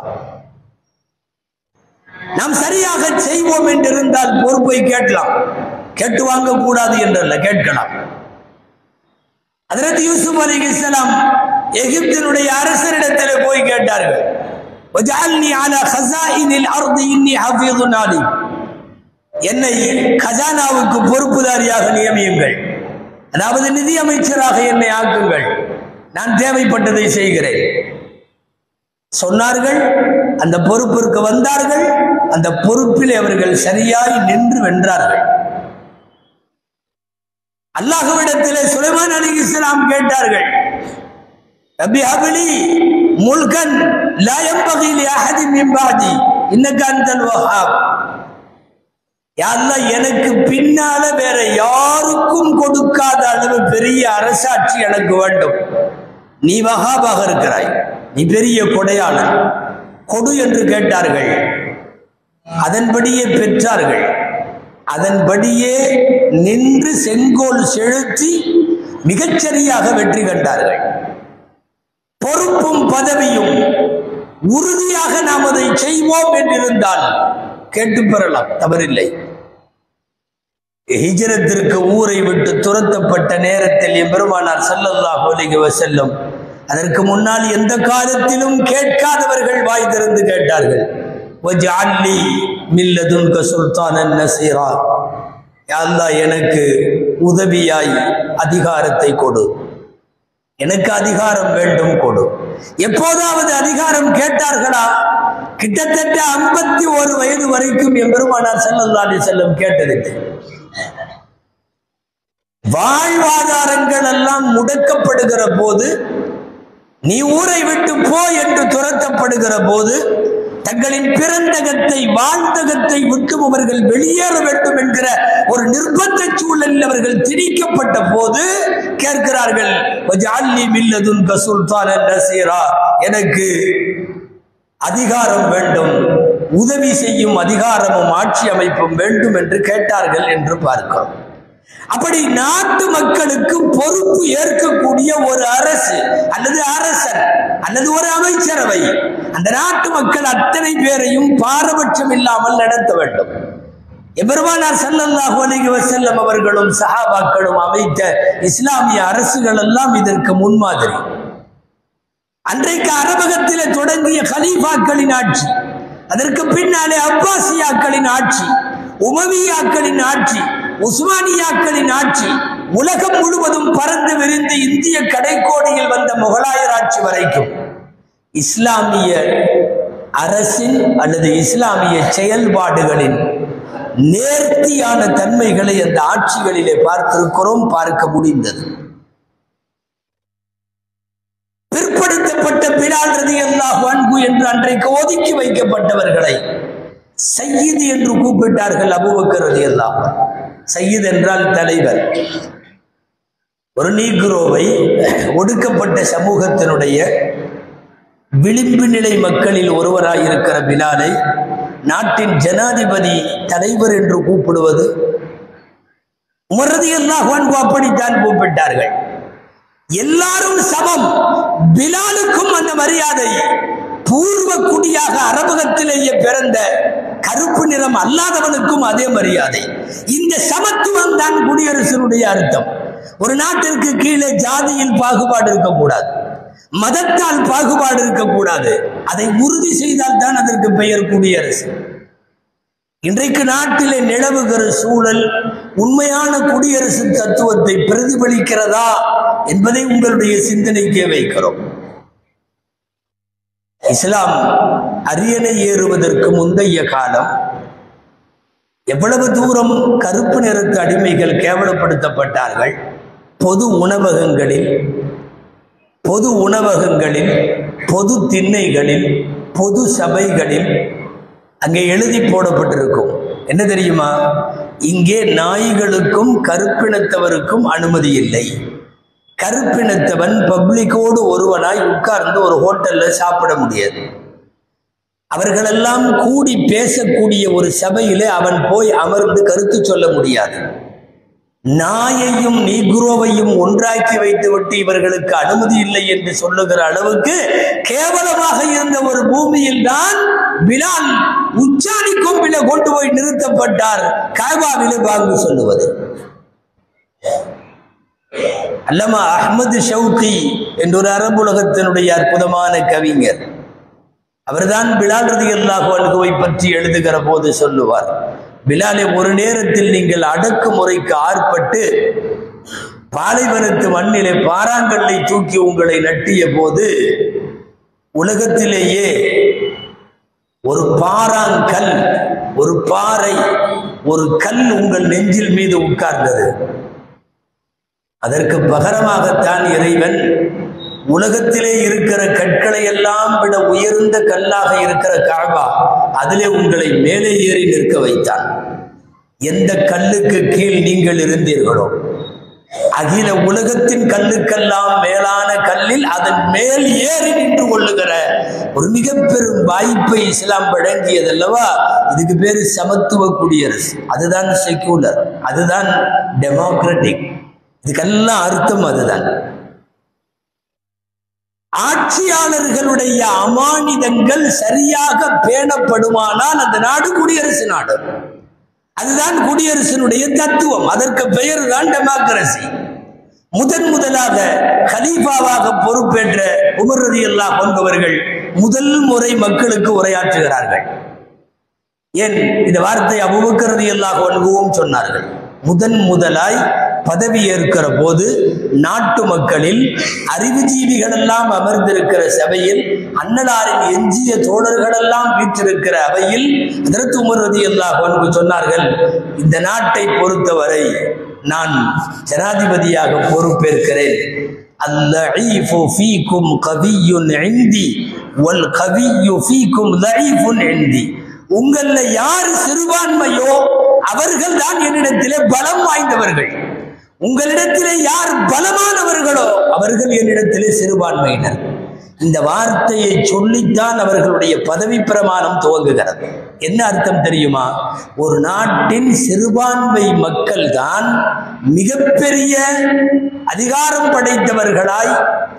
நாம் சரியாக செய்வோம் என்றிருந்தால் பொறுப்பை கேட்கலாம் கேட்டு வாங்க கூடாது என்றல்ல கேட்கலாம் அதற்கு யூசுப் அலி இஸ்லாம் எகிப்தினுடைய அரசரிடத்தில் போய் கேட்டார்கள் وَجَعَلْنِي عَلَى خَزَائِنِ الْأَرْضِ إِنِّي حَفِيظٌ عَلِيمٌ என்னை கஜானாவுக்கு பொறுப்புதாரியாக நியமியுங்கள் அதாவது நிதி அமைச்சராக என்னை ஆக்குங்கள் நான் தேவைப்பட்டதை செய்கிறேன் சொன்னார்கள் அந்த பொறுப்பிற்கு வந்தார்கள் அந்த பொறுப்பில் அவர்கள் சரியாய் நின்று வென்றார்கள் அல்லாஹ்விடத்திலே சுலைமான் அலி இஸ்லாம் கேட்டார்கள் ரப்பி ஹபிலி முல்கன் லா யம்பகி லி அஹதின் மின் பஅதி இன்னக அன்தல் வஹ்ஹாப் யா அல்லாஹ் எனக்கு பின்னால வேற யாருக்கும் கொடுக்காத அளவு பெரிய அரசாட்சி எனக்கு வேண்டும் நீ வஹாபாக இருக்கிறாய் நீ பெரிய கொடையாளன் கொடு என்று கேட்டார்கள் அதன்படியே பெற்றார்கள் அதன்படியே நின்று செங்கோல் செலுத்தி மிகச்சரியாக வெற்றி கண்டார்கள் பொறுப்பும் பதவியும் உறுதியாக நாம் அதை செய்வோம் என்றிருந்தால் கேட்டு பெறலாம் தவறில்லை ஹிஜரத்திற்கு ஊரை விட்டு துரத்தப்பட்ட நேரத்தில் எம்பெருமானார் ஸல்லல்லாஹு அலைஹி வஸல்லம் அதற்கு முன்னால் எந்த காலத்திலும் கேட்காதவர்கள் வாய் திறந்து கேட்டார்கள் வஜ்அல்லி மின் லதுன்க சுல்தானன் நசீரா யா அல்லாஹ் எனக்கு உதவியாய் அதிகாரத்தை கொடு எனக்கு அதிகாரம் வேண்டும் கொடு எப்போதாவது அதிகாரம் கேட்டார்களா கிட்டத்தட்ட ஐம்பத்தி ஒரு வயது வரைக்கும் எம்பெருமானார் ஸல்லல்லாஹு அலைஹி செல்லம் கேட்டதில்லை வாழ்வாதாரங்கள் எல்லாம் முடக்கப்படுகிற போது நீ ஊரை விட்டு போ என்று துரத்தப்படுகிற போது தங்களின் பிறந்தகத்தை வாழ்ந்தகத்தை விட்டும் அவர்கள் வெளியேற வேண்டும் என்கிற ஒரு நிர்பந்த சூழலில் அவர்கள் திணிக்கப்பட்ட போது கேட்கிறார்கள் "வஜஅல்னி மின் லதுன்க சுல்தானன் நசீரா." எனக்கு அதிகாரம் வேண்டும் உதவி செய்யும் அதிகாரமும் ஆட்சி அமைப்பும் வேண்டும் என்று கேட்டார்கள் என்று பார்க்கிறோம் அப்படி நாட்டு மக்களுக்கு பொறுப்பு ஏற்கக்கூடிய ஒரு அரசு அல்லது அரசன் அல்லது ஒரு அமைச்சரவை அந்த நாட்டு மக்கள் அத்தனை பேரையும் பாரபட்சம் இல்லாமல் நடத்த வேண்டும் எபெருமானார் ஸல்லல்லாஹு அலைஹி வஸல்லம் அவர்களும் சஹாபாக்களும் அமைத்த இஸ்லாமிய அரசுகள் எல்லாம் இதற்கு முன்மாதிரி அன்றைக்கு அரபகத்திலே தொடங்கிய கலீஃபாக்களின் ஆட்சி அதற்கு பின்னாலே அப்பாசியாக்களின் ஆட்சி உமவியாக்களின் ஆட்சி உஸ்மானியாக்களின் ஆட்சி உலகம் முழுவதும் பறந்து விரிந்து இந்திய கடைக்கோடியில் வந்த முகலாயர் ஆட்சி வரைக்கும் இஸ்லாமிய அரசின் அல்லது இஸ்லாமிய செயல்பாடுகளின் நேர்த்தியான தன்மைகளை அந்த ஆட்சிகளிலே பார்த்திருக்கிறோம் பார்க்க முடிந்தது பிற்படுத்தப்பட்ட பிலால் ரதி அல்லாஹ் அன்பு என்று அன்றைக்கு ஒதுக்கி வைக்கப்பட்டவர்களை சையீத் என்று கூப்பிட்டார்கள் அபுபக்கர் ரதி அல்லாஹ் சையீத் என்றால் தலைவர் ஒரு நீக்ரோவை ஒடுக்கப்பட்ட சமூகத்தினுடைய விளிம்பு நிலை மக்களில் ஒருவராயிருக்கிற பிலாலை நாட்டின் ஜனாதிபதி தலைவர் என்று கூப்பிடுவது உமரதி அல்லாஹ் அன்பு அப்படித்தான் கூப்பிட்டார்கள் எல்லாரும் சமம் பிலாலுக்கும் அந்த மரியாதை பூர்வ குடியாக அரபகத்திலேயே பிறந்த கருப்பு நிறம் அல்லாதவனுக்கும் அதே மரியாதை இந்த சமத்துவம் தான் குடியரசனுடைய அர்த்தம் ஒரு நாட்டிற்கு கீழே ஜாதியில் பாகுபாடு இருக்கக்கூடாது மதத்தால் பாகுபாடு இருக்கக்கூடாது அதை உறுதி செய்தால் தான் அதற்கு பெயர் குடியரசு இன்றைக்கு நாட்டிலே நிலவுகிற சூழல் உண்மையான குடியரசு தத்துவத்தை பிரதிபலிக்கிறதா என்பதை உங்களுடைய சிந்தனைக்கே வைக்கிறோம் இஸ்லாம் அரியணை ஏறுவதற்கு முந்தைய காலம் எவ்வளவு தூரம் கருப்பு நிறத்து அடிமைகள் கேவலப்படுத்தப்பட்டார்கள் பொது உணவகங்களில் பொது உணவகங்களில் பொது திண்ணைகளில் பொது சபைகளில் அங்கே எழுதி போடப்பட்டிருக்கும் என்ன தெரியுமா இங்கே நாய்களுக்கும் கருப்பினத்தவருக்கும் அனுமதி இல்லை கருப்பினத்தவன் பப்ளிக்கோடு ஒருவனாய் உட்கார்ந்து ஒரு ஹோட்டல்ல சாப்பிட முடியாது அவர்களெல்லாம் கூடி பேசக்கூடிய ஒரு சபையிலே அவன் போய் அமர்ந்து கருத்து சொல்ல முடியாது நாயையும் நீக்ரோவையும் ஒன்றாக்கி வைத்துவிட்டு இவர்களுக்கு அனுமதி இல்லை என்று சொல்லுகிற அளவுக்கு கேவலமாக இருந்த ஒரு பூமியில் தான் பிலால் உச்சாணி கொம்பில கொண்டு போய் நிறுத்தப்பட்டார் காய்பாவிலே பாங்கு சொல்லுவது அல்லமா அஹ்மது ஷவுகி என்ற ஒரு அரபுலகத்தினுடைய அற்புதமான கவிஞர் அவர்தான் பிலால் ரதி அல்லாஹுவை பற்றி எழுதுகிற போது சொல்லுவார் பிலாலை ஒரு நேரத்தில் நீங்கள் அடக்குமுறைக்கு ஆற்பட்டு பாலைவனத்து மண்ணிலே பாறாங்கல்லை தூக்கி உங்களை நட்டிய போது உலகத்திலேயே ஒரு பாறாங்கல் ஒரு பாறை ஒரு கல் உங்கள் நெஞ்சில் மீது உட்கார்ந்தது அதற்கு பகரமாகத்தான் இறைவன் உலகத்திலே இருக்கிற கற்களை எல்லாம் விட உயர்ந்த கல்லாக இருக்கிற காபா அதிலே உங்களை மேலே ஏறி நிற்க வைத்தான் எந்த கல்லுக்கு கீழ் நீங்கள் இருந்தீர்களோ அகில உலகத்தின் கல்லுக்கெல்லாம் மேலான கல்லில் அதன் மேல் ஏறி நின்று கொள்ளுகிற ஒரு மிக பெரும் வாய்ப்பை இஸ்லாம் வழங்கியதல்லவா இதுக்கு பேரு சமத்துவ குடியரசு அதுதான் செக்யூலர் அதுதான் டெமோக்ராட்டிக் இதுக்கெல்லாம் அர்த்தம் அதுதான் ஆட்சியாளர்களுடைய அமானிதங்கள் சரியாக பேணப்படுமானால் அந்த நாடு குடியரசு நாடு அதுதான் குடியரசினுடைய தத்துவம் அதற்கு பெயர் தான் டெமோக்ரசி முதன் முதலாக கலீஃபாவாக பொறுப்பேற்ற உமர் ரதி அல்லாஹ் என்பவர்கள் முதல் முறை மக்களுக்கு உரையாற்றுகிறார்கள் ஏன் இந்த வார்த்தை அபுபக்கர் ரதி அல்லாஹ் அனுபவம் சொன்னார்கள் முதன் முதலாய் பதவி ஏற்கிற போது நாட்டு மக்களில் அறிவுஜீவிகள் எல்லாம் அமர்ந்திருக்கிற சபையில் அன்னலாரின் எஞ்சிய தோழர்கள் எல்லாம் வீற்றிருக்கிற அவையில் அதற்கு உமர்வதி எல்லாம் சொன்னார்கள் இந்த நாட்டை பொறுத்தவரை நான் ஜனாதிபதியாக பொறுப்பேற்கிறேன் اللعيف فيكم قوي عندي والقوي فيكم ضعيف عندي உங்கள யார் சிறுபான்மையோ அவர்கள் தான் என்னிடத்திலே பலம் வாய்ந்தவர்கள் உங்களிடத்திலே யார் பலமானவர்களோ அவர்கள் என்னிடத்திலே சிறுபான்மையினர் இந்த வார்த்தையை சொல்லித்தான் அவர்களுடைய பதவி பிரமாணம் துவங்குகிறது என்ன அர்த்தம் தெரியுமா ஒரு நாட்டின் சிறுபான்மை மக்கள் தான் மிகப்பெரிய அதிகாரம் படைத்தவர்களாய்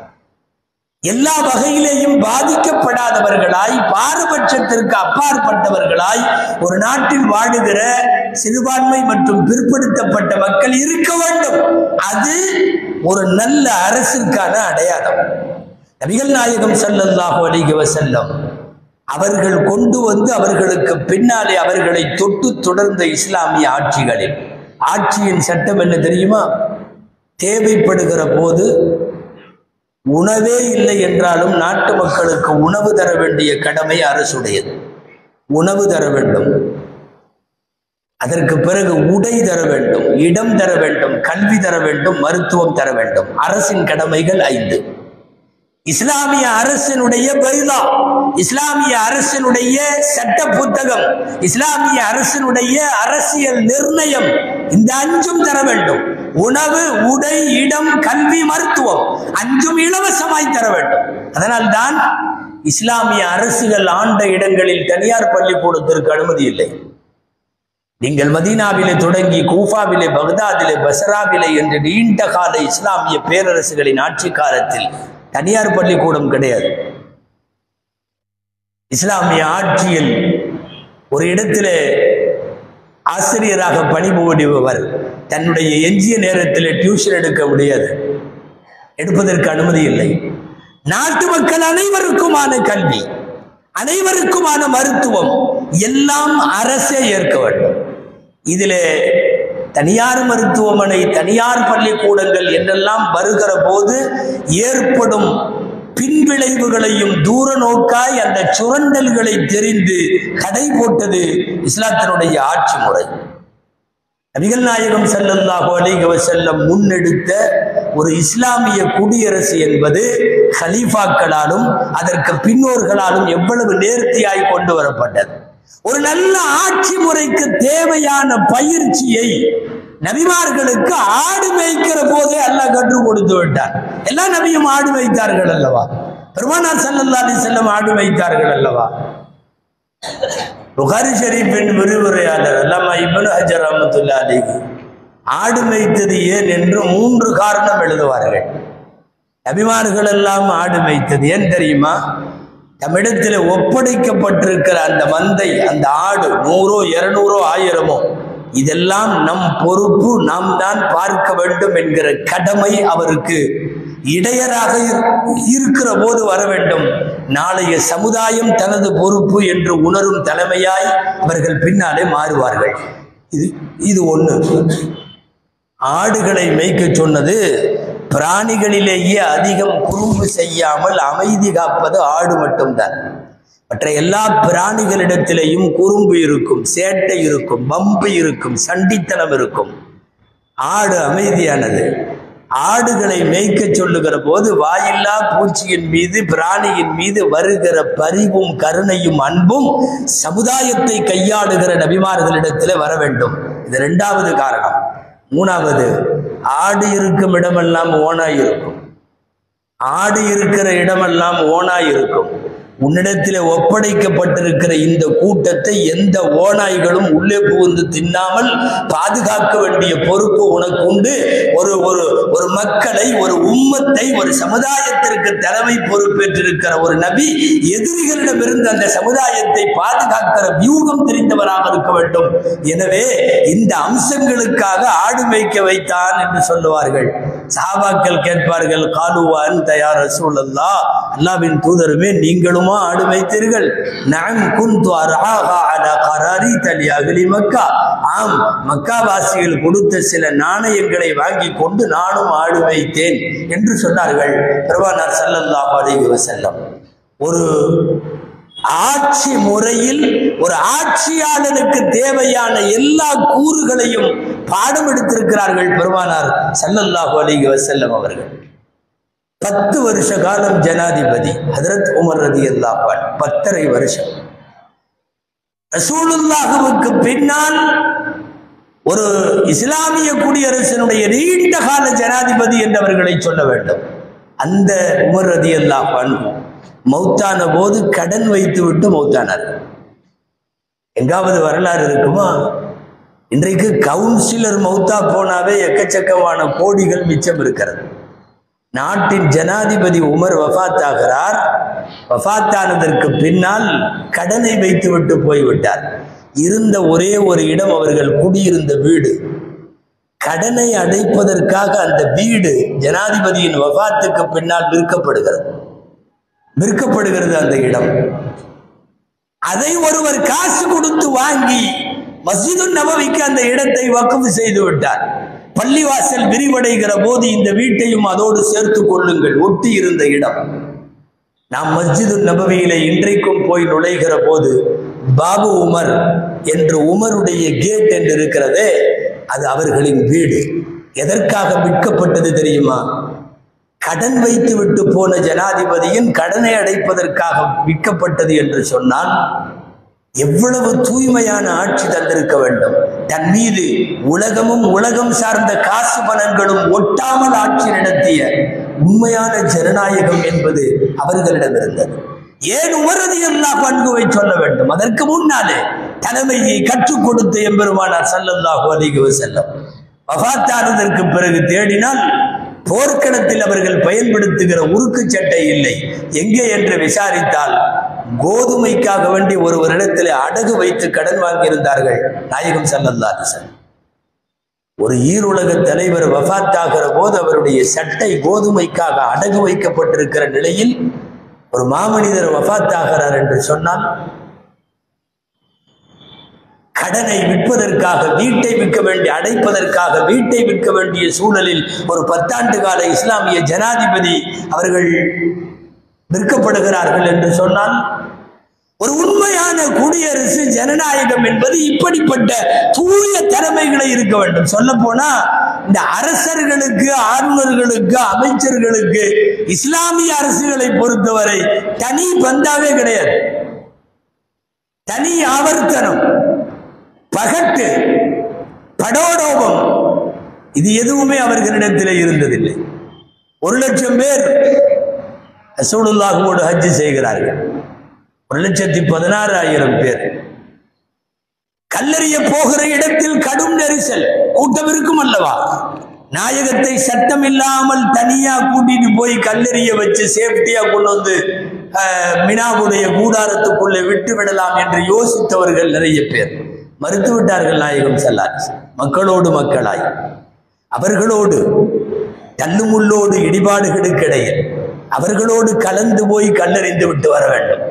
எல்லா வகையிலேயும் பாதிக்கப்படாதவர்களாய் பாரபட்சத்திற்கு அப்பாற்பட்டவர்களாய் ஒரு நாட்டில் வாழுகிற சிறுபான்மை மற்றும் பிற்படுத்தப்பட்ட மக்கள் இருக்க வேண்டும் அது ஒரு நல்ல அரசிற்கான அடையாளம் நபிகள் நாயகம் ஸல்லல்லாஹு அலைஹி வஸல்லம் அவர்கள் கொண்டு வந்து அவர்களுக்கு பின்னாலே அவர்களை தொட்டு தொடர்ந்த இஸ்லாமிய ஆட்சிகளில் ஆட்சியின் சட்டம் என்ன தெரியுமா தேவைப்படுகிற போது உணவே இல்லை என்றாலும் நாட்டு மக்களுக்கு உணவு தர வேண்டிய கடமை அரசுடையது உணவு தர வேண்டும் அதற்கு பிறகு உடை தர வேண்டும் இடம் தர வேண்டும் கல்வி தர வேண்டும் மருத்துவம் தர வேண்டும் அரசின் கடமைகள் ஐந்து இஸ்லாமிய அரசினுடைய பைலா இஸ்லாமிய அரசினுடைய சட்ட புத்தகம் இஸ்லாமிய அரசினுடைய அரசியல் நிர்ணயம் இந்த அஞ்சும் தர வேண்டும் உணவு உடை இடம் கல்வி மருத்துவம் அஞ்சும் இலவசமாய் தர வேண்டும் அதனால்தான் இஸ்லாமிய அரசுகள் ஆண்ட இடங்களில் தனியார் பள்ளிக்கூடத்திற்கு அனுமதி இல்லை நீங்கள் மதீனாவிலே தொடங்கி கூஃபாவிலே பக்தாதிலே பசராவிலே என்று நீண்ட கால இஸ்லாமிய பேரரசுகளின் ஆட்சி காலத்தில் தனியார் பள்ளிக்கூடம் கிடையாது இஸ்லாமிய ஆட்சியில் ஒரு இடத்திலே ஆசிரியராக பணிபுரிபவர் தன்னுடைய எஞ்சிய நேரத்தில் டியூஷன் எடுக்க முடியாது எடுப்பதற்கு அனுமதி இல்லை நாட்டு மக்கள் அனைவருக்குமான கல்வி அனைவருக்குமான மருத்துவம் எல்லாம் அரசே ஏற்க வேண்டும் இதிலே தனியார் மருத்துவமனை தனியார் பள்ளிக்கூடங்கள் என்றெல்லாம் வருகிற போது ஏற்படும் பின்விளைவுகளையும் தூர நோக்காய் அந்த சுரண்டல்களை தெரிந்து கடை போட்டது இஸ்லாத்தினுடைய ஆட்சி முறை நபிகள் நாயகம் ஸல்லல்லாஹு அலைஹி வஸல்லம் முன்னெடுத்த ஒரு இஸ்லாமிய குடியரசு என்பது ஹலீஃபாக்களாலும் அதற்கு பின்னோர்களாலும் எவ்வளவு நேர்த்தியாய் கொண்டு வரப்பட்டது ஒரு நல்ல ஆட்சி முறைக்கு தேவையான பயிற்சியை நபிமார்களுக்கு ஆடு மேய்க்கிற போதே அல்லாஹ் கற்றுக் கொடுத்து விட்டார் எல்லா நபியும் ஆடு வைத்தார்கள் அல்லவா பெருமானார் ஸல்லல்லாஹு அலைஹி வஸல்லம் ஆடு வைத்தார்கள் அல்லவா புகாரி ஷரீஃபின் விரிவுரையாளர் அல்லாமா இப்னு ஹஜர் ரஹ்மத்துல்லாஹி அலைஹி ஆடு மேய்த்தது ஏன் என்று மூன்று காரணம் எழுதுவார்கள் நபிமார்கள் எல்லாம் ஆடு மேய்த்தது ஏன் தெரியுமா தம்மிடத்தில் ஒப்படைக்கப்பட்டிருக்கிற அந்த மந்தை அந்த ஆடு நூறோ இருநூறோ ஆயிரமோ இதெல்லாம் நம் பொறுப்பு நாம் தான் பார்க்க வேண்டும் என்கிற கடமை அவருக்கு இடையராக இரு- இருக்கிற போது வர வேண்டும் நாளைய சமுதாயம் தனது பொறுப்பு என்று உணரும் தலைமையாய் அவர்கள் பின்னாலே மாறுவார்கள் இது இது ஒண்ணு ஆடுகளை மேய்க்க சொன்னது பிராணிகளிலேயே அதிகம் குறும்பு செய்யாமல் அமைதி காப்பது ஆடு மட்டும்தான் மற்ற எல்லா பிராணிகளிடத்திலேயும் குறும்பு இருக்கும் சேட்டை இருக்கும் பம்பு இருக்கும் சண்டித்தனம் இருக்கும் ஆடு அமைதியானது ஆடுகளை மேய்க்க சொல்லுகிற போது வாயில்லா பூச்சியின் மீது பிராணியின் மீது வருகிற பரிவும் கருணையும் அன்பும் சமுதாயத்தை கையாளுகிற நபிமார்களிடத்தில் வர வேண்டும் இது இரண்டாவது காரணம் மூணாவது ஆடு இருக்கும் இடமெல்லாம் ஓனாய் இருக்கும் ஆடு இருக்கிற இடமெல்லாம் ஓனாய் இருக்கும் உன்னிடத்தில் ஒப்படைக்கப்பட்டிருக்கிற இந்த கூட்டத்தை எந்த ஓநாய்களும் உள்ளே புகுந்து தின்னாமல் பாதுகாக்க வேண்டிய பொறுப்பு உனக்கு உண்டு ஒரு ஒரு ஒரு மக்களை ஒரு உம்மத்தை ஒரு சமுதாயத்திற்கு தலைமை பொறுப்பேற்றிருக்கிற ஒரு நபி எதிரிகளிடமிருந்து அந்த சமுதாயத்தை பாதுகாக்கிற வியூகம் தெரிந்தவராக இருக்க வேண்டும் எனவே இந்த அம்சங்களுக்காக ஆடு மேய்க்க வைத்தான் என்று சொல்லுவார்கள் சாபாக்கள் கேட்பார்கள் காலுவான் தயார் ரசூலல்லா அல்லாவின் தூதருமே நீங்களுமா ஆடு வைத்தீர்கள் நான் குந்து அர்ஹாஹா அலா கராரி தலி அகலி மக்கா ஆம் மக்காவாசிகள் கொடுத்த சில நாணயங்களை வாங்கி கொண்டு நானும் ஆடு வைத்தேன் என்று சொன்னார்கள் பெருமானார் ஸல்லல்லாஹு அலைஹி வஸல்லம் ஒரு ஆட்சி முறையில் ஒரு ஆட்சியாளனுக்கு தேவையான எல்லா கூறுகளையும் பாடம் எடுத்திருக்கிறார்கள் பெருமானார் ஸல்லல்லாஹு அலைஹி வஸல்லம் அவர்கள் பத்து வருஷ காலம் ஜனாதிபதி ஹதரத் உமர் ரதி அல்லாஹான் பத்தரை வருஷம் ரசூலுல்லாஹுவுக்கு பின்னால் ஒரு இஸ்லாமிய குடியரசனுடைய நீண்ட கால ஜனாதிபதி என்றவர்களை சொல்ல வேண்டும் அந்த உமர் ரதி அல்லாஹான் மௌத்தான போது கடன் வைத்து விட்டு மௌத்தானார் எங்காவது வரலாறு இருக்குமா இன்றைக்கு கவுன்சிலர் மௌத்தா போனாவே எக்கச்சக்கமான கோடிகள் மிச்சம் இருக்கிறது நாட்டின் ஜனாதிபதி உமர் வஃத் ஆகிறார் வஃத்தானதற்கு பின்னால் கடனை வைத்துவிட்டு போய்விட்டார் இருந்த ஒரே ஒரு இடம் அவர்கள் குடியிருந்த வீடு கடனை அடைப்பதற்காக அந்த வீடு ஜனாதிபதியின் வஃத்துக்கு பின்னால் விற்கப்படுகிறது விற்கப்படுகிறது அந்த இடம் அதை ஒருவர் காசு கொடுத்து வாங்கி மஸ்ஜிது நபவிக்கு அந்த இடத்தை வக்குவு செய்து விட்டார் பள்ளிவாசல் விரிவடைகிற போது இந்த வீட்டையும் அதோடு சேர்த்து கொள்ளுங்கள் ஒட்டி இருந்த இடம் நாம் மஸ்ஜிது நபவியில இன்றைக்கும் போய் நுழைகிற போது பாபு உமர் என்று உமருடைய கேட் என்று இருக்கிறதே அது அவர்களின் வீடு எதற்காக விற்கப்பட்டது தெரியுமா கடன் வைத்து விட்டு போன ஜனாதிபதியின் கடனை அடைப்பதற்காக விற்கப்பட்டது என்று சொன்னால் எவ்வளவு தூய்மையான ஆட்சி தந்திருக்க வேண்டும் தன் மீது உலகமும் உலகம் சார்ந்த காசு பணங்களும் ஒட்டாமல் ஆட்சி நடத்திய உண்மையான ஜனநாயகம் என்பது அவர்களிடம் இருந்தது ஏன் உமரதி எல்லா பண்புவை சொல்ல வேண்டும் அதற்கு முன்னாலே தலைமையை கற்றுக் கொடுத்த எம்பெருமானார் சல்லல்லாஹு அலைஹி வஸல்லம் வஃத்தானதற்கு பிறகு தேடினால் போர்க்களத்தில் அவர்கள் பயன்படுத்துகிற உருக்கு சட்டை இல்லை எங்கே என்று விசாரித்தால் கோதுமைக்காக வேண்டி ஒருவரிடத்தில் அடகு வைத்து கடன் வாங்கியிருந்தார்கள் நாயகம் சல்லல்லாஹு ஒரு ஈருலக தலைவர் வஃத்தாகிற போது அவருடைய சட்டை கோதுமைக்காக அடகு வைக்கப்பட்டிருக்கிற நிலையில் ஒரு மாமனிதர் வஃத்தாகிறார் என்று சொன்னால் கடனை விற்பதற்காக வீட்டை விற்க வேண்டிய அடைப்பதற்காக வீட்டை விற்க வேண்டிய சூழலில் ஒரு பத்தாண்டு கால இஸ்லாமிய ஜனாதிபதி அவர்கள் விற்கப்படுகிறார்கள் என்று சொன்னால் ஒரு உண்மையான குடியரசு ஜனநாயகம் என்பது இப்படிப்பட்ட தூய திறமைகளை இருக்க வேண்டும் சொல்ல போனா இந்த அரசர்களுக்கு ஆளுநர்களுக்கு அமைச்சர்களுக்கு இஸ்லாமிய அரசுகளை பொறுத்தவரை தனி பந்தாவே கிடையாது தனி ஆவர்த்தனம் பகட்டு படோடோபம் இது எதுவுமே அவர்களிடத்தில் இருந்ததில்லை ஒரு லட்சம் பேர் ரசூலுல்லாஹுவோடு ஹஜ்ஜு செய்கிறார்கள் ஒரு லட்சத்தி பதினாறாயிரம் பேர் கல்லறிய போகிற இடத்தில் கடும் நெரிசல் கூட்டம் இருக்கும் அல்லவா நாயகத்தை சட்டம் இல்லாமல் தனியா கூட்டிட்டு போய் கல்லெறிய வச்சு சேஃப்டியா கொண்டு வந்து அஹ், மினாவுடைய கூடாரத்துக்குள்ளே விட்டு விடலாம் என்று யோசித்தவர்கள் நிறைய பேர் மறுத்து விட்டார்கள் நாயகம் செல்லார் மக்களோடு மக்களாய் அவர்களோடு தள்ளுமுள்ளோடு இடிபாடுகளுக்கு இடையில் அவர்களோடு கலந்து போய் கல்லறிந்து விட்டு வர வேண்டும்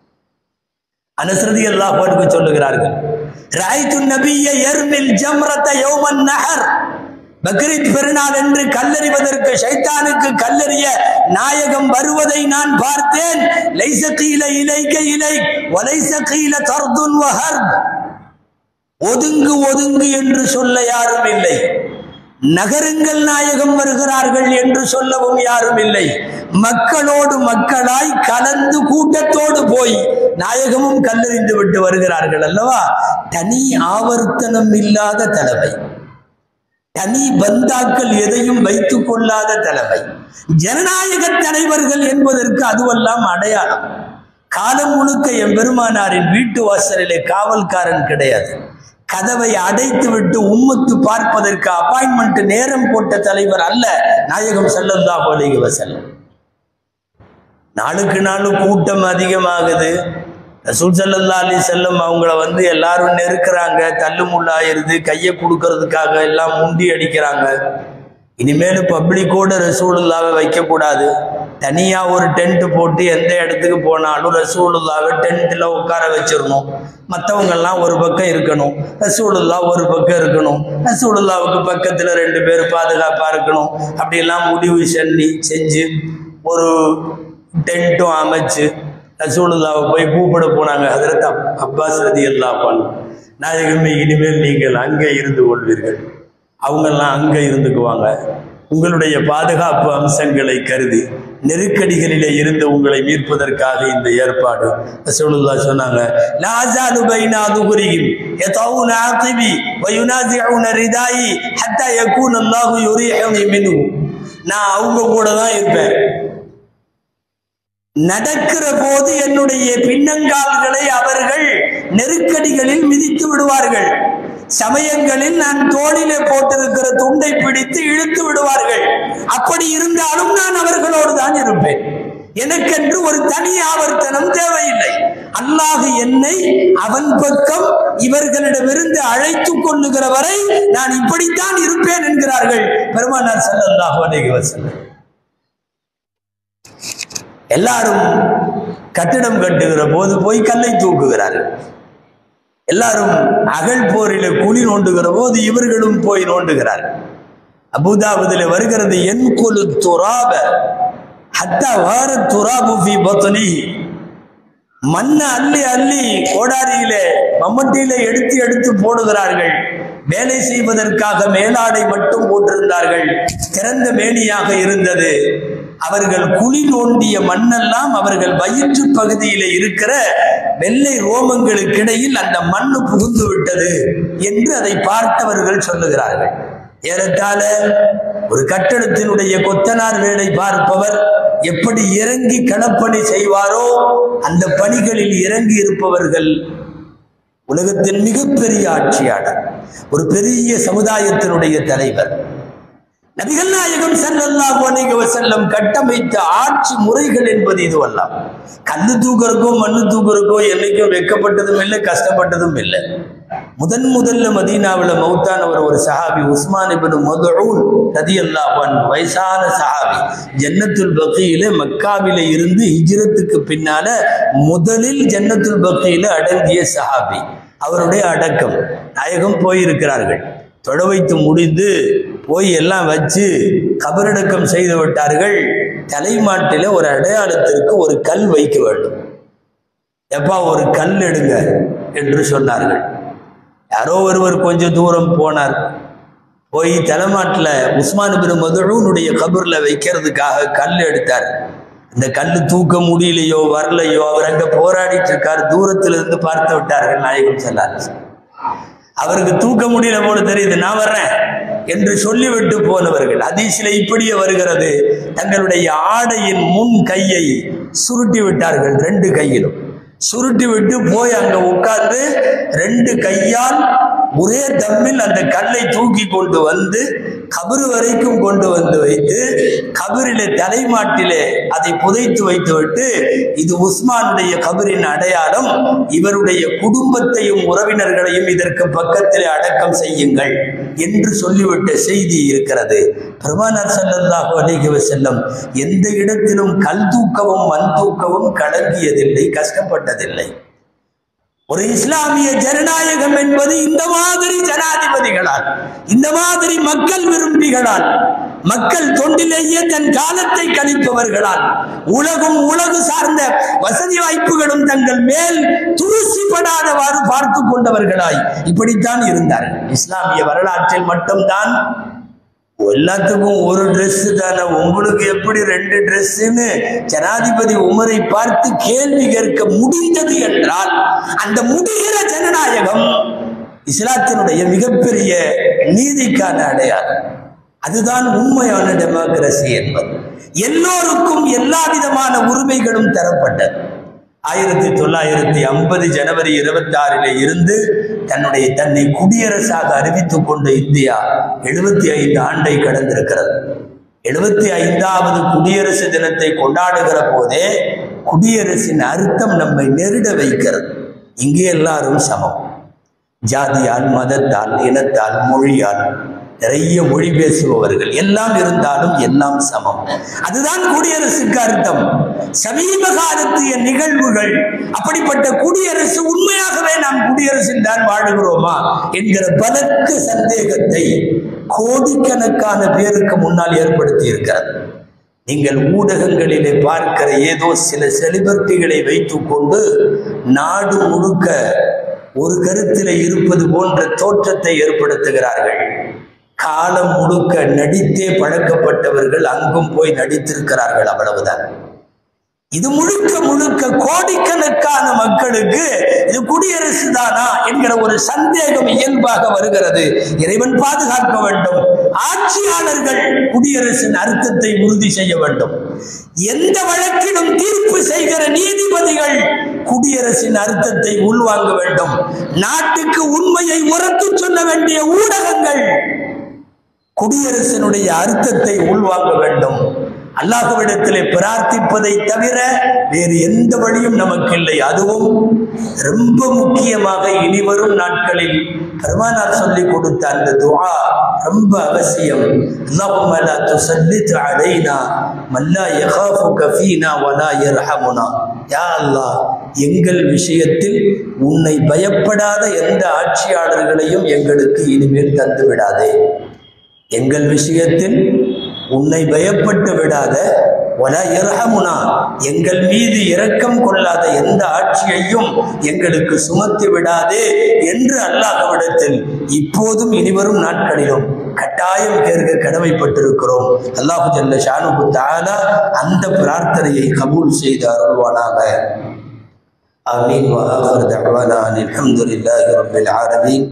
அனஸ்ரதி அல்லாஹ் சொல்லுகிறார்கள் ராய்த்து நபிய எர்மில் ஜம்ரத யௌமன் நஹர் பக்ரீத் பெருநாள் என்று கல்லறிவதற்கு ஷைத்தானுக்கு கல்லறிய நாயகம் வருவதை நான் பார்த்தேன் லைச கீல இலைக்க இலை வலைச கீல தர்துன் வஹர்ப் ஒதுங்கு ஒதுங்கு என்று சொல்ல யாரும் இல்லை நகருங்கள் நாயகம் வருகிறார்கள் என்று சொல்லவும் யாரும் இல்லை மக்களோடு மக்களாய் கலந்து கூட்டத்தோடு போய் நாயகமும் கல்லறிந்து விட்டு வருகிறார்கள் அல்லவா தனி ஆவர்த்தனம் இல்லாத தலைமை தனி பந்தாக்கள் எதையும் வைத்துக் கொள்ளாத தலைமை ஜனநாயக தலைவர்கள் என்பதற்கு அதுவெல்லாம் அடையாளம் காலம் முழுக்க என் பெருமானாரின் வீட்டு வாசலிலே காவல்காரன் கிடையாது கதவை அடைத்து விட்டு உம்மத்து பார்ப்பதற்கு அப்பாயின்மெண்ட் நேரம் போட்ட தலைவர் அல்ல நாயகம் ஸல்லல்லாஹு அலைஹி வஸல்லம் நாளுக்கு நாள் கூட்டம் அதிகமாகுது ரசூல் சல்லல்லா அலி செல்லம் அவங்கள வந்து எல்லாரும் நெருக்கிறாங்க தள்ளு முள்ளாயிருது கையை கொடுக்கறதுக்காக எல்லாம் முண்டி அடிக்கிறாங்க இனிமேல் பப்ளிக்கோட ரசூலுல்லாவை வைக்கக்கூடாது தனியா ஒரு டென்ட் போட்டு எந்த இடத்துக்கு போனாலும் ரசூலுல்லாவை டென்ட்ல உட்கார வச்சிடணும் மற்றவங்கெல்லாம் ஒரு பக்கம் இருக்கணும் ரசூலுல்லா ஒரு பக்கம் இருக்கணும் ரசூலுல்லாவுக்கு பக்கத்துல ரெண்டு பேர் பாதுகாப்பா இருக்கணும் அப்படியெல்லாம் முடிவு செஞ்சு செஞ்சு ஒரு டென்ட்டும் அமைச்சு ரசூலுல்லாவை போய் கூப்பிட போனாங்க அதற்கு அப்பாஸ் ரதி எல்லாம் நாயகமே இனிமேல் நீங்கள் அங்கே இருந்து கொள்வீர்கள் அவங்கெல்லாம் அங்கே இருந்துக்குவாங்க உங்களுடைய பாதுகாப்பு அம்சங்களை கருதி நெருக்கடிகளிலே இருந்து உங்களை மீட்பதற்காக இந்த ஏற்பாடு ரசூலுல்லாஹ் சொன்னாங்க லா அஸாலு பைன அதுகுரிஹிம் யதவுன ஆகிபி வயுனாசிஉன ரிதாயி ஹத்தா யகூன அல்லாஹு யுரீஹுனி மின்ஹு நான் அவங்க கூட தான் இருப்பேன் நடக்கிற போது என்னுடைய பின்னங்கால்களை அவர்கள் நெருக்கடிகளில் மிதித்து விடுவார்கள் சமயங்களில் நான் தோளிலே போட்டிருக்கிற துண்டை பிடித்து இழுத்து விடுவார்கள் அப்படி இருந்தாலும் நான் அவர்களோடு தான் இருப்பேன் எனக்கென்று ஒரு தனி ஆவர்த்தனம் தேவையில்லை அல்லாஹ் என்னை அவன் பக்கம் இவர்களிடமிருந்து அழைத்துக் கொள்ளுகிற வரை நான் இப்படித்தான் இருப்பேன் என்கிறார்கள் பெருமானார் ஸல்லல்லாஹு அலைஹி வஸல்லம் எல்லாரும் கட்டிடம் கட்டுகிற போது போய் கல்லை தூக்குகிறார்கள் எல்லாரும் அகழ் போரில குழி நோண்டுகிற போது இவர்களும் போய் நோண்டுகிறார்கள் அபுதாபுதில் வருகிறது என் குழு துராப ஹத்தா வார துராபு ஃபி பத்னிஹி மண்ணை அள்ளி அள்ளி கோடாரியிலே மம்மட்டியில எடுத்து எடுத்து போடுகிறார்கள் வேலை செய்வதற்காக மேலாடை மட்டும் போட்டிருந்தார்கள் திறந்த மேனியாக இருந்தது அவர்கள் குழி நோண்டிய மண்ணெல்லாம் அவர்கள் வயிற்று பகுதியில இருக்கிற வெள்ளை ரோமங்களுக்கிடையில் அந்த மண்ணு புகுந்து விட்டது என்று அதை பார்த்தவர்கள் சொல்லுகிறார்கள் ஏறத்தாழ ஒரு கட்டடத்தினுடைய கொத்தனார் வேலை பார்ப்பவர் எப்படி இறங்கி களப்பணி செய்வாரோ அந்த பணிகளில் இறங்கி இருப்பவர்கள் உலகத்தின் மிகப்பெரிய ஆட்சியாளர் ஒரு பெரிய சமுதாயத்தினுடைய தலைவர் நபிகள் நாயகம் ஸல்லல்லாஹு அலைஹி வஸல்லம் கட்டமைத்த ஆட்சி முறைகள் என்பது இதுவெல்லாம் கல்லு தூக்குறக்கோ மண்ணு தூக்குறக்கோ என்னைக்கும் வெக்கப்பட்டதும் இல்லை கஷ்டப்பட்டதும் இல்லை முதன் முதல்ல மதீனாவில் மௌத்தானவர் ஒரு சஹாபி உஸ்மான் இப்னு மதுஊன் ரதியல்லாஹு அன்ஹு வயசான சஹாபி ஜன்னத்துல் பக்கியில மக்காவில இருந்து ஹிஜ்ரத்துக்கு பின்னால முதலில் ஜன்னத்துல் பக்கியில அடங்கிய சஹாபி அவருடைய அடக்கம் நாயகம் போயிருக்கிறார்கள் தொட வைத்து முடிந்து போய் எல்லாம் வச்சு கபரடக்கம் செய்து விட்டார்கள் தலைமாட்டில ஒரு அடையாளத்திற்கு ஒரு கல் வைக்க வேண்டும் எப்பா ஒரு கல் எடுங்க என்று சொன்னார்கள் யாரோ ஒருவர் கொஞ்சம் தூரம் போனார் போய் தலைமாட்டில் உஸ்மான் பின் மதுழுனுடைய கபூர்ல வைக்கிறதுக்காக கல் எடுத்தார் இந்த கல் தூக்க முடியலையோ வரலையோ அவர் அங்க போராடிட்டு இருக்கார் தூரத்துல இருந்து பார்த்து விட்டார்கள் நாயகம் செல்லார் அவருக்கு தூக்க முடியல போல தெரியுது நான் வர்றேன் என்று சொல்லிவிட்டு போனவர்கள் ஹதீஸில் இப்படியே வருகிறது தங்களுடைய ஆடையின் முன் கையை சுருட்டி விட்டார்கள் ரெண்டு கையிலும் சுருட்டி விட்டு போய் அங்க உட்கார்ந்து ரெண்டு கையால் ஒரே தம்மில் அந்த கல்லை தூக்கி கொண்டு வந்து கபரு வரைக்கும் கொண்டு வந்து வைத்து கபரிலே தலைமாட்டிலே அதை புதைத்து வைத்துவிட்டு இது உஸ்மானுடைய கபரின் அடையாளம் இவருடைய குடும்பத்தையும் உறவினர்களையும் இதற்கு பக்கத்திலே அடக்கம் செய்யுங்கள் என்று சொல்லிவிட்ட செய்தி இருக்கிறது பெருமானார் ஸல்லல்லாஹு அலைஹி வஸல்லம் எந்த இடத்திலும் கல் தூக்கவும் மண் தூக்கவும் கடங்கியதில்லை கஷ்டப்பட்டதில்லை ஒரு இஸ்லாமிய ஜனநாயகம் என்பது இந்த மாதிரி ஜனாதிபதிகளால் இந்த மாதிரி மக்கள் விரும்பிகளால் மக்கள் தொண்டிலேயே தன் காலத்தை கழிப்பவர்களால் உலகும் உலகு சார்ந்த வசதி வாய்ப்புகளும் தங்கள் மேல் தூசிப்படாதவாறு பார்த்து கொண்டவர்களாய் இப்படித்தான் இருந்தார்கள் இஸ்லாமிய வரலாற்றில் மட்டும்தான் எல்லாத்துக்கும் ஒரு Dress தானே உங்களுக்கு எப்படி ரெண்டு ட்ரெஸ்ன்னு ஜனாதிபதி உமரை பார்த்து கேள்வி கேட்க முடிந்தது என்றால் அந்த முடிகிற ஜனநாயகம் இஸ்லாத்தினுடைய மிகப்பெரிய நீதிக்கான அடையாளம் அதுதான் உண்மையான டெமோக்ரஸி என்பது எல்லோருக்கும் எல்லா விதமான உரிமைகளும் தரப்பட்டது ஆயிரத்தி தொள்ளாயிரத்தி ஐம்பது ஜனவரி இருபத்தி ஆறில இருந்து தன்னுடைய தன்னை குடியரசாக அறிவித்துக் கொண்ட இந்தியா எழுபத்தி ஐந்து ஆண்டை கடந்திருக்கிறது எழுபத்தி ஐந்தாவது குடியரசு தினத்தை கொண்டாடுகிற போதே குடியரசின் அர்த்தம் நம்மை நெருட வைக்கிறது இங்கே எல்லாரும் சமம் ஜாதியால் மதத்தால் இனத்தால் மொழியால் நிறைய மொழி பேசுபவர்கள் எல்லாம் இருந்தாலும் எல்லாம் சமம் அதுதான் குடியரசுக்கு அர்த்தம் சமீப காலத்திய நிகழ்வுகள் அப்படிப்பட்ட குடியரசு உண்மையாகவே நாம் குடியரசில் தான் வாழுகிறோமா என்கிற பலத்த சந்தேகத்தை கோடிக்கணக்கான பேருக்கு முன்னால் ஏற்படுத்தி இருக்கிறது நீங்கள் ஊடகங்களிலே பார்க்கிற ஏதோ சில செலிபிரிட்டிகளை வைத்துக்கொண்டு நாடு முழுக்க ஒரு கருத்திலே இருப்பது போன்ற தோற்றத்தை ஏற்படுத்துகிறார்கள் காலம் முழுக்க நடித்தே பழக்கப்பட்டவர்கள் அங்கும் போய் நடித்திருக்கிறார்கள் அவ்வளவுதான் இது முழுக்க முழுக்க கோடிக்கணக்கான மக்களுக்கு இது குடியரசு தானா என்கிற ஒரு சந்தேகம் இயல்பாக வருகிறது இறைவன் பாதுகாக்க வேண்டும் ஆட்சியாளர்கள் குடியரசின் அர்த்தத்தை உறுதி செய்ய வேண்டும் எந்த வழக்கிலும் தீர்ப்பு செய்கிற நீதிபதிகள் குடியரசின் அர்த்தத்தை உள்வாங்க வேண்டும் நாட்டுக்கு உண்மையை உரத்து சொல்ல வேண்டிய ஊடகங்கள் குடியரசனுடைய அர்த்தத்தை உள்வாங்க வேண்டும் அல்லாஹுவிடத்திலே பிரார்த்திப்பதை தவிர வேறு எந்த வழியும் நமக்கு இல்லை அதுவும் ரொம்ப முக்கியமாக இனிவரும் நாட்களில் பெருமானார் சொல்லிக் கொடுத்த அந்த துஆ ரொம்ப அவசியம் அல்லாஹும்ம லா துஸல்லித் அலைனா மல்லா யகாஃபுக ஃபீனா வலா யர்ஹமுனா யா அல்லாஹ் எங்கள் விஷயத்தில் உன்னை பயப்படாத எந்த ஆட்சியாளர்களையும் எங்களுக்கு இனிமேல் தந்து விடாதே எங்கள் விஷயத்தில் உன்னை பயப்பட்டு விடாத வல இரஹமுனா எங்கள் மீது இரக்கம் கொள்ளாத எந்த ஆட்சியையும் எங்களுக்கு சுமத்தி விடாதே என்று அல்லாஹ்விடத்தில் இப்போதும் இனிவரும் நாட்களிலும் கட்டாயம் கேட்க கடமைப்பட்டிருக்கிறோம் அல்லாஹு ஜல்ல ஷானுபு தாலா அந்த பிரார்த்தனையை கபூல் செய்து அருள்வானாக ஆமீன் வஆஹிர் தஅவானா அனில் ஹம்துலில்லாஹி ரப்பில் ஆலமீன்